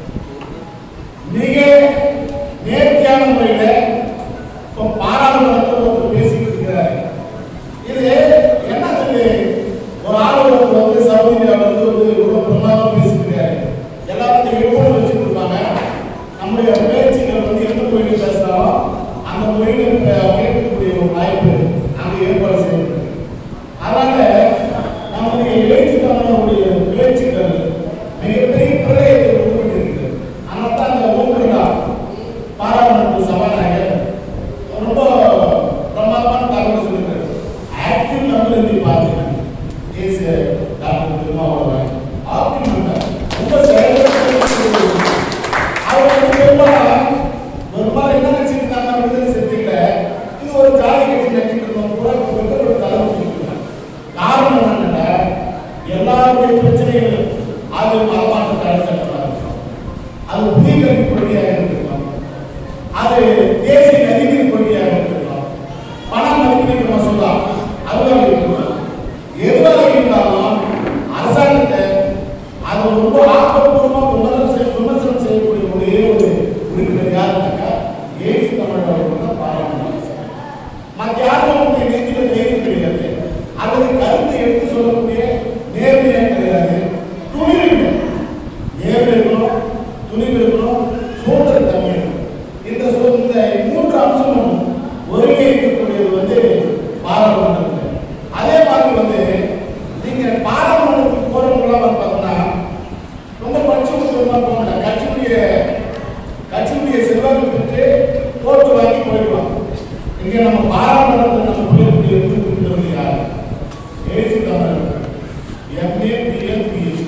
மிக நேர்த்தியான முறையில இப்போ பாராளுமன்றத்தில் ஒருத்தர் பேசிட்டு இருக்கிறார் இது என்ன சொல்லி ஒரு ஆளுநர் வந்து சவுதி இந்தியாவில் வந்து ஒரு ரொம்ப பிரமாதம் பேசிட்டு இருக்காரு எல்லாத்தையும் எழுபது வச்சுட்டு இருப்பாங்க நம்முடைய பேச்சுக்கள் வந்து எந்த மொழியில் பேசுறாலும் அந்த மொழியில் கேட்கக்கூடிய ஒரு வாய்ப்பு அங்கே ஏற்பாடு செய்யப்பட்டிருக்கு அதனால நம்முடைய எழுத்துக்காரனுடைய பேச்சுக்கள் மிகப்பெரிய பிரளயத்தை உருவாக்கியிருக்கு அதனால தான் அந்த ஓம்புடா பாராளுமன்ற சபாநாயகர் ரொம்ப பிரமாதமான தகவல் சொல்லியிருக்காரு ஆக்டிவ் நம்பர் எப்படி பார்த்தீங்க is doctor Thirumavalavan active number ரொம்ப செயல்பட்டு அவர் வந்து பெரும்பாலும் பெரும்பாலும் என்ன நினைச்சிருந்தாங்க விடுதலை செலுத்திக்கல இது ஒரு ஜாதி கட்சி நினைச்சிட்டு இருந்தோம் கூட ஒரு தலைவர் காரணம் என்னன்னா எல்லாருடைய பிரச்சனைகளும் அது மதமாற்ற தடுக்கப்படாது அது புதிய கல்வி கொள்கையாக இருக்கலாம் அது தேசிய நதிநீர் கொள்கையாக இருக்கலாம் பண மதிப்பீடு மசோதா அதுவாக இருக்கலாம் எதுவாக இருந்தாலும் அரசாங்கத்தை அது ரொம்ப ஆக்கப்பூர்வமா விமர்சனம் செய்ய விமர்சனம் செய்யக்கூடிய ஒரே ஒரு உறுப்பினர் யாருனாக்கா ஏசி தமிழர்கள் தான் பாராளுமன்ற மற்ற யாரும் அவங்க நெஞ்சில தைரியம் கிடையாது அல்லது கருத்தை எடுத்து சொல்லக்கூடிய நேர்மையாக கிடையாது துணிவு இல்லை நேர்மை இருக்கணும் துணிவு இருக்கணும் சுதந்திர தன்மை இருக்கணும் இந்த சு- இந்த மூன்று அம்சமும் ஒருங்கிணைக்கக்கூடியது வந்து பாராளுமன்றத்தில் அதே மாதிரி வந்து நீங்க பாராளுமன்றத்துக்கு போறவங்களாம் வந்து பார்த்தீங்கன்னா ரொம்ப பட்சம் போக மாட்டாங்க கட்சியுடைய கட்சியுடைய செல்வாக்கு பெற்று ஓட்டு வாங்கி போயிடுவாங்க இங்க நம்ம பாராளுமன்றத்தில் நம்ம பிள்ளைகளுடைய இருக்கிறது யார் ஏசி தமிழ் எம்ஏ பிஎம் பிஹெச்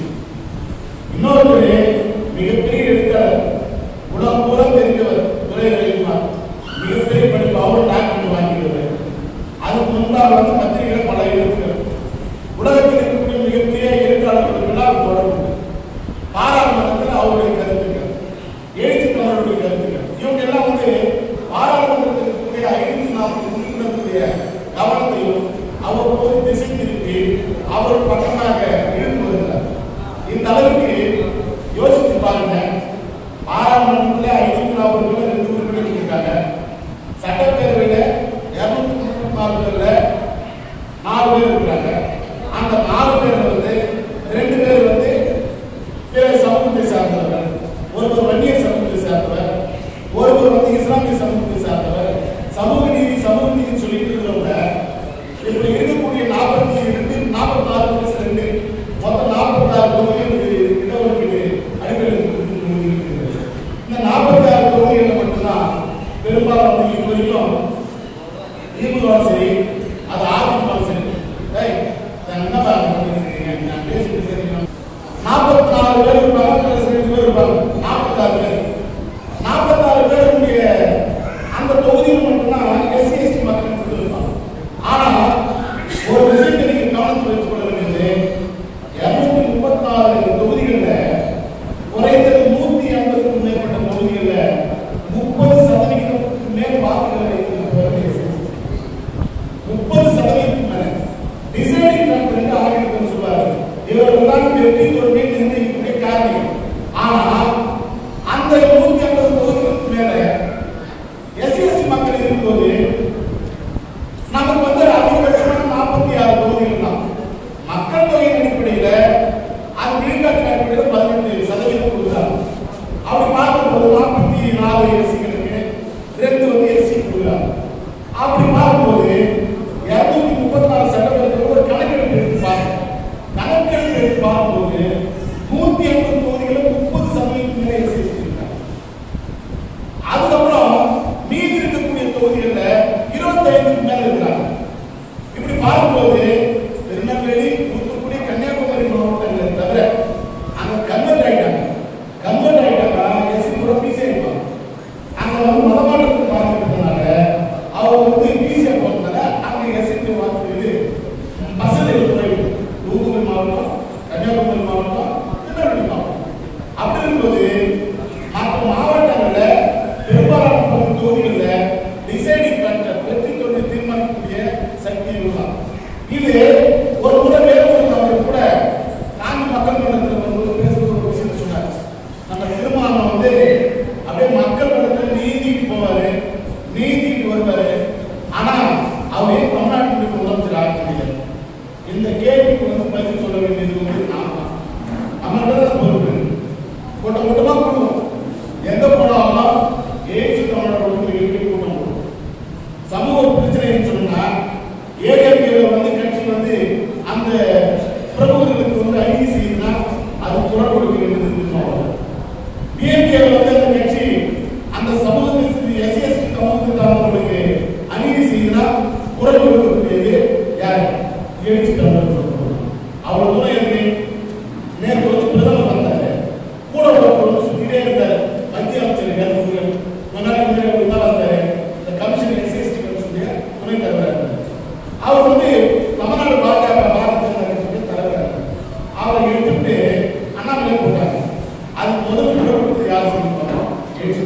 இன்னொரு மிகப்பெரிய எழுத்தாளர் உலகம் பூரா தெரிந்தவர் துறை ரவிக்குமார் மிகப்பெரிய படிப்பு அவர் டாக்டர் வாங்கிக்கிறவர் அதுக்கு முன்பாக வந்து பத்திரிகைகள் பல எழுத்துக்கள் உலகத்தில் இருக்கக்கூடிய மிகப்பெரிய எழுத்தாளர்களுக்கெல்லாம் அவர் தொடர்பு உண்டு. பாராளுமன்றத்தில் அவருடைய கருத்துக்கள் எழுத்து தமிழருடைய கருத்துக்கள் இவங்க எல்லாம் வந்து பாராளுமன்றத்தில் இருக்கக்கூடிய ஐநூத்தி நாற்பது உறுப்பினர்களுடைய கவனத்தையும் அவ்வப்போது திசை திருப்பி அவர் பக்கமாக இழுத்து வருகிறார் இந்த அளவுக்கு யோசித்து பாருங்க பாராளுமன்றத்தில் ஐநூத்தி நாற்பது பேர் ரெண்டு உறுப்பினர்கள் இருக்காங்க சட்டப்பேரவையில இருநூத்தி முப்பத்தி நாலு பேர்ல நாலு பேர் இருக்கிறாங்க அந்த நாலு பேர் வந்து ரெண்டு பேர் வந்து பிற சமூகத்தை சார்ந்தவர்கள் ஒருவர் வன்னிய சமூகத்தை சார்ந்தவர் ஒருவர் வந்து இஸ்லாமிய சமூகத்தை சார்ந்தவர் சமூக நீதி சமூக நீதி சொல்லிட்டு இருக்கிறவங்க இப்படி இருக்கக்கூடிய நாற்பத்தி ரெண்டு நாற்பத்தி நாலு பிளஸ் ரெண்டு மொத்தம் நாற்பத்தி ஆறு தொகுதிகள் இடஒதுக்கீடு அடிப்படையில் இருக்கிறது. இந்த நாற்பத்தி ஆறு தொகுதிகளில் மட்டும்தான் பெரும்பாலும் வந்து இது வரைக்கும் திமுக சரி அது அதிமுக சரி ஏய், நான் என்ன பாருங்க பண்ணிருக்கீங்க நான் பேசிட்டு இருக்கேன் நாற்பத்தி நாலு பேர் இருப்பாங்க பிளஸ் ரெண்டு பேர் இருப்பாங்க நாற்பத்தாறு பேர் நாற்பத்தாறு பேருடைய அந்த தொகுதியில் மட்டும்தான் எஸ்சி எஸ்டி மக்கள் கொடுத்துருப்பாங்க ஆனா ஒரு விஷயத்தை நீங்க கவனத்தில் வச்சுக் கொள்ள வேண்டியது இருநூத்தி முப்பத்தி நாலு தொகுதிகளில் குறைந்தது நூத்தி ஐம்பதுக்கும் மேற்பட்ட தொகுதிகளில் முப்பது சதவிகிதத்துக்கு மேல் வாக்குகளை வைத்திருப்பவர்கள் SC. முப்பது சதவீதத்துக்கு மேல டிசைடிங் ஃபேக்டர் என்று ஆங்கிலத்தில் சொல்வாரு இவர்கள் தான் வெற்றி தோல்வியை நிர்ணயிக்கக்கூடிய காரணம் ஆனா அந்த நூத்தி ஐம்பது தொகுதிகளுக்கு மேல எஸ்சி எஸ்டி மக்கள் இருக்கும்போது நமக்கு வந்து அதிகபட்சமான நாற்பத்தி ஆறு தொகுதிகள் தான் மக்கள் தொகையின் அடிப்படையில அது விழுக்காட்டு அடிப்படையில் பதினெட்டு சதவீதம் கொடுக்குறாங்க அப்படி பார்க்கும்போது நாற்பத்தி நாலு எஸ்சிகளுக்கு ரெண்டு வந்து எஸ்சி கொடுக்குறாங்க அப்படி பார்க்கும்போது இருநூத்தி முப்பத்தி நாலு சட்டமன்றத்தில் ஒரு கணக்கெடுப்பு எடுத்து பாருங்க கணக்கெடுப்பு எடுத்து பார்க்கும்போது நூத்தி ஐம்பது தொகுதிகளும் முப்பது சதவீதம் மேலே எஸ்சி இருக்காங்க அதுக்கப்புறம் மீதி இருக்கக்கூடிய தொகுதிகளில் இருபத்தைந்துக்கு மேல இருக்கிறாங்க இப்படி பார்க்கும்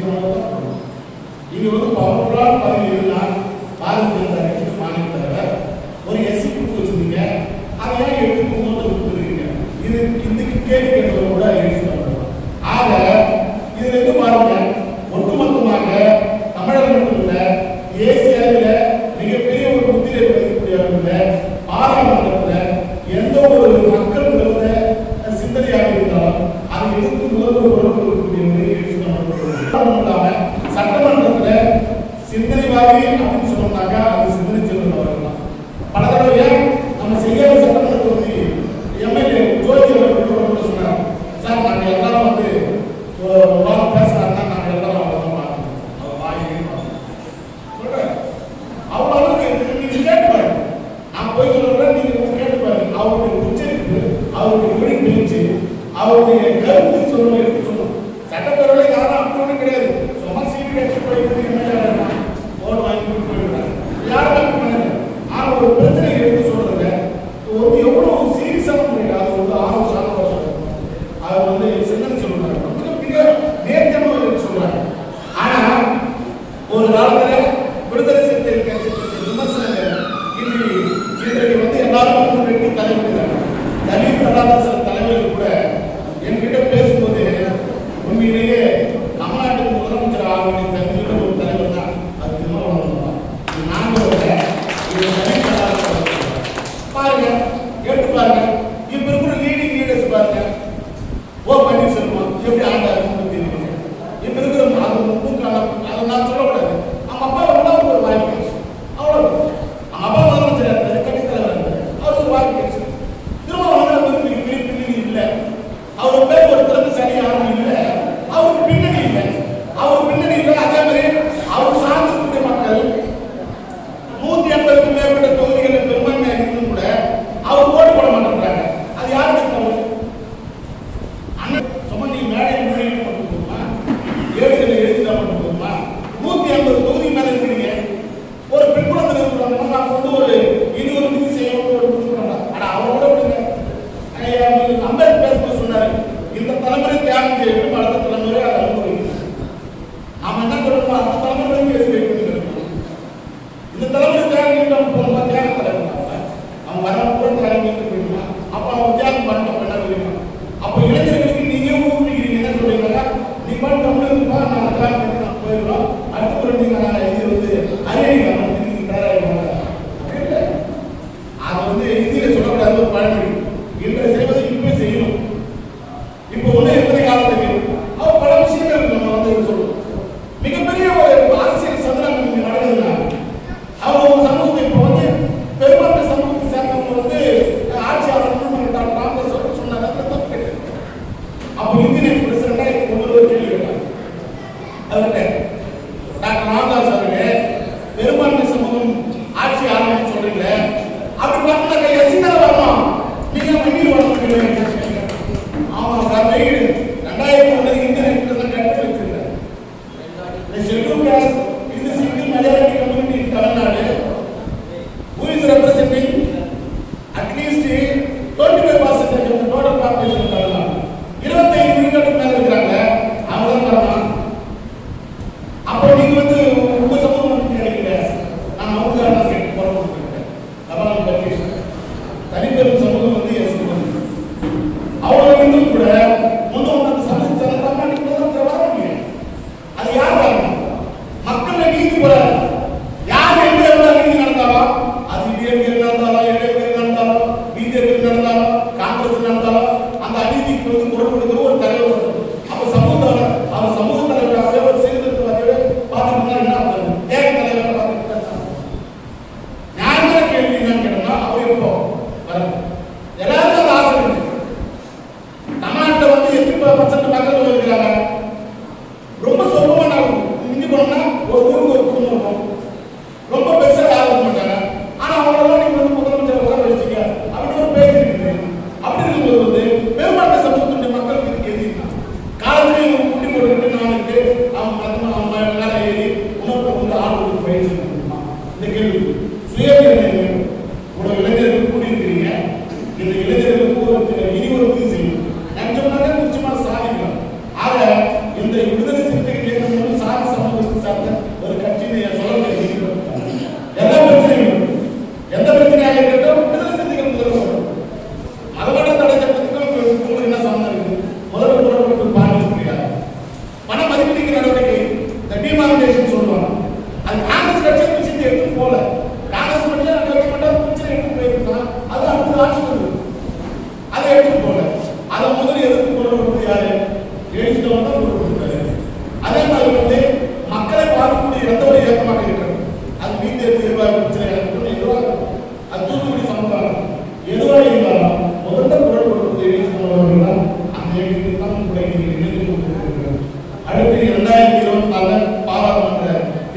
சொன்னாலும் இங்க வந்து பவர்ஃபுல்லான பதவி இருந்தா பாரதிய ஜனதா கட்சி மாநில தலைவர் ஒரு எஸ்சி கொடுத்து வச்சிருந்தீங்க அதை ஏன் எடுத்து மூணு கொடுத்துருக்கீங்க இது இந்த கேள்வி கேட்டவங்க கூட எழுதி ஆக இதுல இருந்து பாருங்க ஒட்டுமொத்தமாக தமிழகம் மட்டும் இல்ல தேசிய அளவில் மிகப்பெரிய ஒரு முத்திரை பதிக்கக்கூடிய அளவில் பாராளுமன்றத்தில் எந்த ஒரு மக்கள் விரோத சிந்தனையாக இருந்தாலும் அதை எதிர்த்து முதல்வர் உறவு இருக்கக்கூடிய ஒரு எழுதி நம்ம இல்லாம சட்டமன்றத்துல சிந்தனைவாதி அப்படின்னு சொன்னோம்னாக்கா அது சிந்தனை செல்வன் அவர்கள் தான் பல தடவை ஏன் நம்ம செய்யாத சட்டமன்ற தொகுதி எம்எல்ஏ ஜோதி அவர்கள் கூட சொன்னார் சார் நாங்க எல்லாரும் வந்து ஒரு வாரம் பேசுறாங்கன்னா நாங்க எல்லாரும் அவங்க தான் பார்க்கணும் அவர் வாயிலே பார்க்கணும் சொல்றேன் அவ்வளவு அளவுக்கு நீங்க கேட்டு பாருங்க நான் போய் சொல்றேன் நீங்க வந்து கேட்டு பாருங்க அவருடைய உச்சரிப்பு அவருடைய மொழி பேச்சு அவருடைய கருத்து சொல்லணும் எடுத்து சொல்லணும் சட்டப்பேரவை யாரும் அப்படி ஒன்றும் கிடையாது சும்மா சீட்டு கட்சி போயிட்டு ஓட்டு வாங்கி கொடுத்து போயிடுறாங்க யாரும் அப்படி பண்ணல ஆனா ஒரு பிரச்சனை எடுத்து சொல்றதுல ஒரு எவ்வளவு சீரியஸான முறையில் அது வந்து ஆறு சாதம் அது வந்து சிந்தனை சொல்றாங்க மிக மிக நேர்த்தியான எடுத்து சொல்றாங்க ஆனா ஒரு காலத்துல விடுதலை சிறுத்தை கட்சி விமர்சனங்கள் இன்று இன்றைக்கு வந்து எல்லாரும் வந்து வெட்டி தலைவர்கள் தலித் கலாச்சார தலைவர்கள் கூட என்கிட்ட பேசும்போது உண்மையிலேயே தமிழ்நாட்டுக்கு முதலமைச்சர் ஆக வேண்டிய தகுதியுள்ள ஒரு தலைவர் தான் அது திருமாவளவன் தான் இது நாங்க ஒரு இது தலித் கலாச்சார பாருங்க கேட்டு பாருங்க இப்ப இருக்கிற லீடிங் லீடர்ஸ் பாருங்க ஓ பன்னீர்செல்வம் எப்படி ஆண்டாரு தெரியும் இப்ப இருக்கிற அது முக்காலம் அதை நான் சொல்லக்கூடாது அவங்க அப்பா வந்தா ஒரு வாய்ப்பு கிடைச்சு அவ்வளவு அவங்க அப்பா முதலமைச்சர் இருந்தாரு கட்சித் தலைவர் இருந்தாரு அவருக்கு ஒரு வாய்ப்பு கிடைச்சு திரும்ப வந்து வந்து பெரிய பின்னணி இல்ல அவர் பேர் ஒருத்தருக்கு சரி யாரும் இல்ல அவருக்கு பின்னணி இல்ல அவர் பின்னணி இல்ல அதே மாதிரி அவர் சார்ந்திருக்கக்கூடிய மக்கள் நூத்தி எண்பதுக்கும் மேற்பட்ட தொகுதிகளில் பெரும்பான்மையாக இருந்தும் கூட அவர் ஓட்டு போட மாட்டேங்கிறாங்க அது யாருக்கு தவறு அண்ணன் சும்மா நீ மேடை முறையில் மட்டும் போதுமா ஏடுகளை எழுதிட்டா மட்டும் போதுமா நூத்தி ஐம்பது தொகுதி மேல இருக்கிறீங்க ஒரு பின்புலத்தில் இருக்கிறவங்க நான் கொண்டு ஒரு இது ஒரு விதி செய்யணும் ஒரு கொடுக்குறோம் ஆனா அவரோட விடுங்க ஐயா, அம்பேத்கர் பேசும்போது சொன்னாரு இந்த தலைமுறை தியாகம் செய்யணும் அடுத்த தலைமுறை அதை அனுபவிக்கணும் நாம என்ன சொல்லணுமோ அந்த தலைமுறைக்கு எழுதி வைக்கணும் இந்த தலைமுறை தியாகம் செய்யணும் போகணுமா தியாகம் தலைவர் அவன் வரவங்க கூட தியாகம் செய்யணும் போயிடுமா அப்ப அவன் தியாகம் பண்ண பண்ண விரும்புவான் அப்ப இளைஞர்களுக்கு நீங்க ஊக்குவிக்கிறீங்க என்ன சொல்றீங்கன்னா நீ பாட்டு தமிழ் இருப்பா நான் தியாகம் பண்ணி நான் போயிடுறோம் அடுத்த முறை நீங்க நான் இது வந்து அறியணும் நீங்க தயாராக இல்லை அது வந்து இந்தியில சொல்லக்கூடாது ஒரு பழமொழி இன்றை செய்வதை இப்பவே செய்யணும் இப்போ ஒண்ணு எத்தனை காலத்துக்கு அவர் பல விஷயங்கள் நம்ம வந்து சொல்லுவோம் மிகப்பெரிய ஒரு அரசியல் சதுரம் இங்க நடக்குதுன்னா அவங்க ஒரு சமூகத்தை இப்போ வந்து பெரும்பான்மை சமூகத்தை சேர்ந்தவங்க வந்து ஆட்சியாளர் டாக்டர் ராமதாஸ் அவர்கள் சொன்னாங்க அதுல தப்பு கிடையாது அப்போ இந்தியன் எக்ஸ்பிரஸ் ரெண்டாயிரத்தி ஒன்பது ஒரு கேள்வி கேட்டாங்க அவர்கிட்ட டாக்டர் ராமதாஸ் அவர்களே பெரும்பான்மை சமூகம் ஆட்சி ஆரம்பிச்சு சொல்றீங்களே அப்படி பார்த்தா எஸ்சி தான் வரணும் நீங்க வெளியில் வரணும் ஆமா சார் வெயில் ரெண்டாயிரத்தி ஒன்பது இந்தியன் எக்ஸ்பிரஸ் கட்டு வச்சிருக்கேன் The scheduled caste is the single majority community in Tamil Nadu who is representing at least 25% of the total population of Tamil Nadu. இருபத்தைந்து விழுக்காட்டுக்கு மேல இருக்கிறாங்க அவங்க தான் வரலாம் அப்போ நீங்க வந்து உங்க சமூகம் வந்து நினைக்கல நான் அவங்க தான் கேட்டு போறோம் கமலம் பற்றி தனிப்பெரும் சமூகம் வந்து எஸ் அவ்வளவு இருந்தும் கூட முன்னோட சமூக தமிழ்நாட்டுக்கு முதலமைச்சர் வர முடியும் அது யார் காரணம் மக்கள் நீதி போல யார் எங்க எவ்வளவு நீதி நடந்தாலும் அது டிஎம்கே நடந்தாலும் ஏடிஎம்கே நடந்தாலும் பிஜேபி நடந்தாலும் காங்கிரஸ் நடந்தாலும் அந்த அநீதிக்கு வந்து குரல் கொடுக்கிற ஒரு தலைவர் வரணும். அப்ப சமூக தலைவர் அவர் சமூக தலைவராக ஒரு சீர்திருத்தவாதியோட பார்த்துட்டு என்ன ஆகுது? ஏக தலைவர் பார்த்துட்டு நியாயமான கேள்வி என்னன்னு கேட்டோம்னா அவர் எப்போ வரும் எல்லாருக்கும் அந்த ஆசை இருக்கு தமிழ்நாட்டில் வந்து எத்தனை பர்சன்ட் மக்கள் இருக்கிறாங்க ரொம்ப சொற்பமா நான் இங்க போனோம்னா ஒரு ஊருக்கு ஒரு குடும்பம் இருக்கும் ரொம்ப பெருசா யாரும் இருக்க மாட்டாங்க ஆனா அவங்களெல்லாம் நீங்க வந்து முதலமைச்சர் உட்கார வச்சுக்க அப்படி ஒரு பேச்சு இருக்குது அப்படி இருக்கும்போது வந்து பெரும்பான்மை சமூகத்துடைய மக்களுக்கு இதுக்கு எதிர்க்கு காலத்துல இவங்க குட்டி போட்டுக்கிட்டு நாளைக்கு அவங்க மத்தமா அவங்க மேல ஏறி இன்னொருத்தர் வந்து ஆள் கொடுத்து பயிற்சி பண்ணணுமா இந்த கேள்வி சுயநிர்ணயம் வேணும் உங்களோட இளைஞர்கள் கூடியிருக்கிறீங்க இந்த இளைஞர்களுக்கு ஒரு இனி ஒரு உதவி செய்யும் நினைச்சோம்னாக்க நிச்சயமா சாதிக்கலாம் ஆக இந்த விடுதலை சிறுத்தைகள் இயக்கம் வந்து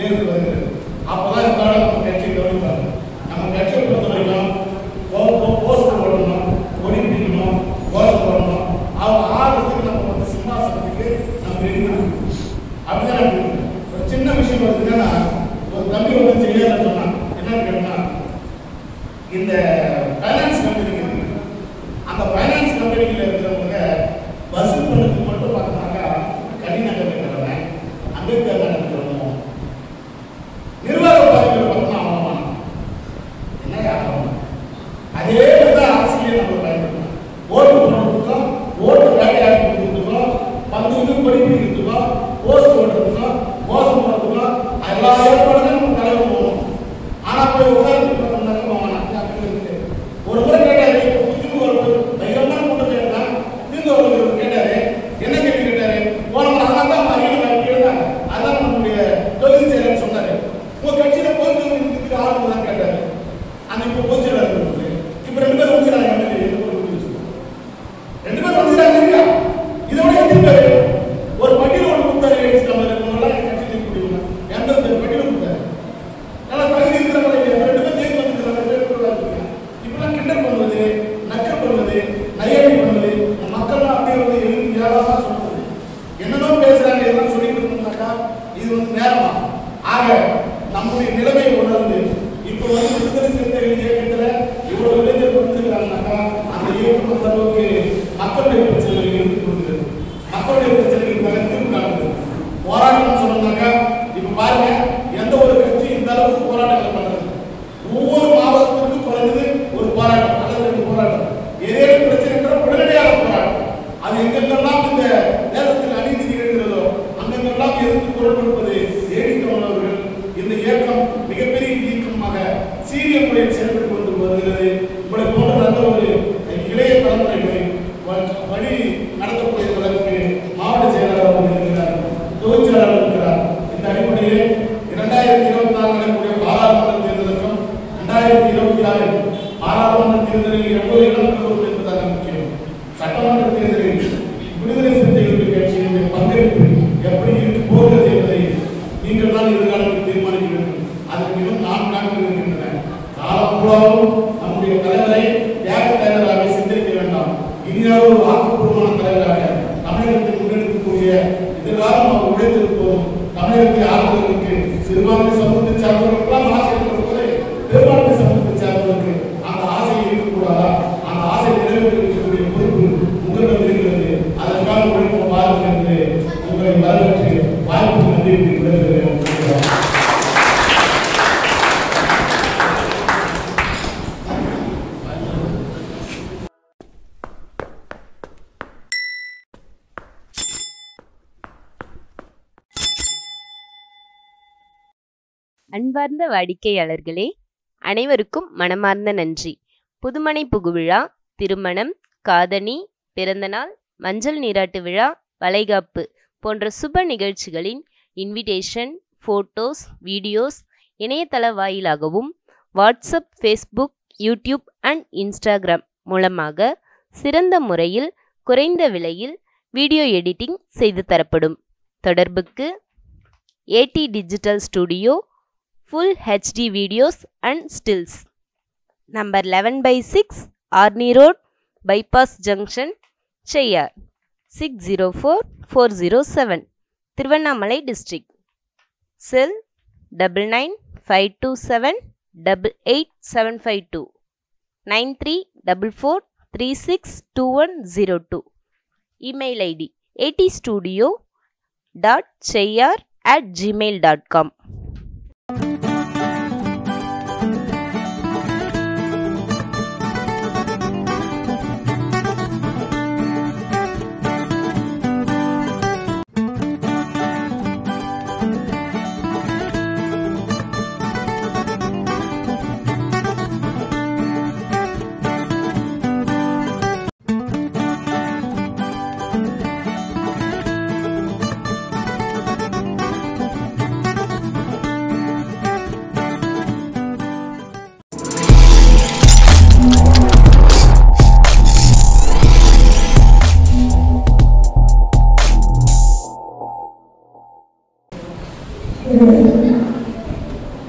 தேர்தல் வருகிறது அப்பதான் இருந்தாலும் நம்ம கட்சி கவனிப்பாங்க நம்ம கட்சியை பொறுத்த வரைக்கும் போ- போ- போஸ்டர் போடணும் கொடி பிடிக்கணும் கோஷம் போடணும் அவங்க ஆடுறதுக்கு நம்ம வந்து சிம்மாசனத்துக்கு நம்ம ரெடி பண்ணணும் அப்படிதான் எனக்கு இருக்கு. ஒரு சின்ன விஷயம் வருதுன்னா ஒரு தம்பி வந்து செய்யாத சொன்னான் என்னன்னு கேட்டா இந்த ஃபைனான்ஸ் கம்பெனி இருக்கு அந்த ஃபைனான்ஸ் கம்பெனியில் இருக்கிறவங்க வசூல் பண்ணதுக்கு மட்டும் பார்த்தோம்னாக்கா கடிநகர் இருக்கிறவன் அம்பேத்கர் நகர் இருக்கிறவங்க நிர்வாக பாதிகளை பார்த்தோம்னா அவன் என்ன ஆகும் அதே தான் அரசியலே நம்ம பயன்படுத்தணும் ஓட்டு போடுறதுக்கும் ஓட்டு வேட்டையாடி கொடுத்துருக்கோம் பந்துக்கு கொடி பிடிக்கிறதுக்கும் போஸ்ட் ஓட்டுறதுக்கும் மோசம் போடுறதுக்கும் எல்லா ஏற்பாடுகளும் நம்ம தலைவர் போகணும் ஆனா போய் உட்கார்ந்து பார்த்தோம்னாக்க போவானா ஒரு முறை கேட்டாரு இப்போ புதுக்கு ஒரு தைரியமான கூட்டம் கேட்டா திரும்ப ஒரு கேட்டாரு என்ன கேள்வி கேட்டாரு போன முறை அதான் தான் மறியல் கேட்டாங்க அதான் நம்முடைய தொகுதி செயலர் சொன்னாரு உங்க கட்சியில பொறுத்து ஆளுங்க தான் கேட்டாரு அந்த இப்போ பொதுச் செயலாளர் இருக்கு. இப்ப ரெண்டு பேரும் வந்துக்கிறாங்க எம்எல்ஏ ரெண்டு பேரும் வந்துருச்சு. ரெண்டு பேரும் வந்துக்கிறாங்க இல்லையா இதோட எத்தனை பேர் ஒரு பட்டியல் ஒன்று கொடுத்தாரு லேடிஸ் நம்ம இருக்கவங்களாம் என் கட்சியில் இருக்கக்கூடியவங்க எண்பது பேர் பட்டியல் கொடுத்தாரு நல்லா தகுதி இருக்கிறவங்க இல்லையா? ரெண்டு பேர் ஜெயித்து வந்துக்கிறாங்க ரெண்டு பேர் கூட இருக்காங்க இப்பெல்லாம் கிண்டல் பண்ணுவது நக்கல் பண்ணுவது நையாண்டி பண்ணுவது இந்த மக்கள்லாம் அப்படியே வந்து எழுதி ஏழாமா சொல்றது என்னென்னோ பேசுறாங்க எல்லாம் சொல்லிட்டு இருந்தாக்கா இது வந்து நேரமா ஆக நம்முடைய நிலைமை உணர்ந்து இப்போ வந்து விடுதலை சிறுத்தைகள் இயக்கத்துல இவ்வளவு இளைஞர் கொடுத்துருக்காங்கனாக்கா அந்த இயக்கம் அந்த அளவுக்கு மக்களுடைய பிரச்சனைகளை எடுத்து கொடுக்குறது மக்களுடைய பிரச்சனைகளுக்காக தீர்வு காணுது போராட்டம் சொன்னாக்கா இப்ப பாருங்க எந்த ஒரு கட்சி இந்த அளவுக்கு போராட்டங்கள் பண்றது ஒவ்வொரு மாவட்டத்திற்கும் குறைந்தது ஒரு போராட்டம் அல்லது ரெண்டு போராட்டம் ஏதேனும் பிரச்சனை என்றால் உடனடியாக போராட்டம் அது எங்கெங்கெல்லாம் இந்த நேரத்தில் அநீதி நிகழ்கிறதோ அங்கெங்கெல்லாம் எதிர்த்து குரல் கொடுப்பது ஏடித்தவன் அவர்கள் இந்த இயக்கம் மிகப்பெரிய இயக்கமாக சீரிய முறையில் செயல்பட்டு கொண்டு வருகிறது உங்களை போன்ற நல்ல ஒரு இளைய தலைமுறைகளை வ- வழி நடத்தக்கூடியவர்களுக்கு மாவட்ட செயலாளர் அவர்கள் இருக்கிறார் தொகுதி செயலாளர் இருக்கிறார் இந்த அடிப்படையில் இரண்டாயிரத்தி இருபத்தி நாலு நடக்கக்கூடிய பாராளுமன்ற தேர்தலுக்கும் இரண்டாயிரத்தி இருபத்தி ஆறு பாராளுமன்ற தேர்தலில் எவ்வளவு இடம் பெறுவது என்பதாக முக்கியம் சட்டமன்ற தேர்தலில் விடுதலை சிறுத்தைகளுடைய கட்சியினுடைய பங்களிப்பு எப்படி இருக்க போகிறது என்பதை நீங்கள் தான் எதிர்காலத்தில் தீர்மானிக்க வேண்டும் அதற்கு இன்னும் நான்கு நாட்கள் இருக்கின்றன காலம் பூராவும் நம்முடைய தலைவரை தியாக தலைவராக சிந்திக்க வேண்டாம் இனியாவது ஒரு ஆக்கப்பூர்வமான தலைவராக தமிழகத்தை முன்னெடுக்கக்கூடிய எதிர்காலம் அவர் உழைத்திருப்போம் தமிழகத்தை ஆளுநருக்கு சிறுபான்மை சமூகத்தை சார்ந்தவர்களுக்கெல்லாம் ஆசை இருக்கிற போது பெரும்பான்மை சமூகத்தை சார்ந்தவர்களுக்கு அந்த ஆசை இருக்கக்கூடாதா அந்த ஆசை நிறைவேற்றக்கூடிய பொறுப்பு உங்களிடம் இருக்கிறது அதற்காக உழைப்பு பாருங்கள் என்று உங்களை வரவேற்று வாய்ப்பு நன்றி என்று விடைபெறுகிறேன் அன்பார்ந்த வாடிக்கையாளர்களே அனைவருக்கும் மனமார்ந்த நன்றி புதுமனை புகுவிழா திருமணம் காதணி பிறந்தநாள் மஞ்சள் நீராட்டு விழா வளைகாப்பு போன்ற சுப நிகழ்ச்சிகளின் இன்விடேஷன் ஃபோட்டோஸ் வீடியோஸ் இணையதள வாயிலாகவும் WhatsApp Facebook YouTube and Instagram மூலமாக சிறந்த முறையில் குறைந்த விலையில் வீடியோ எடிட்டிங் செய்து தரப்படும் தொடர்புக்கு AD digital studio full HD videos and stills number eleven by six Arni road bypass junction Cheyyar six zero four four zero seven Tiruvannamalai district cell double nine five two seven double eight seven five two nine three double four three six two one zero two email ID AD studio dot Cheyyar at Gmail dot com இது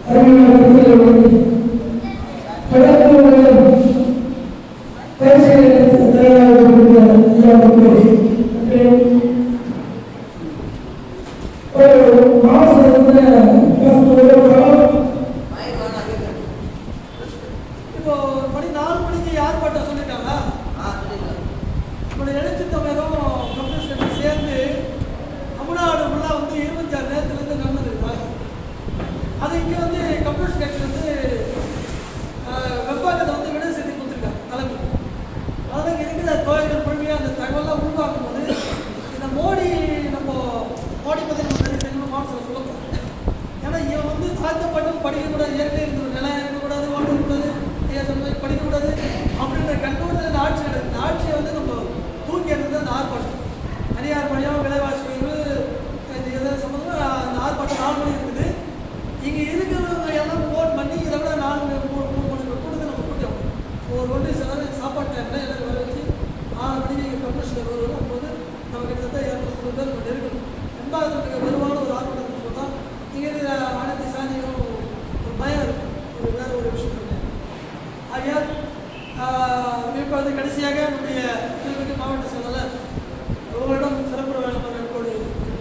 இப்போ மணி நாலு மணிக்கு யார் பாட்டா சொல்லிட்டாங்களா நம்மளுடைய எழுச்சி தமிழரும் communist கட்சி சேர்ந்து தமிழ்நாடு ஃபுல்லாக வந்து இருபத்தி ஆறு நேரத்துலேருந்து நடந்தது வாசி. அது இங்கே வந்து கம்யூனிஸ்ட் கட்சி வந்து வெப்பாக்கத்தை வந்து விட செய்தி கொடுத்துருக்காங்க தலைமை அதாவது இங்கே இருக்கிற தோழர்கள் முழுமையாக அந்த தகவலாம் உருவாக்கும் போது இந்த மோடி நம்ம மோடி பற்றி நம்ம நிறைய தெரியும் மாசத்தில் சொல்லக்கூடாது ஏன்னா இவன் வந்து தாழ்த்தப்பட்டும் படிக்கக்கூடாது ஏற்கனவே இருக்கிற நிலம் இருக்கக்கூடாது ஓட்டு இருக்கக்கூடாது ஐயா சொன்ன மாதிரி படிக்கக்கூடாது அப்படின்ற கண்ணோட்டத்தில் இந்த ஆட்சி நடக்குது இந்த ஆட்சியை வந்து நம்ம தூக்கி எடுத்தது அந்த ஆர்ப்பாட்டம் தனியார் பணியம் விலைவாசி உயர்வு இந்த இதை சம்மந்தமாக அந்த ஆர்ப்பாட்டம் நாலு மணி இருக்குது இங்கே இருக்கிறவங்க எல்லாம் ஃபோன் பண்ணி இதை விட நாலு மணி மூணு மூணு மணி கூட்டத்தை நம்ம கூட்டம் ஒரு ஒன்று சில சாப்பாட்டு டைமில் எல்லாரும் வர வச்சு ஆறு மணிக்கு இங்கே கம்யூனிஸ்ட் வருவாங்க அப்போது நம்ம கிட்டத்தட்ட இரநூத்தி பேர் நம்ம நெருக்கணும் எண்பதாயிரம் வருவான ஒரு ஆர்ப்பாட்டம் போட்டால் இங்கே இருக்கிற அனைத்து சாதியும் ஒரு பயம் இருக்கும் ஒரு வேற ஒரு விஷயம் இருக்கு ஆகையால் ஆஹ், இப்பொழுது கடைசியாக நம்முடைய திருப்பதி மாவட்ட செயலாளர் உங்களிடம் சிறப்பு வேலை மேற்கொண்டு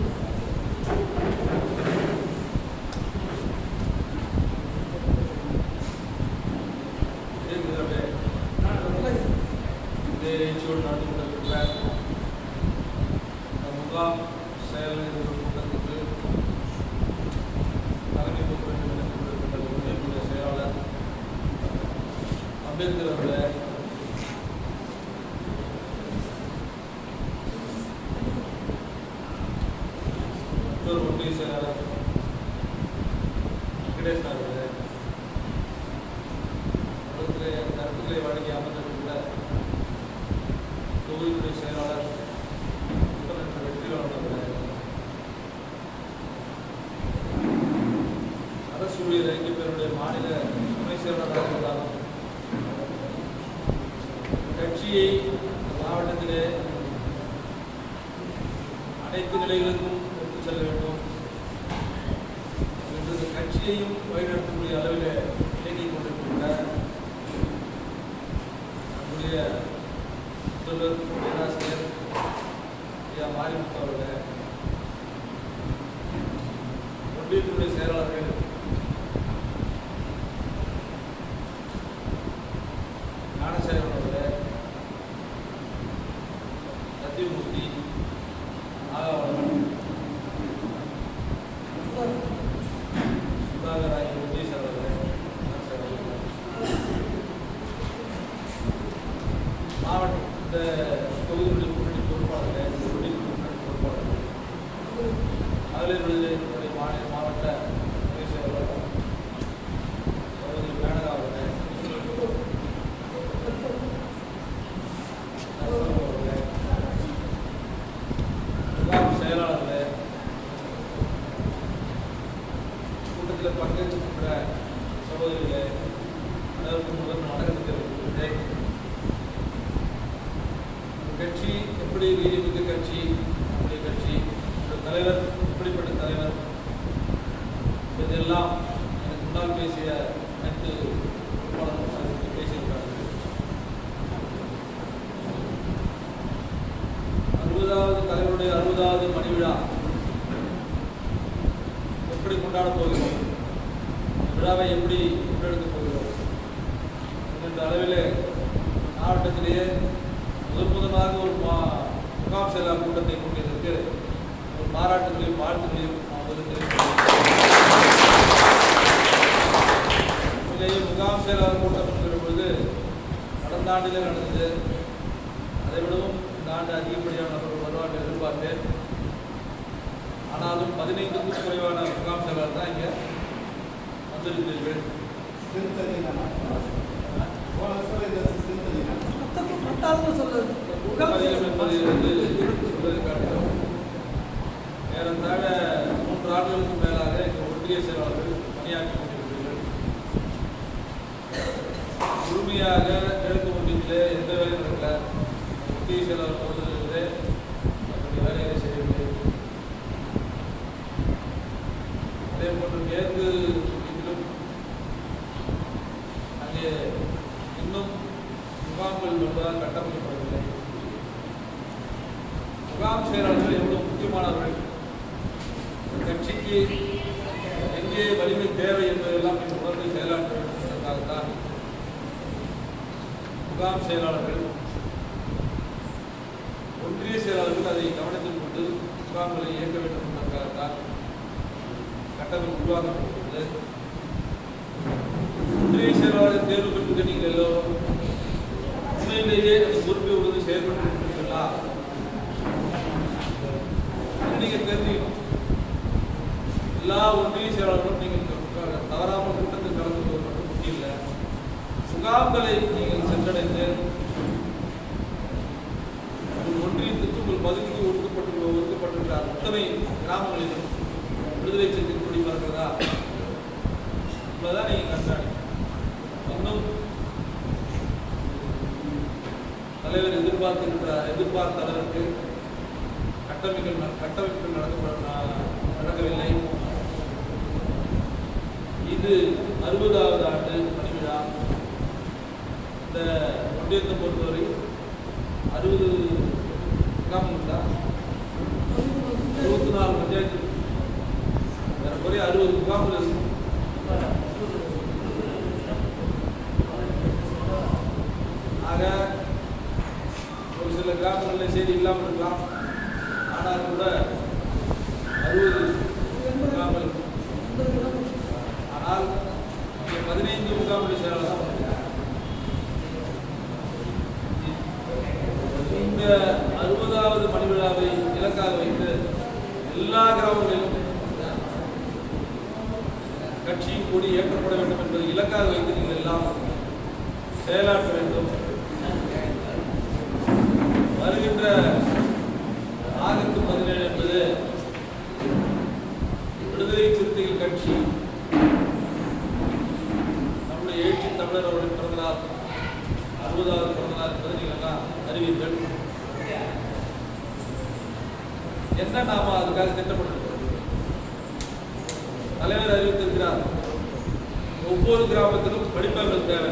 முகாம் செயல் கூட்டத்துக்கு தலைமை பொறுப்பேற்ற செயலாளர் அம்பேத்கர் அவர்களே மற்றொரு ஒன்றிய செயலாளர் வெங்கடேஷ் அவர்களே கருத்துக்களை கருத்துக்களை வழங்கி அமர்ந்திருக்கிற தொகுதியுடைய செயலாளர் புத்தகத்தின் வெற்றியாளர் அவர்களே அரசு ஊழியர் ஐக்கிய பேருடைய மாநில துணை செயலாளராக இருந்தாலும் கட்சியை மாவட்டத்திலே அனைத்து நிலைகளுக்கும் எடுத்துச் செல்ல வேண்டும் என்று இந்த கட்சியையும் வழிநடத்தக்கூடிய அளவில் இயங்கிக் கொண்டிருக்கின்ற நம்முடைய முதல்வர் பேராசிரியர் ஐயா மாரிமுத்து அவர்கள் ஒன்றியத்தினுடைய செயலாளர்கள் ஞானசேகரன் அவர்கள் சத்தியமூர்த்தி ஆகாவளவன் சுதாகர் ஆகிய ஒன்றிய செயலாளர்கள் மாவட்ட இந்த தொகுதிகளுடைய முன்னணி பொறுப்பாளர்கள் தொகுதி முன்னணி பொறுப்பாளர்கள் மகளிர் விடுதலை மாநில மாவட்ட துணை செயலாளர் சகோதரி மேனகா அவர்கள் நரசிம்ம அவர்கள் முகாம் செயலாளர்கள் கூட்டத்தில் பங்கேற்கின்ற சகோதரிகளே அனைவருக்கும் முதல் வணக்கத்தை தெரிவித்துள்ளேன் கட்சி எப்படி வீரியமிக்க கட்சி நம்முடைய கட்சி ஒரு தலைவர் எப்படிப்பட்ட தலைவர் இதெல்லாம் எனக்கு முன்னால் பேசிய அனைத்து பொறுப்பாளர்கள் சந்தித்து பேசியிருக்கிறார்கள் அறுபதாவது தலைவருடைய அறுபதாவது மணி விழா எப்படி கொண்டாடப் போகிறோம் இந்த விழாவை எப்படி முன்னெடுக்கப் போகிறோம் என்ற அளவிலே மாவட்டத்திலேயே முதன் முதலாக ஒரு மா முகாம் செயலாளர் கூட்டத்தை கொண்டிருக்கு ஒரு பாராட்டுகளையும் வாழ்த்துக்களையும் நான் முதலில் தெரிவித்துக் கொள்கிறேன். முகாம் செயலாளர் கூட்டம் என்கிற பொழுது கடந்த ஆண்டிலே நடந்தது அதை விடவும் இந்த ஆண்டு அதிகப்படியான நபர்கள் வருவார்கள் எதிர்பார்த்தேன் ஆனாலும் பதினைந்துக்கும் குறைவான முகாம் செயலாளர் தான் இங்கே வந்திருந்தீர்கள் பட்டாளன்னு சொல்லுது அதிகம் என்பதை வந்து சொல்வதை காட்டிலும் ஏறத்தாழ மூன்று ஆண்டுகளுக்கு மேலாக எங்கள் ஒன்றிய செயலாளர்கள் பணியாற்றி கொண்டிருக்கிறீர்கள் முழுமையாக கிழக்கு ஒன்றியத்திலே எந்த வேலையும் நடக்கல ஒன்றிய செயலாளர் பொறுத்தவரையிலே தன்னுடைய வேலையை செய்யவில்லை அதே போன்று மேற்கு ஒன்றியத்திலும் இங்கே இன்னும் முகாம்கள் என்பதால் கட்டமைக்கப்படவில்லை முகாம் செயலாளர்கள் எவ்வளவு முக்கியமானவர்கள் கட்சிக்கு எங்கே வலிமை தேவை என்பதெல்லாம் நீங்கள் உணர்ந்து செயலாற்ற வேண்டும் என்பதற்காகத்தான் முகாம் செயலாளர்கள் ஒன்றிய செயலாளர்கள் அதை கவனத்தில் கொண்டு முகாம்களை இயக்க வேண்டும் என்பதற்காகத்தான் கட்டமைப்பு உருவாக்கப்பட்டுள்ளது ஒன்றிய செயலாளர் தேர்வு பெற்று நீங்கள் எல்லோரும் உண்மையிலேயே அந்த பொறுப்பை உறுதி செயல்பட்டு இருக்கிறீர்களா இது நீங்க தெரிஞ்சுக்கணும் எல்லா ஒன்றிய செயலாளர்களும் நீங்கள் க- தவறாமல் கூட்டத்தில் கலந்து கொள்வது மட்டும் முக்கியம் இல்லை முகாம்களை நீங்கள் சென்றடைந்து உங்கள் ஒன்றியத்துக்கு உங்கள் பகுதிக்கு ஒதுக்கப்பட்டுள்ள ஒதுக்கப்பட்டுள்ள அத்தனை கிராமங்களிலும் விடுதலை சக்தி கொடி பறக்கிறதா இவ்வளவுதான் நீங்க கண்காணி இன்னும் தலைவர் எதிர்பார்க்கின்ற எதிர்பார்த்த அளவிற்கு கட்டமைப்பு கட்டமைப்பு நடக்கப்பட நடக்கவில்லை இது அறுபதாவது ஆண்டு பணிவிழா இந்த ஒன்றியத்தை பொறுத்தவரை அறுபது கிராமம் தான் இருபத்தி நாலு பஞ்சாயத்து ஏறக்குறைய அறுபது முகாம்கள் இருக்கு ஆக ஒரு சில கிராமங்களில் செய்தி இல்லாமல் இருக்கலாம் ஆனால் கூட அறுபது முகாம்கள் இருக்கு. ஆனால் இங்கே பதினைந்து முகாம்கள் சேரலாம் இந்த அறுபதாவது மணி விழாவை இலக்காக வைத்து எல்லா கிராமங்களிலும் கட்சியின் கொடி ஏற்றப்பட வேண்டும் என்பதை இலக்காக வைத்து நீங்கள் எல்லாம் செயலாற்ற வேண்டும் வருகின்ற ஆகஸ்ட் பதினேழு என்பது விடுதலை சிறுத்தைகள் கட்சி நம்முடைய எழுச்சி தமிழர் அவருடைய பிறந்தநாள் அறுபதாவது பிறந்தநாள் என்பதை நீங்கள் எல்லாம் அறிவீர்கள் என்ன நாம அதுக்காக திட்டமிட்டிருக்கிறோம் தலைவர் அறிவித்திருக்கிறார் ஒவ்வொரு கிராமத்திலும் படிப்பவர்கள் தேவை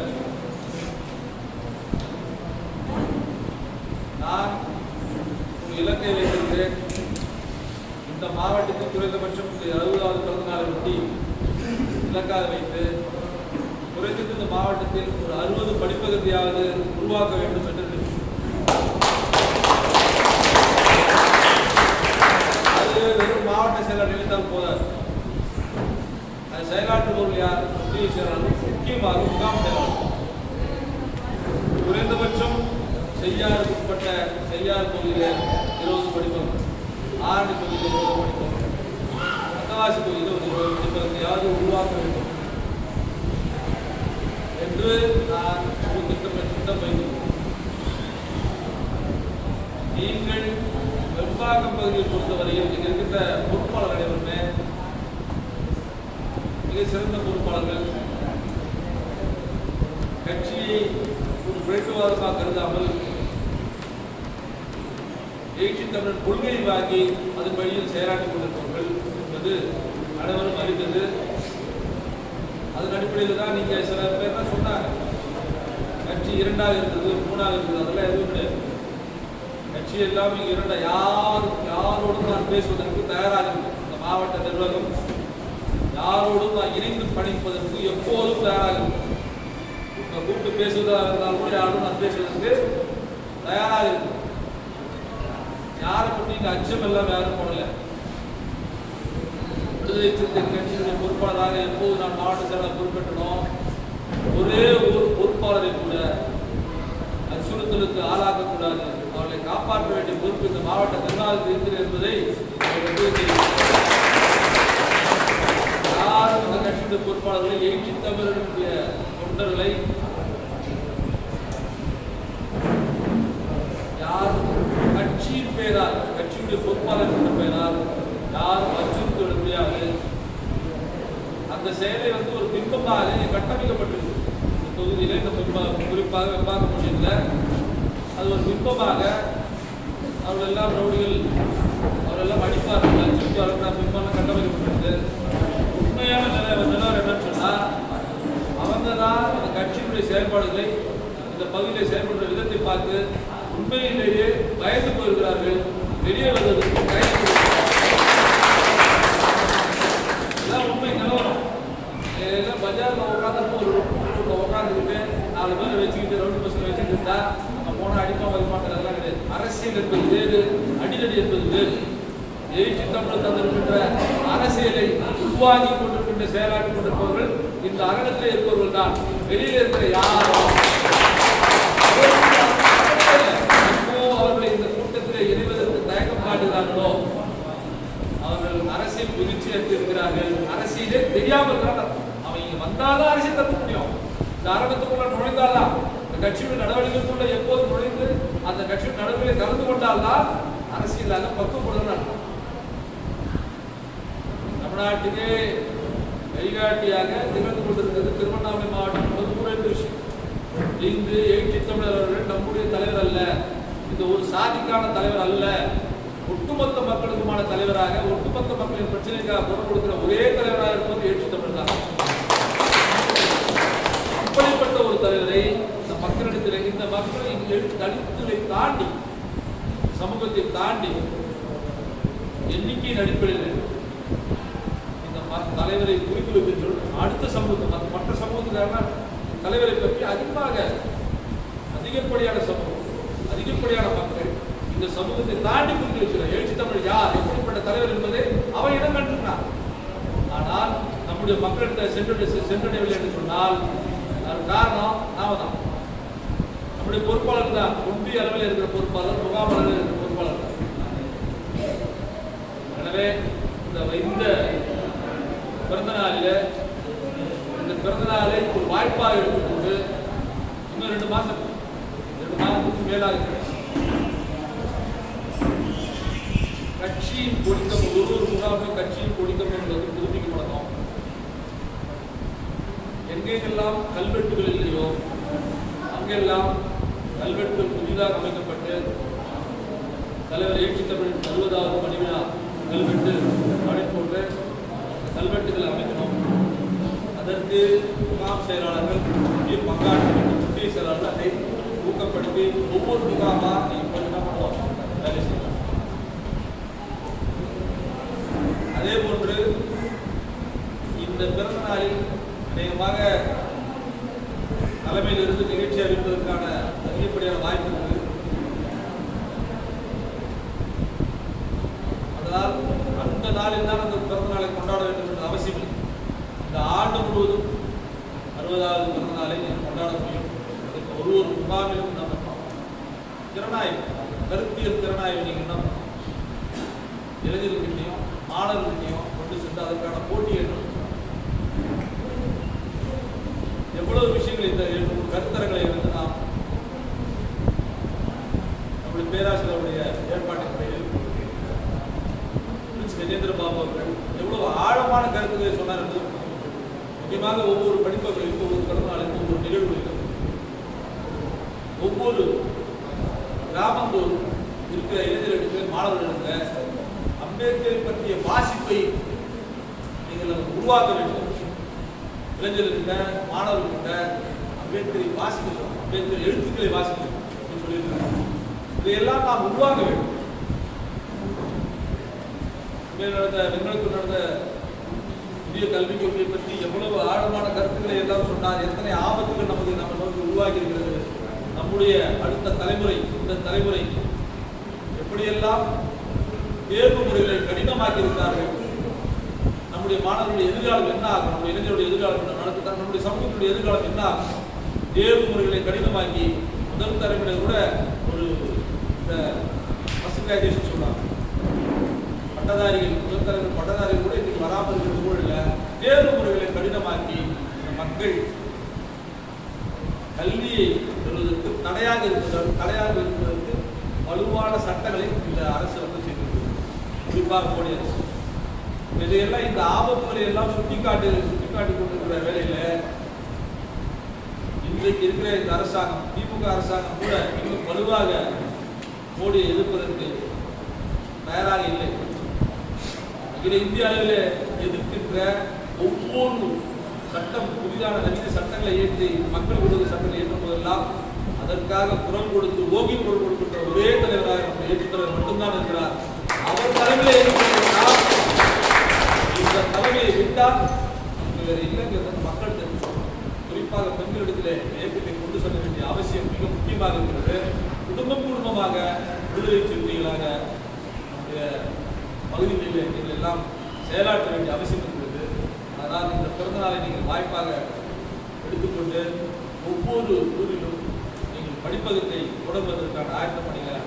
நான் ஒரு இலக்கை வைத்திருக்கிறேன் இந்த மாவட்டத்தில் குறைந்தபட்சம் இந்த அறுபதாவது பிறந்த நாளை ஒட்டி இலக்காக வைத்து குறைந்தது இந்த மாவட்டத்தில் ஒரு அறுபது படிப்பகத்தையாவது உருவாக்க வேண்டும் என்று அது வெறும் மாவட்ட செயலாளர் நினைத்தால் போதாது அது செயலாற்றுபவர்கள் யார் ஒன்றிய செயலாளர் முக்கியமாக முகாம் செயலாளர் குறைந்தபட்சம் செய்யாருக்கு உட்பட்ட செய்யார் பகுதியில் இருபது படிப்பகம் ஆரணி பகுதியில் இருபது படிப்பகம் அந்தவாசி பகுதியில் ஒரு இருபது படிப்பகத்தையாவது உருவாக்க வேண்டும் என்று நான் ஒரு திட்டம் திட்டம் வைக்கிறேன் நீங்கள் வெம்பாக்கம் பகுதியை பொறுத்தவரையில் இங்க இருக்கின்ற பொறுப்பாளர் அனைவருமே மிக சிறந்த பொறுப்பாளர்கள் கட்சியை ஒரு பிழைப்புவாதமாக கருதாமல் எழுச்சி தமிழர் கொள்கையை வாங்கி அதன் வழியில் செயலாற்றிக் கொண்டிருப்பவர்கள் என்பது அனைவரும் அறிந்தது அதன் அடிப்படையில் தான் நீங்க சில பேர் தான் சொன்னாங்க கட்சி இரண்டாக இருந்தது மூணாக இருந்தது அதெல்லாம் எதுவும் கிடையாது கட்சி எல்லாம் இங்க இரண்டா யார் யாரோடும் நான் பேசுவதற்கு தயாராக இல்லை இந்த மாவட்ட நிர்வாகம் யாரோடும் நான் இணைந்து பணிப்பதற்கு எப்போதும் தயாராக இருக்கும் நான் கூப்பிட்டு பேசுவதாக இருந்தாலும் கூட யாரும் நான் பேசுவதற்கு தயாராக இருக்கும் யாரை பற்றி இங்க அச்சம் எல்லாம் யாரும் போடல விடுதலை சிறுத்தை கட்சியினுடைய பொறுப்பாளராக எப்போது நான் மாவட்ட செயலாளர் பொறுப்பேற்றனோ ஒரே ஒரு பொறுப்பாளரை கூட அச்சுறுத்தலுக்கு ஆளாக்கக்கூடாது அவர்களை காப்பாற்ற வேண்டிய பொறுப்பு இந்த மாவட்ட நிர்வாகத்தில் இருக்கிறது என்பதை அவர்கள் தெரிவித்தார். யாரும் அந்த கட்சியுடைய பொறுப்பாளர்களை எழுச்சி தமிழர்களுடைய தொண்டர்களை யார் கட்சியின் பெயரால் கட்சியுடைய பொறுப்பாளர் என்ற பெயரால் யாரும் அச்சுறுத்தி விட முடியாது அந்த செயலை வந்து ஒரு பிம்பமாக கட்டமைக்கப்பட்டிருக்கு இந்த தொகுதியில இந்த பிம்ப குறிப்பாக வெப்பாக்க முடியல அது ஒரு பிம்பமாக அவர்கள் எல்லாம் ரவுடிகள் அவரெல்லாம் அடிப்பார்கள் அச்சுறுத்தி அவர்கள் பிம்பம் கட்டமைக்கப்பட்டிருக்கு உண்மையான நிலை நிலவரம் என்னன்னு சொன்னா அவங்க தான் அந்த கட்சியினுடைய செயல்பாடுகளை இந்த பகுதியில் செயல்படுற விதத்தை பார்த்து உண்மையிலேயே பயந்து போயிருக்கிறார்கள் வெளியே வருவதற்கு கைது இதான் உண்மை நிலவரம் எல்லாம் பஜார்ல உட்காந்துட்டு ஒரு ரூம்ல உட்காந்துக்கிட்டு நாலு பேர் வச்சுக்கிட்டு ரெண்டு பசங்க வச்சுக்கிட்டு இருந்தா அங்க போனா அடிப்பா வருமாட்டம் அதெல்லாம் கிடையாது அரசியல் என்பது வேறு அடிதடி என்பது வேறு எழுச்சி தமிழ் தந்திருக்கின்ற அரசியலை உருவாக்கி கொண்டிருக்கின்ற செயலாற்றி கொண்டிருப்பவர்கள் இந்த அரங்கத்தில் இருப்பவர்கள் தான் வெளியில இருக்கிற யாரும் எப்போ அவர்களை இந்த கூட்டத்தில் இணைவதற்கு தயக்கம் காட்டுகிறார்களோ அவர்கள் அரசியல் முயற்சி இருக்கிறார்கள் அரசியலே தெரியாம இருக்கிறாங்க அவன் இங்க வந்தாதான் அரசியல் கற்க முடியும் இந்த அரங்கத்துக்குள்ள நுழைந்தால்தான் இந்த கட்சியுடைய நடவடிக்கைக்குள்ள எப்போது நுழைந்து அந்த கட்சியின் நடவடிக்கை கலந்து கொண்டால்தான் அரசியலாக பக்குவப்படுகிறார் தமிழ்நாட்டுக்கே வழிகாட்டியாக திகழ்ந்து கொண்டிருக்கிறது திருவண்ணாமலை மாவட்டம் பொதுமுறை விஷயம் இங்கு எழுச்சி தமிழர் அவர்கள் நம்முடைய தலைவர் அல்ல இந்த ஒரு சாதிக்கான தலைவர் அல்ல ஒட்டுமொத்த மக்களுக்குமான தலைவராக ஒட்டுமொத்த மக்களின் பிரச்சனைக்காக குரல் கொடுக்கிற ஒரே தலைவராக இருப்பது எழுச்சி தமிழர் தான் அப்படிப்பட்ட ஒரு தலைவரை இந்த மக்களிடத்தில் இந்த மக்களை எழு- தலித்துகளை தாண்டி சமூகத்தை தாண்டி எண்ணிக்கையின் அடிப்படையில் இந்த ம- தலைவரை குறித்து வைத்து அடுத்த சமூகத்தை மற்ற- மற்ற சமூகத்துக்கான தலைவரை பற்றி அதிகமாக அதிகப்படியான சமூகம் அதிகப்படியான மக்கள் இந்த சமூகத்தை தாண்டி குறித்து வச்சுக்கிறார் எழுச்சி தமிழ் யார் எப்படிப்பட்ட தலைவர் என்பதை அவன் இடம் கண்டிருக்கிறான் ஆனால் நம்முடைய மக்களிடத்தை சென்றடை சென்றடையவில்லை என்று சொன்னால் அதற்கு காரணம் நாம தான் நம்முடைய பொறுப்பாளர் தான் ஒன்றிய அளவில் இருக்கிற பொறுப்பாளர் முகாம் அளவில் இருக்கிற பொறுப்பாளர் தான் எனவே இந்த இந்த பிறந்த நாளில் இந்த பிறந்த நாளை ஒரு வாய்ப்பாக எடுத்துக்கொண்டு இன்னும் ரெண்டு மாசம் ரெண்டு மாதத்துக்கு மேலாக கட்சியின் கொடிக்கம் ஒரு ஒரு முகாமும் கட்சியின் கொடிக்கம் என்பது புதுப்பிக்கப்படணும் எங்கெங்கெல்லாம் கல்வெட்டுகள் இல்லையோ அங்கெல்லாம் கல்வெட்டுகள் புதிதாக அமைக்கப்பட்டு தலைவர் ஏற்றி தமிழ் அறுபதாவது மணிவிழா கல்வெட்டு அப்படி போன்று கல்வெட்டுகள் அமைக்கணும் அதற்கு முகாம் செயலாளர்கள் முக்கிய பங்காற்ற வேண்டும் முக்கிய செயலாளர்கள் அதை ஊக்கப்படுத்தி ஒவ்வொரு முகாமா இப்போ என்ன பண்ணுவோம் வேலை செய்யலாம் அதே போன்று இந்த பிறந்த நாளில் அநேகமாக தலைமையில் இருந்து நிகழ்ச்சி அறிவிப்பதற்கான அதிகப்படியான வாய்ப்பு இருக்கு அதனால் அந்த நாளில் தான் அந்த பிறந்த நாளை கொண்டாட வேண்டும் என்ற அவசியம் இல்லை இந்த ஆண்டு முழுவதும் அறுபதாவது பிறந்த நாளை நீங்கள் கொண்டாட முடியும் அதுக்கு ஒரு ஒரு முகாமிலும் நம்ம திறனாய்வு கருத்தியல் திறனாய்வு நீங்கள் என்ன பண்ணணும்? இளைஞர்கிட்டையும் மாணவர்கிட்டையும் கொண்டு சென்று அதற்கான போட்டியை எவ்வளவு விஷயங்கள் இந்த எழுநூறு கருத்தரங்களை வந்து நாம் நம்முடைய பேராசிரியருடைய ஏற்பாட்டின் முறையில் பிரின்ஸ் கஜேந்திர பாபு அவர்கள் எவ்வளவு ஆழமான கருத்துக்களை சொன்னார் என்று முக்கியமாக ஒவ்வொரு படிப்பவர்களுக்கு ஒவ்வொரு பிறந்த நாளுக்கு ஒவ்வொரு நிகழ்வுகளுக்கு ஒவ்வொரு கிராமந்தோறும் இருக்கிற இளைஞர்களுக்கு மாணவர்களுக்கு அம்பேத்கரை பற்றிய வாசிப்பை நீங்கள் உருவாக்க வேண்டும் இளைஞர்கிட்ட மாணவர்கிட்ட அம்பேத்கரை வாசிக்க சொல்லணும் அம்பேத்கர் எழுத்துக்களை வாசிக்க சொல்லணும் அப்படின்னு சொல்லியிருக்காங்க இதையெல்லாம் நாம் உருவாக்க வேண்டும் இங்கே நடந்த பெண்களுக்கு நடந்த புதிய கல்விக் கொள்கை பற்றி எவ்வளவு ஆழமான கருத்துக்களை எல்லாம் சொன்னார் எத்தனை ஆபத்துகள் நமக்கு நம்ம நோக்கி உருவாகி இருக்கிறது நம்முடைய அடுத்த தலைமுறை இந்த தலைமுறை எப்படியெல்லாம் தேர்வு முறைகளை கடினமாக்கி இருக்கிறார்கள் நம்முடைய மாணவர்களுடைய எதிர்காலம் என்ன ஆகும் நம்முடைய இளைஞருடைய எதிர்காலம் என்ன நடக்குதா நம்முடைய சமூகத்துடைய எதிர்காலம் என்ன ஆகும் தேர்வு முறைகளை கடினமாக்கி முதல் தலைமுறையில் கூட ஒரு இந்த ஃபர்ஸ்ட் கிராஜுவேஷன் சொல்றாங்க பட்டதாரிகள் முதல் தலைவர் பட்டதாரிகள் கூட இன்னைக்கு வராமல் இருக்கிற சூழல்ல தேர்வு முறைகளை கடினமாக்கி இந்த மக்கள் கல்வியை பெறுவதற்கு தடையாக இருப்பதற்கு தடையாக இருப்பதற்கு வலுவான சட்டங்களை இந்த அரசு வந்து செய்திருக்கிறது குறிப்பாக மோடி அரசு இதையெல்லாம் இந்த ஆபத்துகளை எல்லாம் சுட்டிக்காட்டி சுட்டிக்காட்டி கொண்டிருக்கிற வேலையில இன்றைக்கு இருக்கிற இந்த அரசாங்கம் திமுக அரசாங்கம் கூட இன்னும் வலுவாக மோடியை எதிர்ப்பதற்கு தயாராக இல்லை அகில இந்திய அளவில் எதிர்க்கின்ற ஒவ்வொரு சட்டம் புதிதான நவீன சட்டங்களை ஏற்றி மக்கள் விரோத சட்டங்களை ஏற்றும் போதெல்லாம் அதற்காக குரல் கொடுத்து ஓங்கி குரல் கொடுக்கின்ற ஒரே தலைவராக நம்முடைய ஏற்றுத் தலைவர் மட்டும்தான் இருக்கிறார் அவர் தலைமையில ஏற்றுக்கொண்டால் இந்த தலைமையை விட்டால் இங்கு வேறு இல்லைங்கிறத மக்கள் தெரிஞ்சுக்கணும் குறிப்பாக பெண்களிடத்திலே இயக்கத்தை கொண்டு செல்ல வேண்டிய அவசியம் மிக முக்கியமாக இருக்கிறது குடும்பம் குடும்பமாக விடுதலை சிறுத்தைகளாக நம்முடைய பகுதிகளிலே நீங்கள் எல்லாம் செயலாற்ற வேண்டிய அவசியம் இருக்கிறது அதனால் இந்த பிறந்த நாளை நீங்கள் வாய்ப்பாக எடுத்துக்கொண்டு ஒவ்வொரு ஊரிலும் நீங்கள் படிப்பகத்தை தொடர்வதற்கான ஆயத்த பணிகளை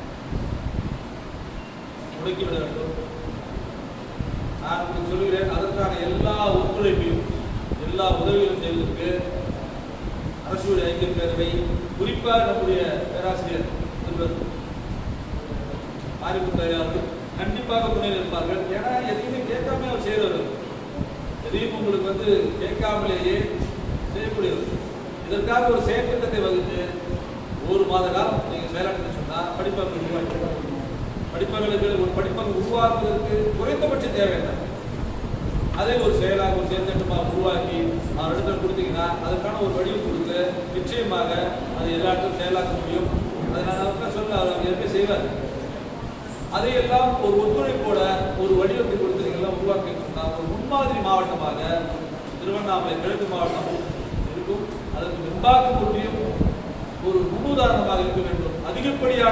முடக்கிவிட வேண்டும் நான் உங்களுக்கு சொல்கிறேன் அதற்கான எல்லா ஒத்துழைப்பையும் எல்லா உதவிகளும் செய்வதற்கு அரசுடைய ஐக்கிய பேரவை குறிப்பாக நம்முடைய பேராசிரியர் திருவர் மாரிமுத்தையார் கண்டிப்பாக துணை இருப்பார்கள் ஏன்னா எதையுமே கேட்காம அவர் செய்கிறவர் எதையும் உங்களுக்கு வந்து கேட்காமலேயே செய்யக்கூடியவர் இதற்காக ஒரு செயற்திட்டத்தை வகுத்து ஒரு மாத காலம் நீங்கள் செயலாற்றி சொன்னால் படிப்பவர்கள் உருவாக்கி படிப்பவர்களுக்கு ஒரு படிப்பகம் உருவாக்குவதற்கு குறைந்தபட்ச தேவை என்ன அதை ஒரு செயலாக ஒரு செயற்திட்டமாக உருவாக்கி அவர் இடத்துல கொடுத்தீங்கன்னா அதற்கான ஒரு வடிவம் கொடுத்து நிச்சயமாக அது எல்லாருக்கும் செயலாக்க முடியும் அதை நான் அவர்கிட்ட சொல்ல அவர் ஏற்கனவே செய்வார் அதையெல்லாம் ஒரு ஒத்துழைப்போட ஒரு வடிவத்தை கொடுத்து நீங்கள்லாம் உருவாக்கி சொன்னால் ஒரு முன்மாதிரி மாவட்டமாக திருவண்ணாமலை கிழக்கு மாவட்டம் இருக்கும் அதற்கு நிர்வாகம் முடியும் ஒரு முன்னுதாரணமாக இருக்க வேண்டும் அதிகப்படியான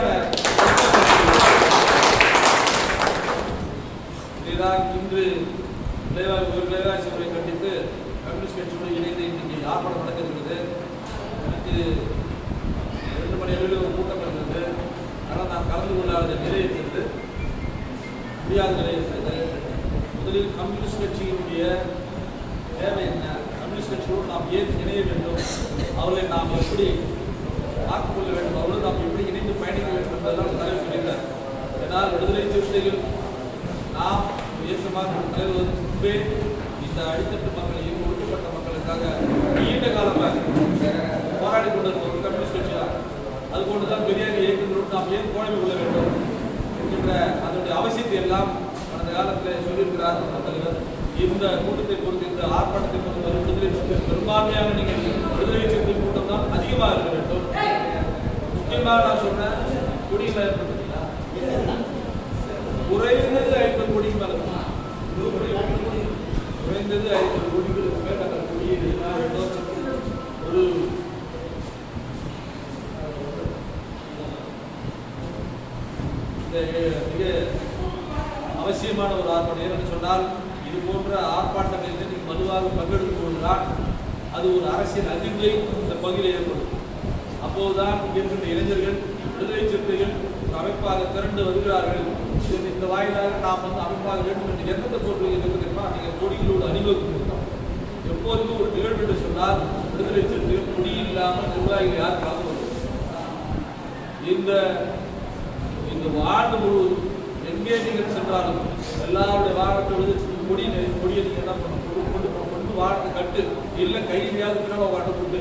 இதுதான் இன்று விளைவாய் ஒரு விளைவாசி முறை கண்டித்து கம்யூனிஸ்ட் கட்சியோடு இணைந்து இன்னைக்கு ஆர்ப்பாட்டம் நடக்கிறது எனக்கு ரெண்டு மணி அளவில் ஒரு கூட்டம் இருந்தது ஆனால் நான் கலந்து கொள்ளாத நிலை இருக்கிறது முடியாத நிலை இருக்கிறது முதலில் கம்யூனிஸ்ட் கட்சியினுடைய தேவை என்ன கம்யூனிஸ்ட் கட்சியோடு நாம் ஏன் இணைய வேண்டும் அவர்களை நாம் எப்படி ஆக்கிக்கொள்ள வேண்டும் அவரோடு நாம் எப்படி இணைந்து பயணிக்க வேண்டும் என்பதெல்லாம் தலைவர் சொல்லியிருக்கார் ஏன்னால் விடுதலை சிறுத்தைகள் நாம் இயக்கமாக தலைவர் முன்பே இந்த அடித்தட்டு மக்களையும் ஒடுக்கப்பட்ட மக்களுக்காக நீண்ட காலமாக போராடி கொண்டிருந்த ஒரு கம்யூனிஸ்ட் கட்சி தான் அது கொண்டுதான் பெரியார் இயக்கங்களோடு நாம் ஏன் கோணமை கொள்ள வேண்டும் என்கின்ற அதனுடைய அவசியத்தை எல்லாம் கடந்த காலத்தில் சொல்லியிருக்கிறார் நம்ம தலைவர் இந்த கூட்டத்தை பொறுத்து இந்த ஆர்ப்பாட்டத்தை பொறுத்து வரும் விடுதலை சிறுத்தைகள் பெரும்பான்மையாக நீங்கள் விடுதலை சிறுத்தைகள் கூட்டம் தான் அதிகமாக இருக்க வேண்டும் முக்கியமாக நான் சொன்னேன் குடியில் ஏற்பட்டீங்களா குறைந்தது ஐம்பது கோடிக்கு மேல இருக்கும். குறைந்தது ஐம்பது கோடிகளுக்கு மேல அந்த குடியீடு ஒரு இந்த மிக அவசியமான ஒரு ஆர்ப்பாட்டம் ஏன்னு சொன்னால் இது போன்ற ஆர்ப்பாட்டங்களில் நீங்கள் வலுவாக பங்கெடுத்துக் கொண்டால் அது ஒரு அரசியல் அதிர்வை இந்த பகுதியில் ஏற்படும் அப்போதுதான் இங்கே இருக்கின்ற இளைஞர்கள் விடுதலை சிறுத்தைகள் ஒரு அமைப்பாக திரண்டு வருகிறார்கள் இது இந்த வாயிலாக நாம் வந்து அமைப்பாக வேண்டும் என்று எண்ணத்தை சொல்றீங்க தெரியுமா நீங்கள் கொடிகளோடு அணிவகுக்கிறோம் எப்போதுமே ஒரு நிகழ்வு என்று சொன்னால் விடுதலை சிறுத்தைகள் கொடி இல்லாமல் நிர்வாகிகள் யார் கலந்து கொள்வது இந்த இந்த ஆண்டு முழுவதும் எங்கே நீங்கள் சென்றாலும் எல்லாருடைய வாகனத்தை விழுந்து கொடி கொடியை நீங்கள் என்ன பண்ணணும் கொண்டு கொண்டு போ- கொண்டு வாகனத்தை கட்டு இல்லை கையிலையாவது பின்னால் வாட்ட கொண்டு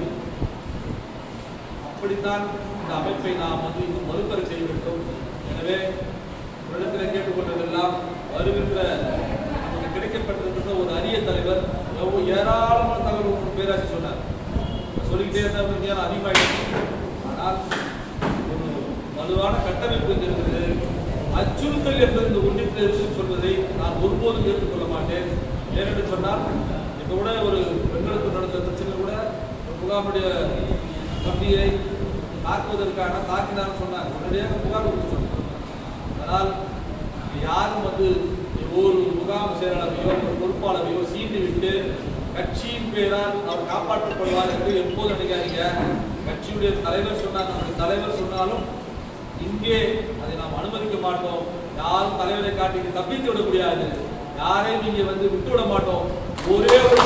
அப்படித்தான் இந்த அமைப்பை நாம் வந்து இன்னும் மறுபெற செய்ய வேண்டும் எனவே இடத்தில் கேட்டுக்கொண்டதெல்லாம் வருகின்ற நமக்கு கிடைக்கப்பட்டிருக்கின்ற ஒரு அரிய தலைவர் எவ்வளவு ஏராளமான தகவல் உங்களுக்கு பேராசி சொன்னார் சொல்லிக்கிட்டே இருந்தால் ஏன் அதிகமாகிடுச்சு ஆனால் ஒரு வலுவான கட்டமைப்பு இங்கு இருக்கிறது அச்சுறுத்தல் என்ற இந்த ஒன்றிற்கு எதிர்த்து சொல்வதை நான் ஒருபோதும் ஏற்றுக்கொள்ள மாட்டேன் ஏனென்று சொன்னால் இப்போ கூட ஒரு பெண்களுக்கு நடந்த பிரச்சனை கூட ஒரு முகாமுடைய தம்பியை தாக்குவதற்கான தாக்கினார்னு சொன்னாங்க உடனடியாக புகார் கொடுத்து சொன்னாங்க அதனால் யாரும் வந்து ஒரு முகாம் செயலாளரையோ ஒரு பொறுப்பாளரையோ சீண்டி விட்டு கட்சியின் பேரால் அவர் காப்பாற்றப்படுவார் என்று எப்போது நினைக்காதீங்க கட்சியுடைய தலைவர் சொன்னார் நம்முடைய தலைவர் சொன்னாலும் இங்கே அதை நாம் அனுமதிக்க மாட்டோம் யாரும் தலைவரை காட்டி தப்பித்து விட முடியாது யாரையும் நீங்க வந்து விட்டு விட மாட்டோம் ஒரே ஒரு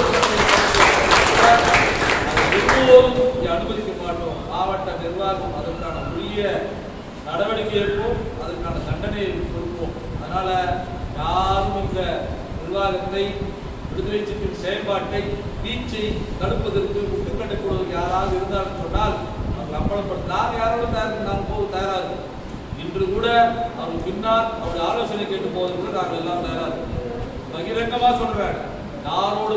அதை எப்போதும் இங்கே அனுமதிக்க மாட்டோம் மாவட்ட நிர்வாகம் அதற்கான உரிய நடவடிக்கை எடுப்போம் அதற்கான தண்டனை கொடுப்போம் அதனால யாரும் இந்த நிர்வாகத்தை விடுதலை சிற்றின் செயல்பாட்டை வீச்சை தடுப்பதற்கு முட்டுக்கட்டை போடுவதற்கு யாராவது இருந்தாலும் சொன்னால் அவர்கள் அம்பலப்படுத்த நான் யாரோட தயார் நான் போக தயாராக இருக்கேன். இன்று கூட அவர் பின்னால் அவருடைய ஆலோசனை கேட்டு போவதற்கு கூட நாங்கள் எல்லாம் தயாராக இருக்கோம். பகிரங்கமா சொல்றேன் யாரோட வீட்டுக்கு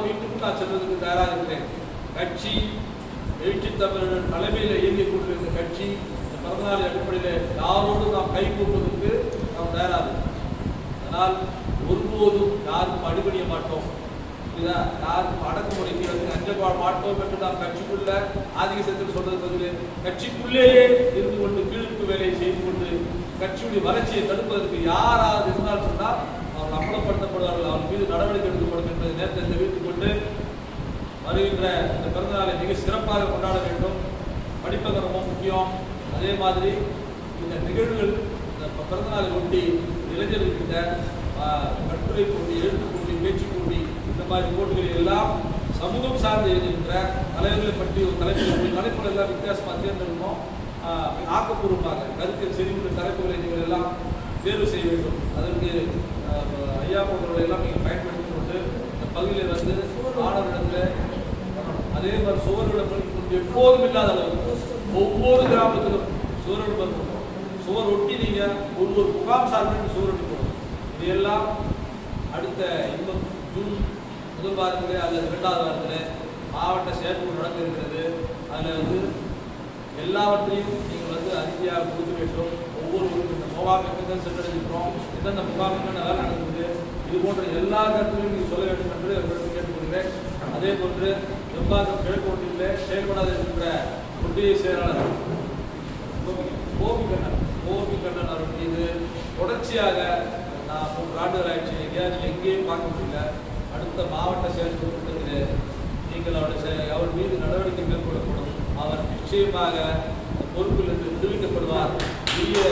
நான் செல்வதற்கு தயாராக இருக்கிறேன் கட்சி எழுச்சி தமிழர் தலைமையில் இயங்கிக் கொண்டிருக்கிற கட்சி இந்த பிறந்தநாள் அடிப்படையில் யாரோடு நாம் கை கூப்பதற்கு நாம் தயாராக இருக்கிறோம். அதனால் ஒருபோதும் யாருக்கும் அடிபணிய மாட்டோம் புரியுதா யாருக்கும் அடக்குமுறைக்கு வந்து அஞ்சல் மாட்டோம் என்று நாம் கட்சிக்குள்ள ஆதிக்கத்தில் சொல்றது பதில் கட்சிக்குள்ளேயே இருந்து கொண்டு கீழ்ப்பு வேலையை செய்து கொண்டு கட்சியுடைய வளர்ச்சியை தடுப்பதற்கு யாராவது இருந்தால் சொன்னால் அவர் அம்பலப்படுத்தப்படுவார்கள் அவர் மீது நடவடிக்கை எடுக்கப்படும் என்பதை நேரத்தை தெரிவித்துக் கொண்டு வருகின்ற இந்த பிறந்தநாளை மிக சிறப்பாக கொண்டாட வேண்டும் படிப்பது ரொம்ப முக்கியம் அதே மாதிரி இந்த நிகழ்வுகள் இந்த ப- பிறந்தநாளை ஒட்டி இளைஞர்கிட்ட ஆஹ், கட்டுரை போட்டி எழுத்து போட்டி பேச்சு போட்டி இந்த மாதிரி போட்டிகள் எல்லாம் சமூகம் சார்ந்து எழுதுகின்ற தலைவர்களை பற்றி ஒரு தலைப்பு ஒரு தலைப்புகள் எல்லாம் வித்தியாசமாக தேர்ந்தெடுக்கணும் ஆஹ், ஆக்கப்பூர்வமாக கருத்தில் செறிவுள்ள தலைப்புகளை நீங்கள் எல்லாம் தேர்வு செய்ய வேண்டும் அதற்கு ஆஹ், ஐயா போன்றவர்களை எல்லாம் நீங்கள் பயன்படுத்திக் கொண்டு இந்த பகுதியில் வந்து மாணவர்களிடத்தில் பண்ணணும். அதே மாதிரி சுவர்களை கொண்டு எப்போதும் இல்லாத அளவுக்கு ஒவ்வொரு கிராமத்திலும் சுவரோடு பண்ணணும் சுவர் ஒட்டி நீங்க ஒரு ஒரு முகாம் சார்பில் சுவர் ஒட்டி போடணும் இது எல்லாம் அடுத்த இன்னும் ஜூன் முதல் வாரத்திலே அல்லது இரண்டாவது வாரத்திலே மாவட்ட செயற்குழு நடக்க இருக்கிறது அதில் வந்து எல்லாவற்றையும் நீங்கள் வந்து அறிக்கையாக கொடுக்க வேண்டும் ஒவ்வொரு இந்த முகாம் எங்கே சென்றடைஞ்சிருக்கிறோம் எந்தெந்த முகாம் என்னென்ன வேலை நடக்குது இது போன்ற எல்லா கருத்துகளையும் நீங்கள் சொல்ல வேண்டும் என்று உங்களுக்கு கேட்டுக்கொள்கிறேன் அதே போன்று எம்பாக்கம் கிழக்கு ஒன்றிலே செயல்படாத இருக்கின்ற ஒன்றிய செயலாளர் கோபி கண்ணன் கோபி கண்ணன் அவர் மீது தொடர்ச்சியாக நான் மூன்று ஆண்டுகள் ஆயிடுச்சு எங்கேயாவது எங்கேயும் பார்க்க முடியல அடுத்த மாவட்ட செயற்குழு கூட்டத்தில் நீங்கள் அவருடைய செ- அவர் மீது நடவடிக்கை மேற்கொள்ளப்படும் அவர் நிச்சயமாக இந்த பொறுப்பிலிருந்து விடுவிக்கப்படுவார் உரிய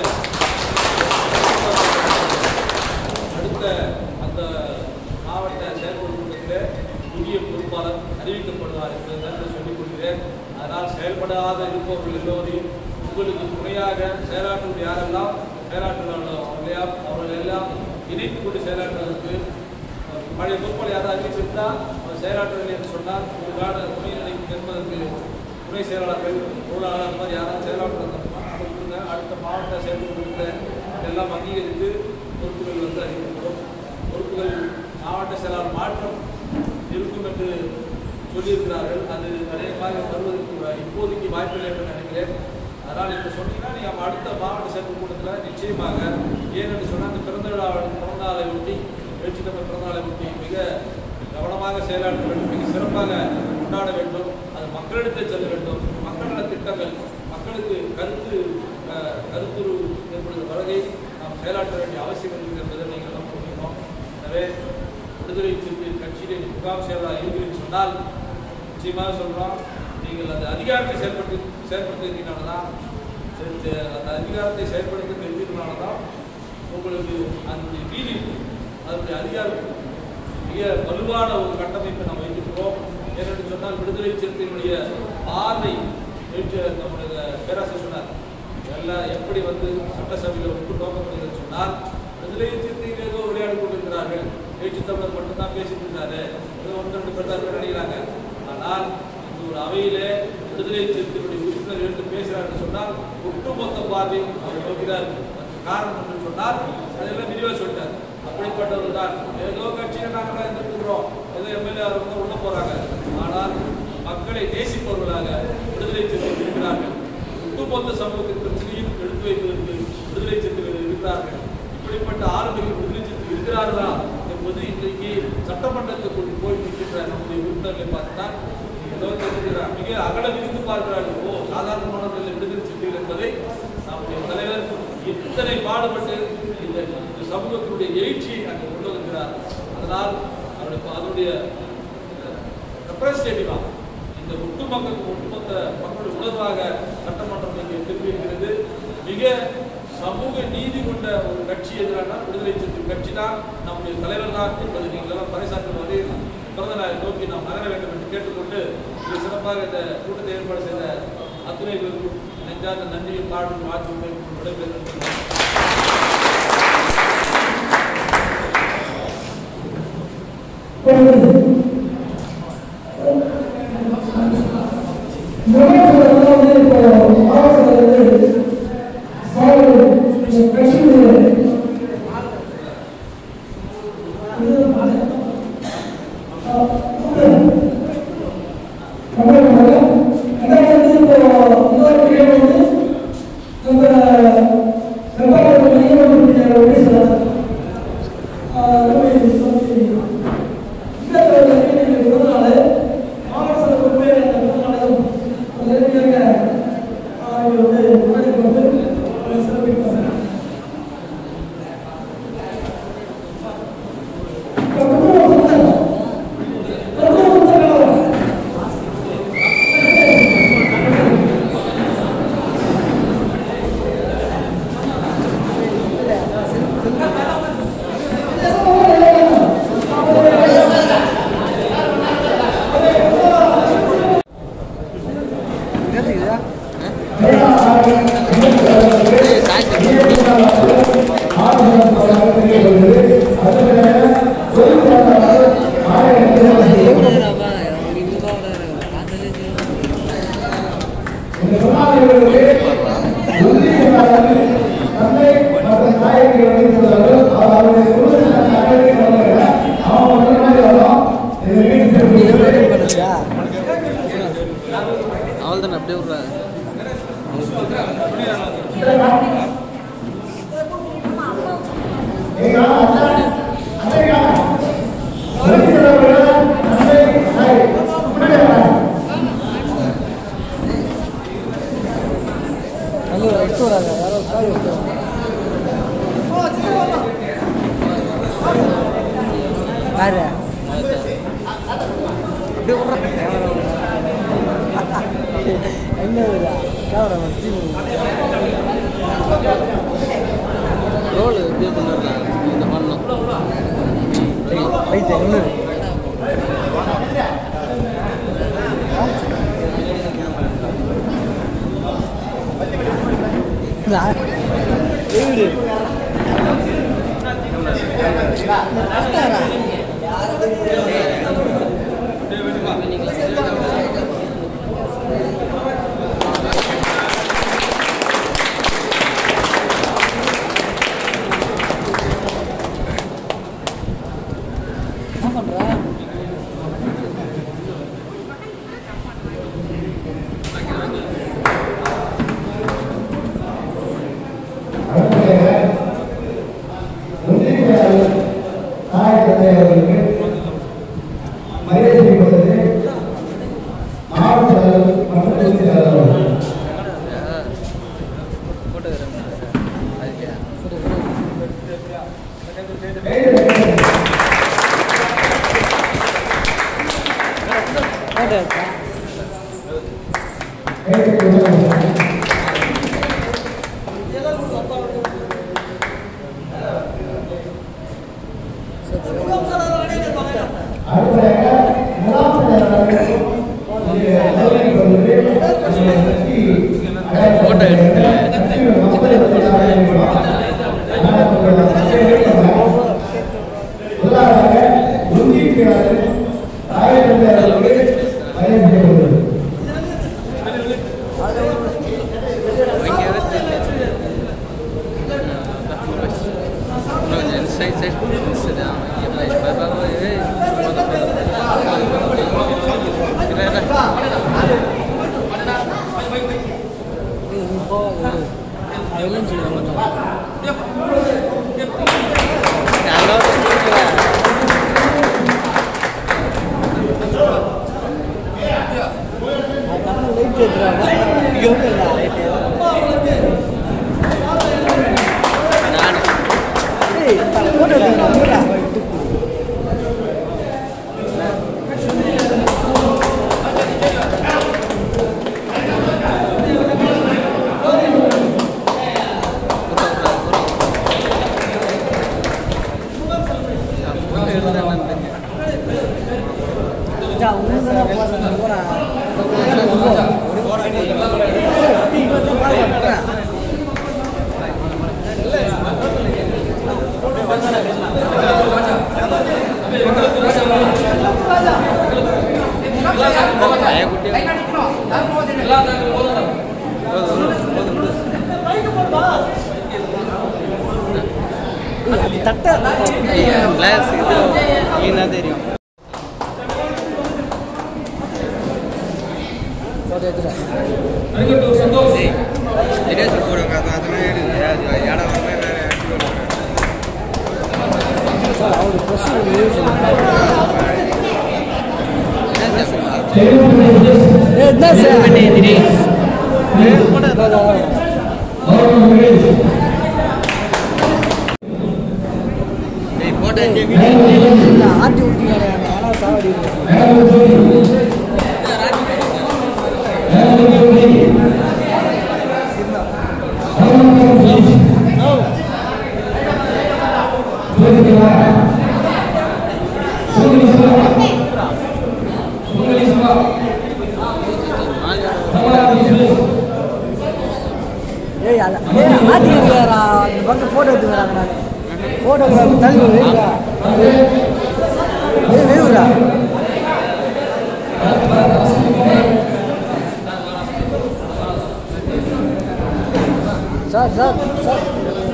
அடுத்த அந்த மாவட்ட செயற்குழு கூட்டத்தில் புதிய பொறுப்பாளர் அறிவிக்கப்படுவார் என்பதை நான் சொல்லிக் கொள்கிறேன் அதனால் செயல்படாத இருப்பவர்கள் எல்லோரையும் உங்களுக்கு துணையாக செயலாற்றக்கூடிய யாரெல்லாம் செயலாற்றுகிறார்களோ அவர்களையா அவர்கள் எல்லாம் இணைத்துக் கொண்டு செயலாற்றுவதற்கு அஹ், பழைய பொறுப்பாளர் யாராவது அறிவிச்சிருந்தா அவர் செயலாற்றவில்லை என்று சொன்னால் உங்களுக்கான துணைநிலைக்கு என்பதற்கு துணை செயலாளர்கள் பொருளாளர் அந்த மாதிரி யாராவது செயலாற்றுறாங்க கொடுங்க அடுத்த மாவட்ட செயல்படுத்த எல்லாம் அங்கீகரித்து பொறுப்புகள் வந்து அறிவிக்கப்படும் பொறுப்புகள் மாவட்ட செயலாளர் மாற்றம் இருக்கும் என்று சொல்லியிருக்கிறார்கள் அது அநேகமாக வருவதற்கு வ- இப்போதைக்கு வாய்ப்பில்லை என்று நினைக்கிறேன் அதனால் இப்போ சொன்னீங்கன்னா நீங்கள் அடுத்த மாவட்ட செயற்குழு கூட்டத்தில் நிச்சயமாக ஏனென்று சொன்னால் அந்த பிறந்த விழா பிறந்த நாளை ஒட்டி எழுச்சி தமிழ் பிறந்த நாளை ஒட்டி மிக கவனமாக செயலாற்ற வேண்டும் மிக சிறப்பாக கொண்டாட வேண்டும் அது மக்களிடத்தை செல்ல வேண்டும் மக்கள திட்டங்கள் மக்களுக்கு கருத்து அஹ், கருத்துரு ஏற்படுகிற வகை நாம் செயலாற்ற வேண்டிய அவசியம் இருக்குது என்பதை நீங்கள் எல்லாம் புரிஞ்சுக்கணும் எனவே விடுதலை சிறுத்தை கட்சியிலே முகாம் செயலாளர் இருக்கிறேன்னு சொன்னால் நிச்சயமாக சொல்கிறோம் நீங்கள் அந்த அதிகாரத்தை செயல்படுத்தி செயல்படுத்தினால தான் அந்த அதிகாரத்தை செயல்படுத்தி தெரிஞ்சதுனால தான் உங்களுக்கு அதனுடைய நீதி அதனுடைய அதிகாரம் மிக வலுவான ஒரு கட்டமைப்பை நாம் வைத்திருக்கிறோம் ஏனென்று சொன்னால் விடுதலை சிறுத்தையினுடைய பார்வை நேற்று நம்முடைய பேராசிரியர் சொன்னார் எல்லாம் எப்படி வந்து சட்டசபையில் ஒப்பு நோக்கப்படுகிறது சொன்னால் விடுதலை சிறுத்தைகள் ஏதோ விளையாடி கொண்டிருக்கிறார்கள் பேச்சு தமிழர் மட்டும்தான் பேசிட்டு இருந்தாரு ஏதோ ஒன்று ரெண்டு பேர் தான் நினைக்கிறாங்க ஆனால் இந்த ஒரு அவையிலே விடுதலை சிறுத்தைகளுடைய உறுப்பினர் எடுத்து பேசுகிறார்கள் சொன்னால் ஒட்டுமொத்த பார்வை அவர் நோக்கிறார் அதுக்கு காரணம் என்று சொன்னால் அதெல்லாம் விரிவாக சொல்லிட்டார் அப்படிப்பட்டவர்கள் தான் ஏதோ கட்சியில் நாங்கள் இருந்துக்கிறோம் ஏதோ எம்எல்ஏ வந்து உள்ள போறாங்க ஆனால் மக்களை நேசிப்பவர்களாக விடுதலை சிறுத்தைகள் இருக்கிறார்கள் ஒட்டுமொத்த சமூகத்தின் பிரச்சனையும் எடுத்து வைப்பதற்கு விடுதலை சிறுத்தைகள் இருக்கிறார்கள் இப்படிப்பட்ட ஆளுமைகள் விடுதலை சிறுத்தைகள் இருக்கிறார்களா என்பது இன்றைக்கு சட்டமன்றத்துக்குள் போய் நிற்கின்ற நம்முடைய உறுப்பினர்களை பார்த்தால் ஏதோ தெரிஞ்சுக்கிறார் மிக அகல விரிந்து பார்க்கிறார்கள் ஓ சாதாரணமானவர்கள் விடுதலை சிறுத்தைகள் என்பதை நம்முடைய தலைவர் இத்தனை பாடுபட்டு இந்த இந்த சமூகத்தினுடைய எழுச்சியை அங்கே கொண்டு வருகிறார் அதனால் அவருடைய அதனுடைய ரெப்ரஸன்டேட்டிவா இந்த ஒட்டுமொத்த ஒட்டுமொத்த மக்களுடைய உணர்வாக சட்டமன்றம் இங்கே திரும்பி இருக்கிறது மிக சமூக நீதி கொண்ட ஒரு கட்சி எதிரான விடுதலை சிறுத்தை கட்சி தான் நம்முடைய தலைவர் தான் என்பதை நீங்கள் எல்லாம் பறைசாற்றும் வகையில் பிறந்த நாளை நோக்கி நாம் நகர வேண்டும் என்று கேட்டுக்கொண்டு மிக சிறப்பாக இந்த கூட்டத்தை ஏற்பாடு செய்த அத்துணை பேருக்கும் நெஞ்சார்ந்த நன்றியும் பாடும் வாழ்த்து விடைபெறுகிறேன் கட்சியுடைய அவள் தானே அப்படியே விட்றாரு ரோல் இப்படியே பண்ணிடலாம் இந்த பண்ணணும் சைட் சைட் சரி கிளாஸ் இது ஈனா தெரியும் இருக்கட்டும் சந்தோஷ் தினேஷ் போடுங்க அது அதெல்லாம் எடுங்க இடம் வந்து வேற ஆட்டி விட்டீங்க ஆனால் சாவடி ஏய் அல்ல ஏய் ஆட்டிக்கிறா இந்த பக்கம் ஃபோட்டோ எடுத்துக்கிறாங்க நான் ஃபோட்டோகிராஃபர் தள்ளி வைக்கிறா ஏய் வேவுரா சார் சார் சார்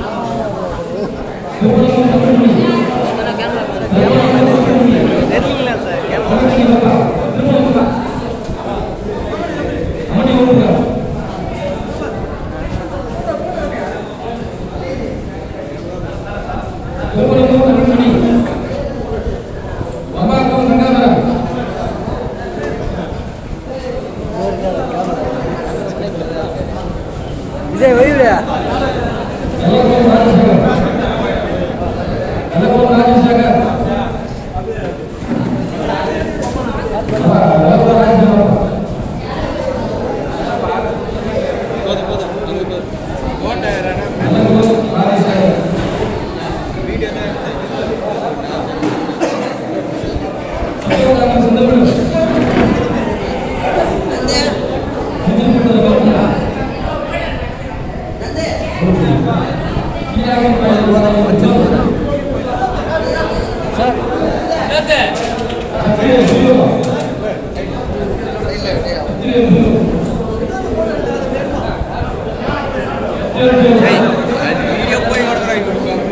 விஜய் வைவுரா போதும் போதும் அங்கே போதும் போட்ட வீடியோ தான் வீடியோ போய் கொடுக்குறாங்க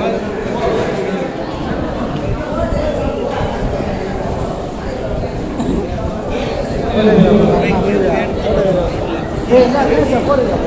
ஏய் சார் ஏய் சார் போடுங்க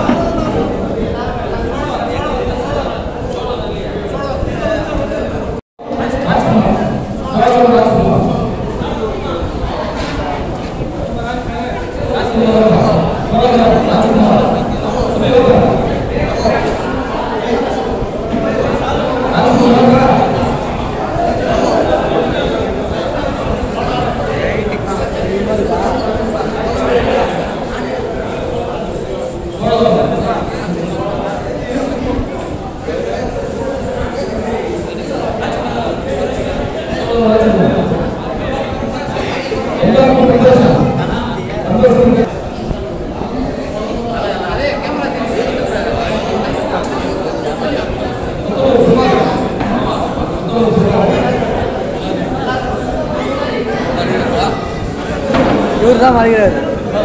இவர் தான் மறைக்கிறாரு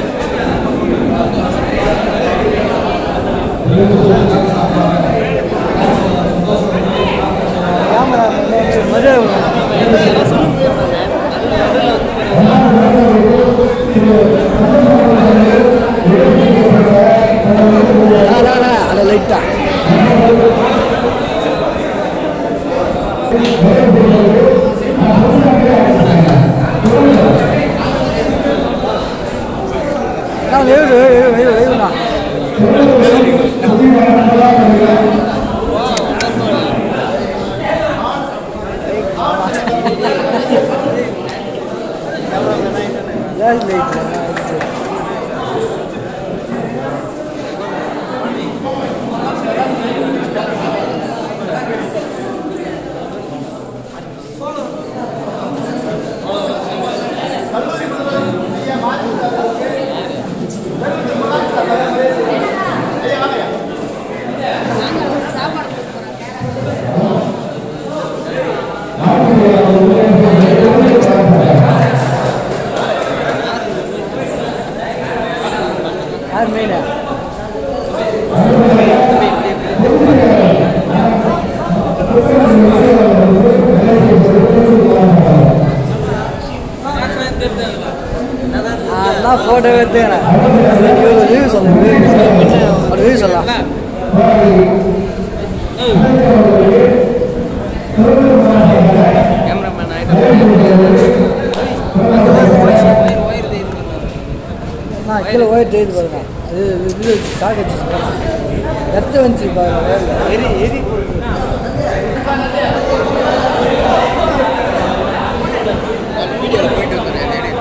கேமரா மதுரை அதை லைட்டா நான் வேவு வேவு வேவு வேவுண்ணா யார் மெயினா ஆ நான் ஃபோட்டோ எடுத்துக்கிறேன் ரிவ்யூ சொல்லு ஒரு ரிவ்யூ சொல்லலாம் நான் கீழே ஒயர் தெரியுது பாருங்க அது இது ஷாக் அடிச்சு எத்த வந்துச்சு பாருங்க எரி எரி வீடியோவில் போயிட்டு வந்துடுறேன் தேடி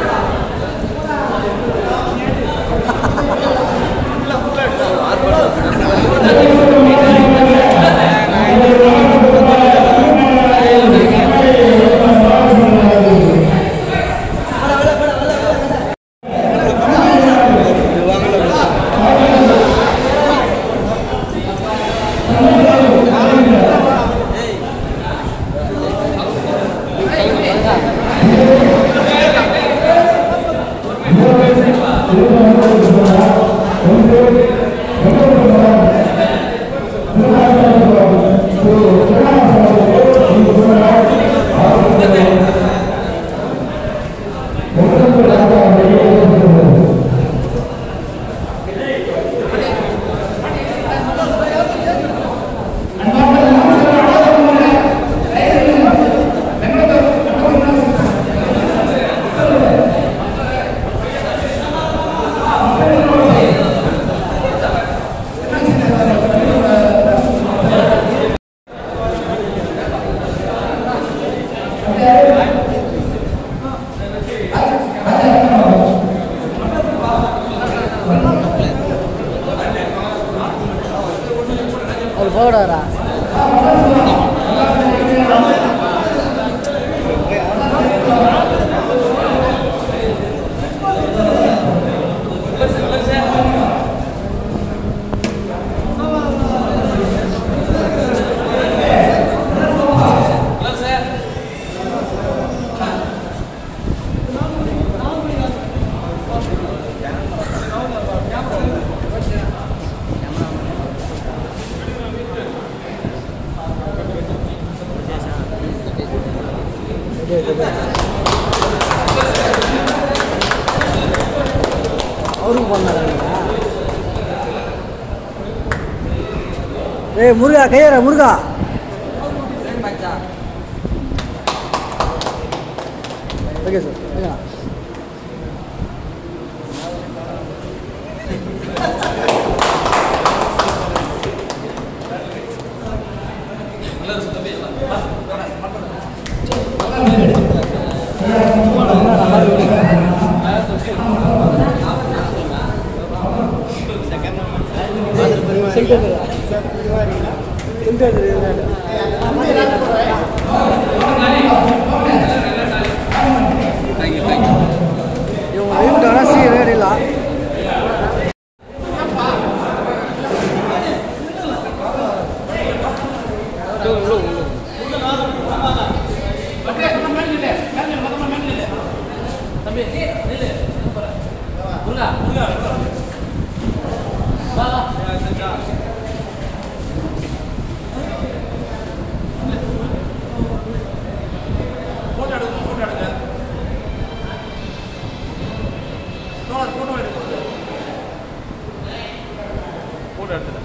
அவர் போடாரா அவருக்கு பண்ணாரா ஏய் முருகா கையற முருகா ஓகே சார் ஓகேண்ணா தேங்க்யூ தேங்க்யூ இவங்க லைவ்ட்டானா சீக்கிரம் அடிக்கலாம் போட்டோ எடுங்க போட்டோ எடுங்க தோழர் போட்டோ எடுங்க போட்டோ எடுத்துட்டேன்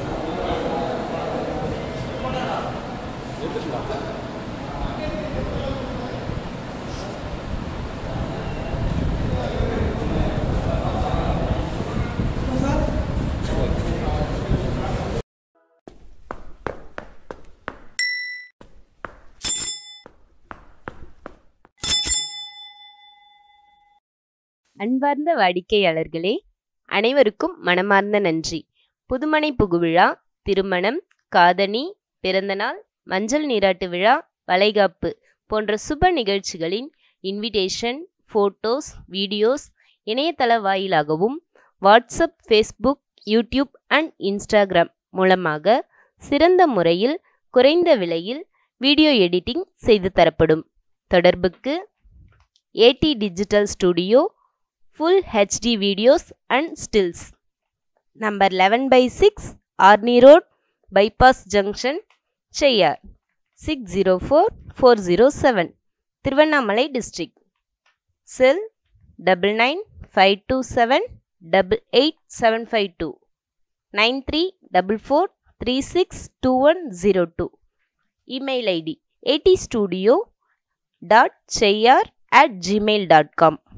அன்பார்ந்த வாடிக்கையாளர்களே அனைவருக்கும் மனமார்ந்த நன்றி புதுமனை புகுவிழா திருமணம் காதணி பிறந்தநாள் மஞ்சள் நீராட்டு விழா வளைகாப்பு போன்ற சுப நிகழ்ச்சிகளின் இன்விடேஷன் ஃபோட்டோஸ் வீடியோஸ் இணையதள வாயிலாகவும் WhatsApp Facebook YouTube and Instagram மூலமாக சிறந்த முறையில் குறைந்த விலையில் வீடியோ எடிட்டிங் செய்து தரப்படும் தொடர்புக்கு AD digital studio full HD videos and stills number eleven by six Arni road bypass junction Cheyyar six zero four four zero seven Tiruvannamalai district cell double nine five two seven double eight seven five two nine three double four three six two one zero two email ID AD studio dot Cheyyar at Gmail dot com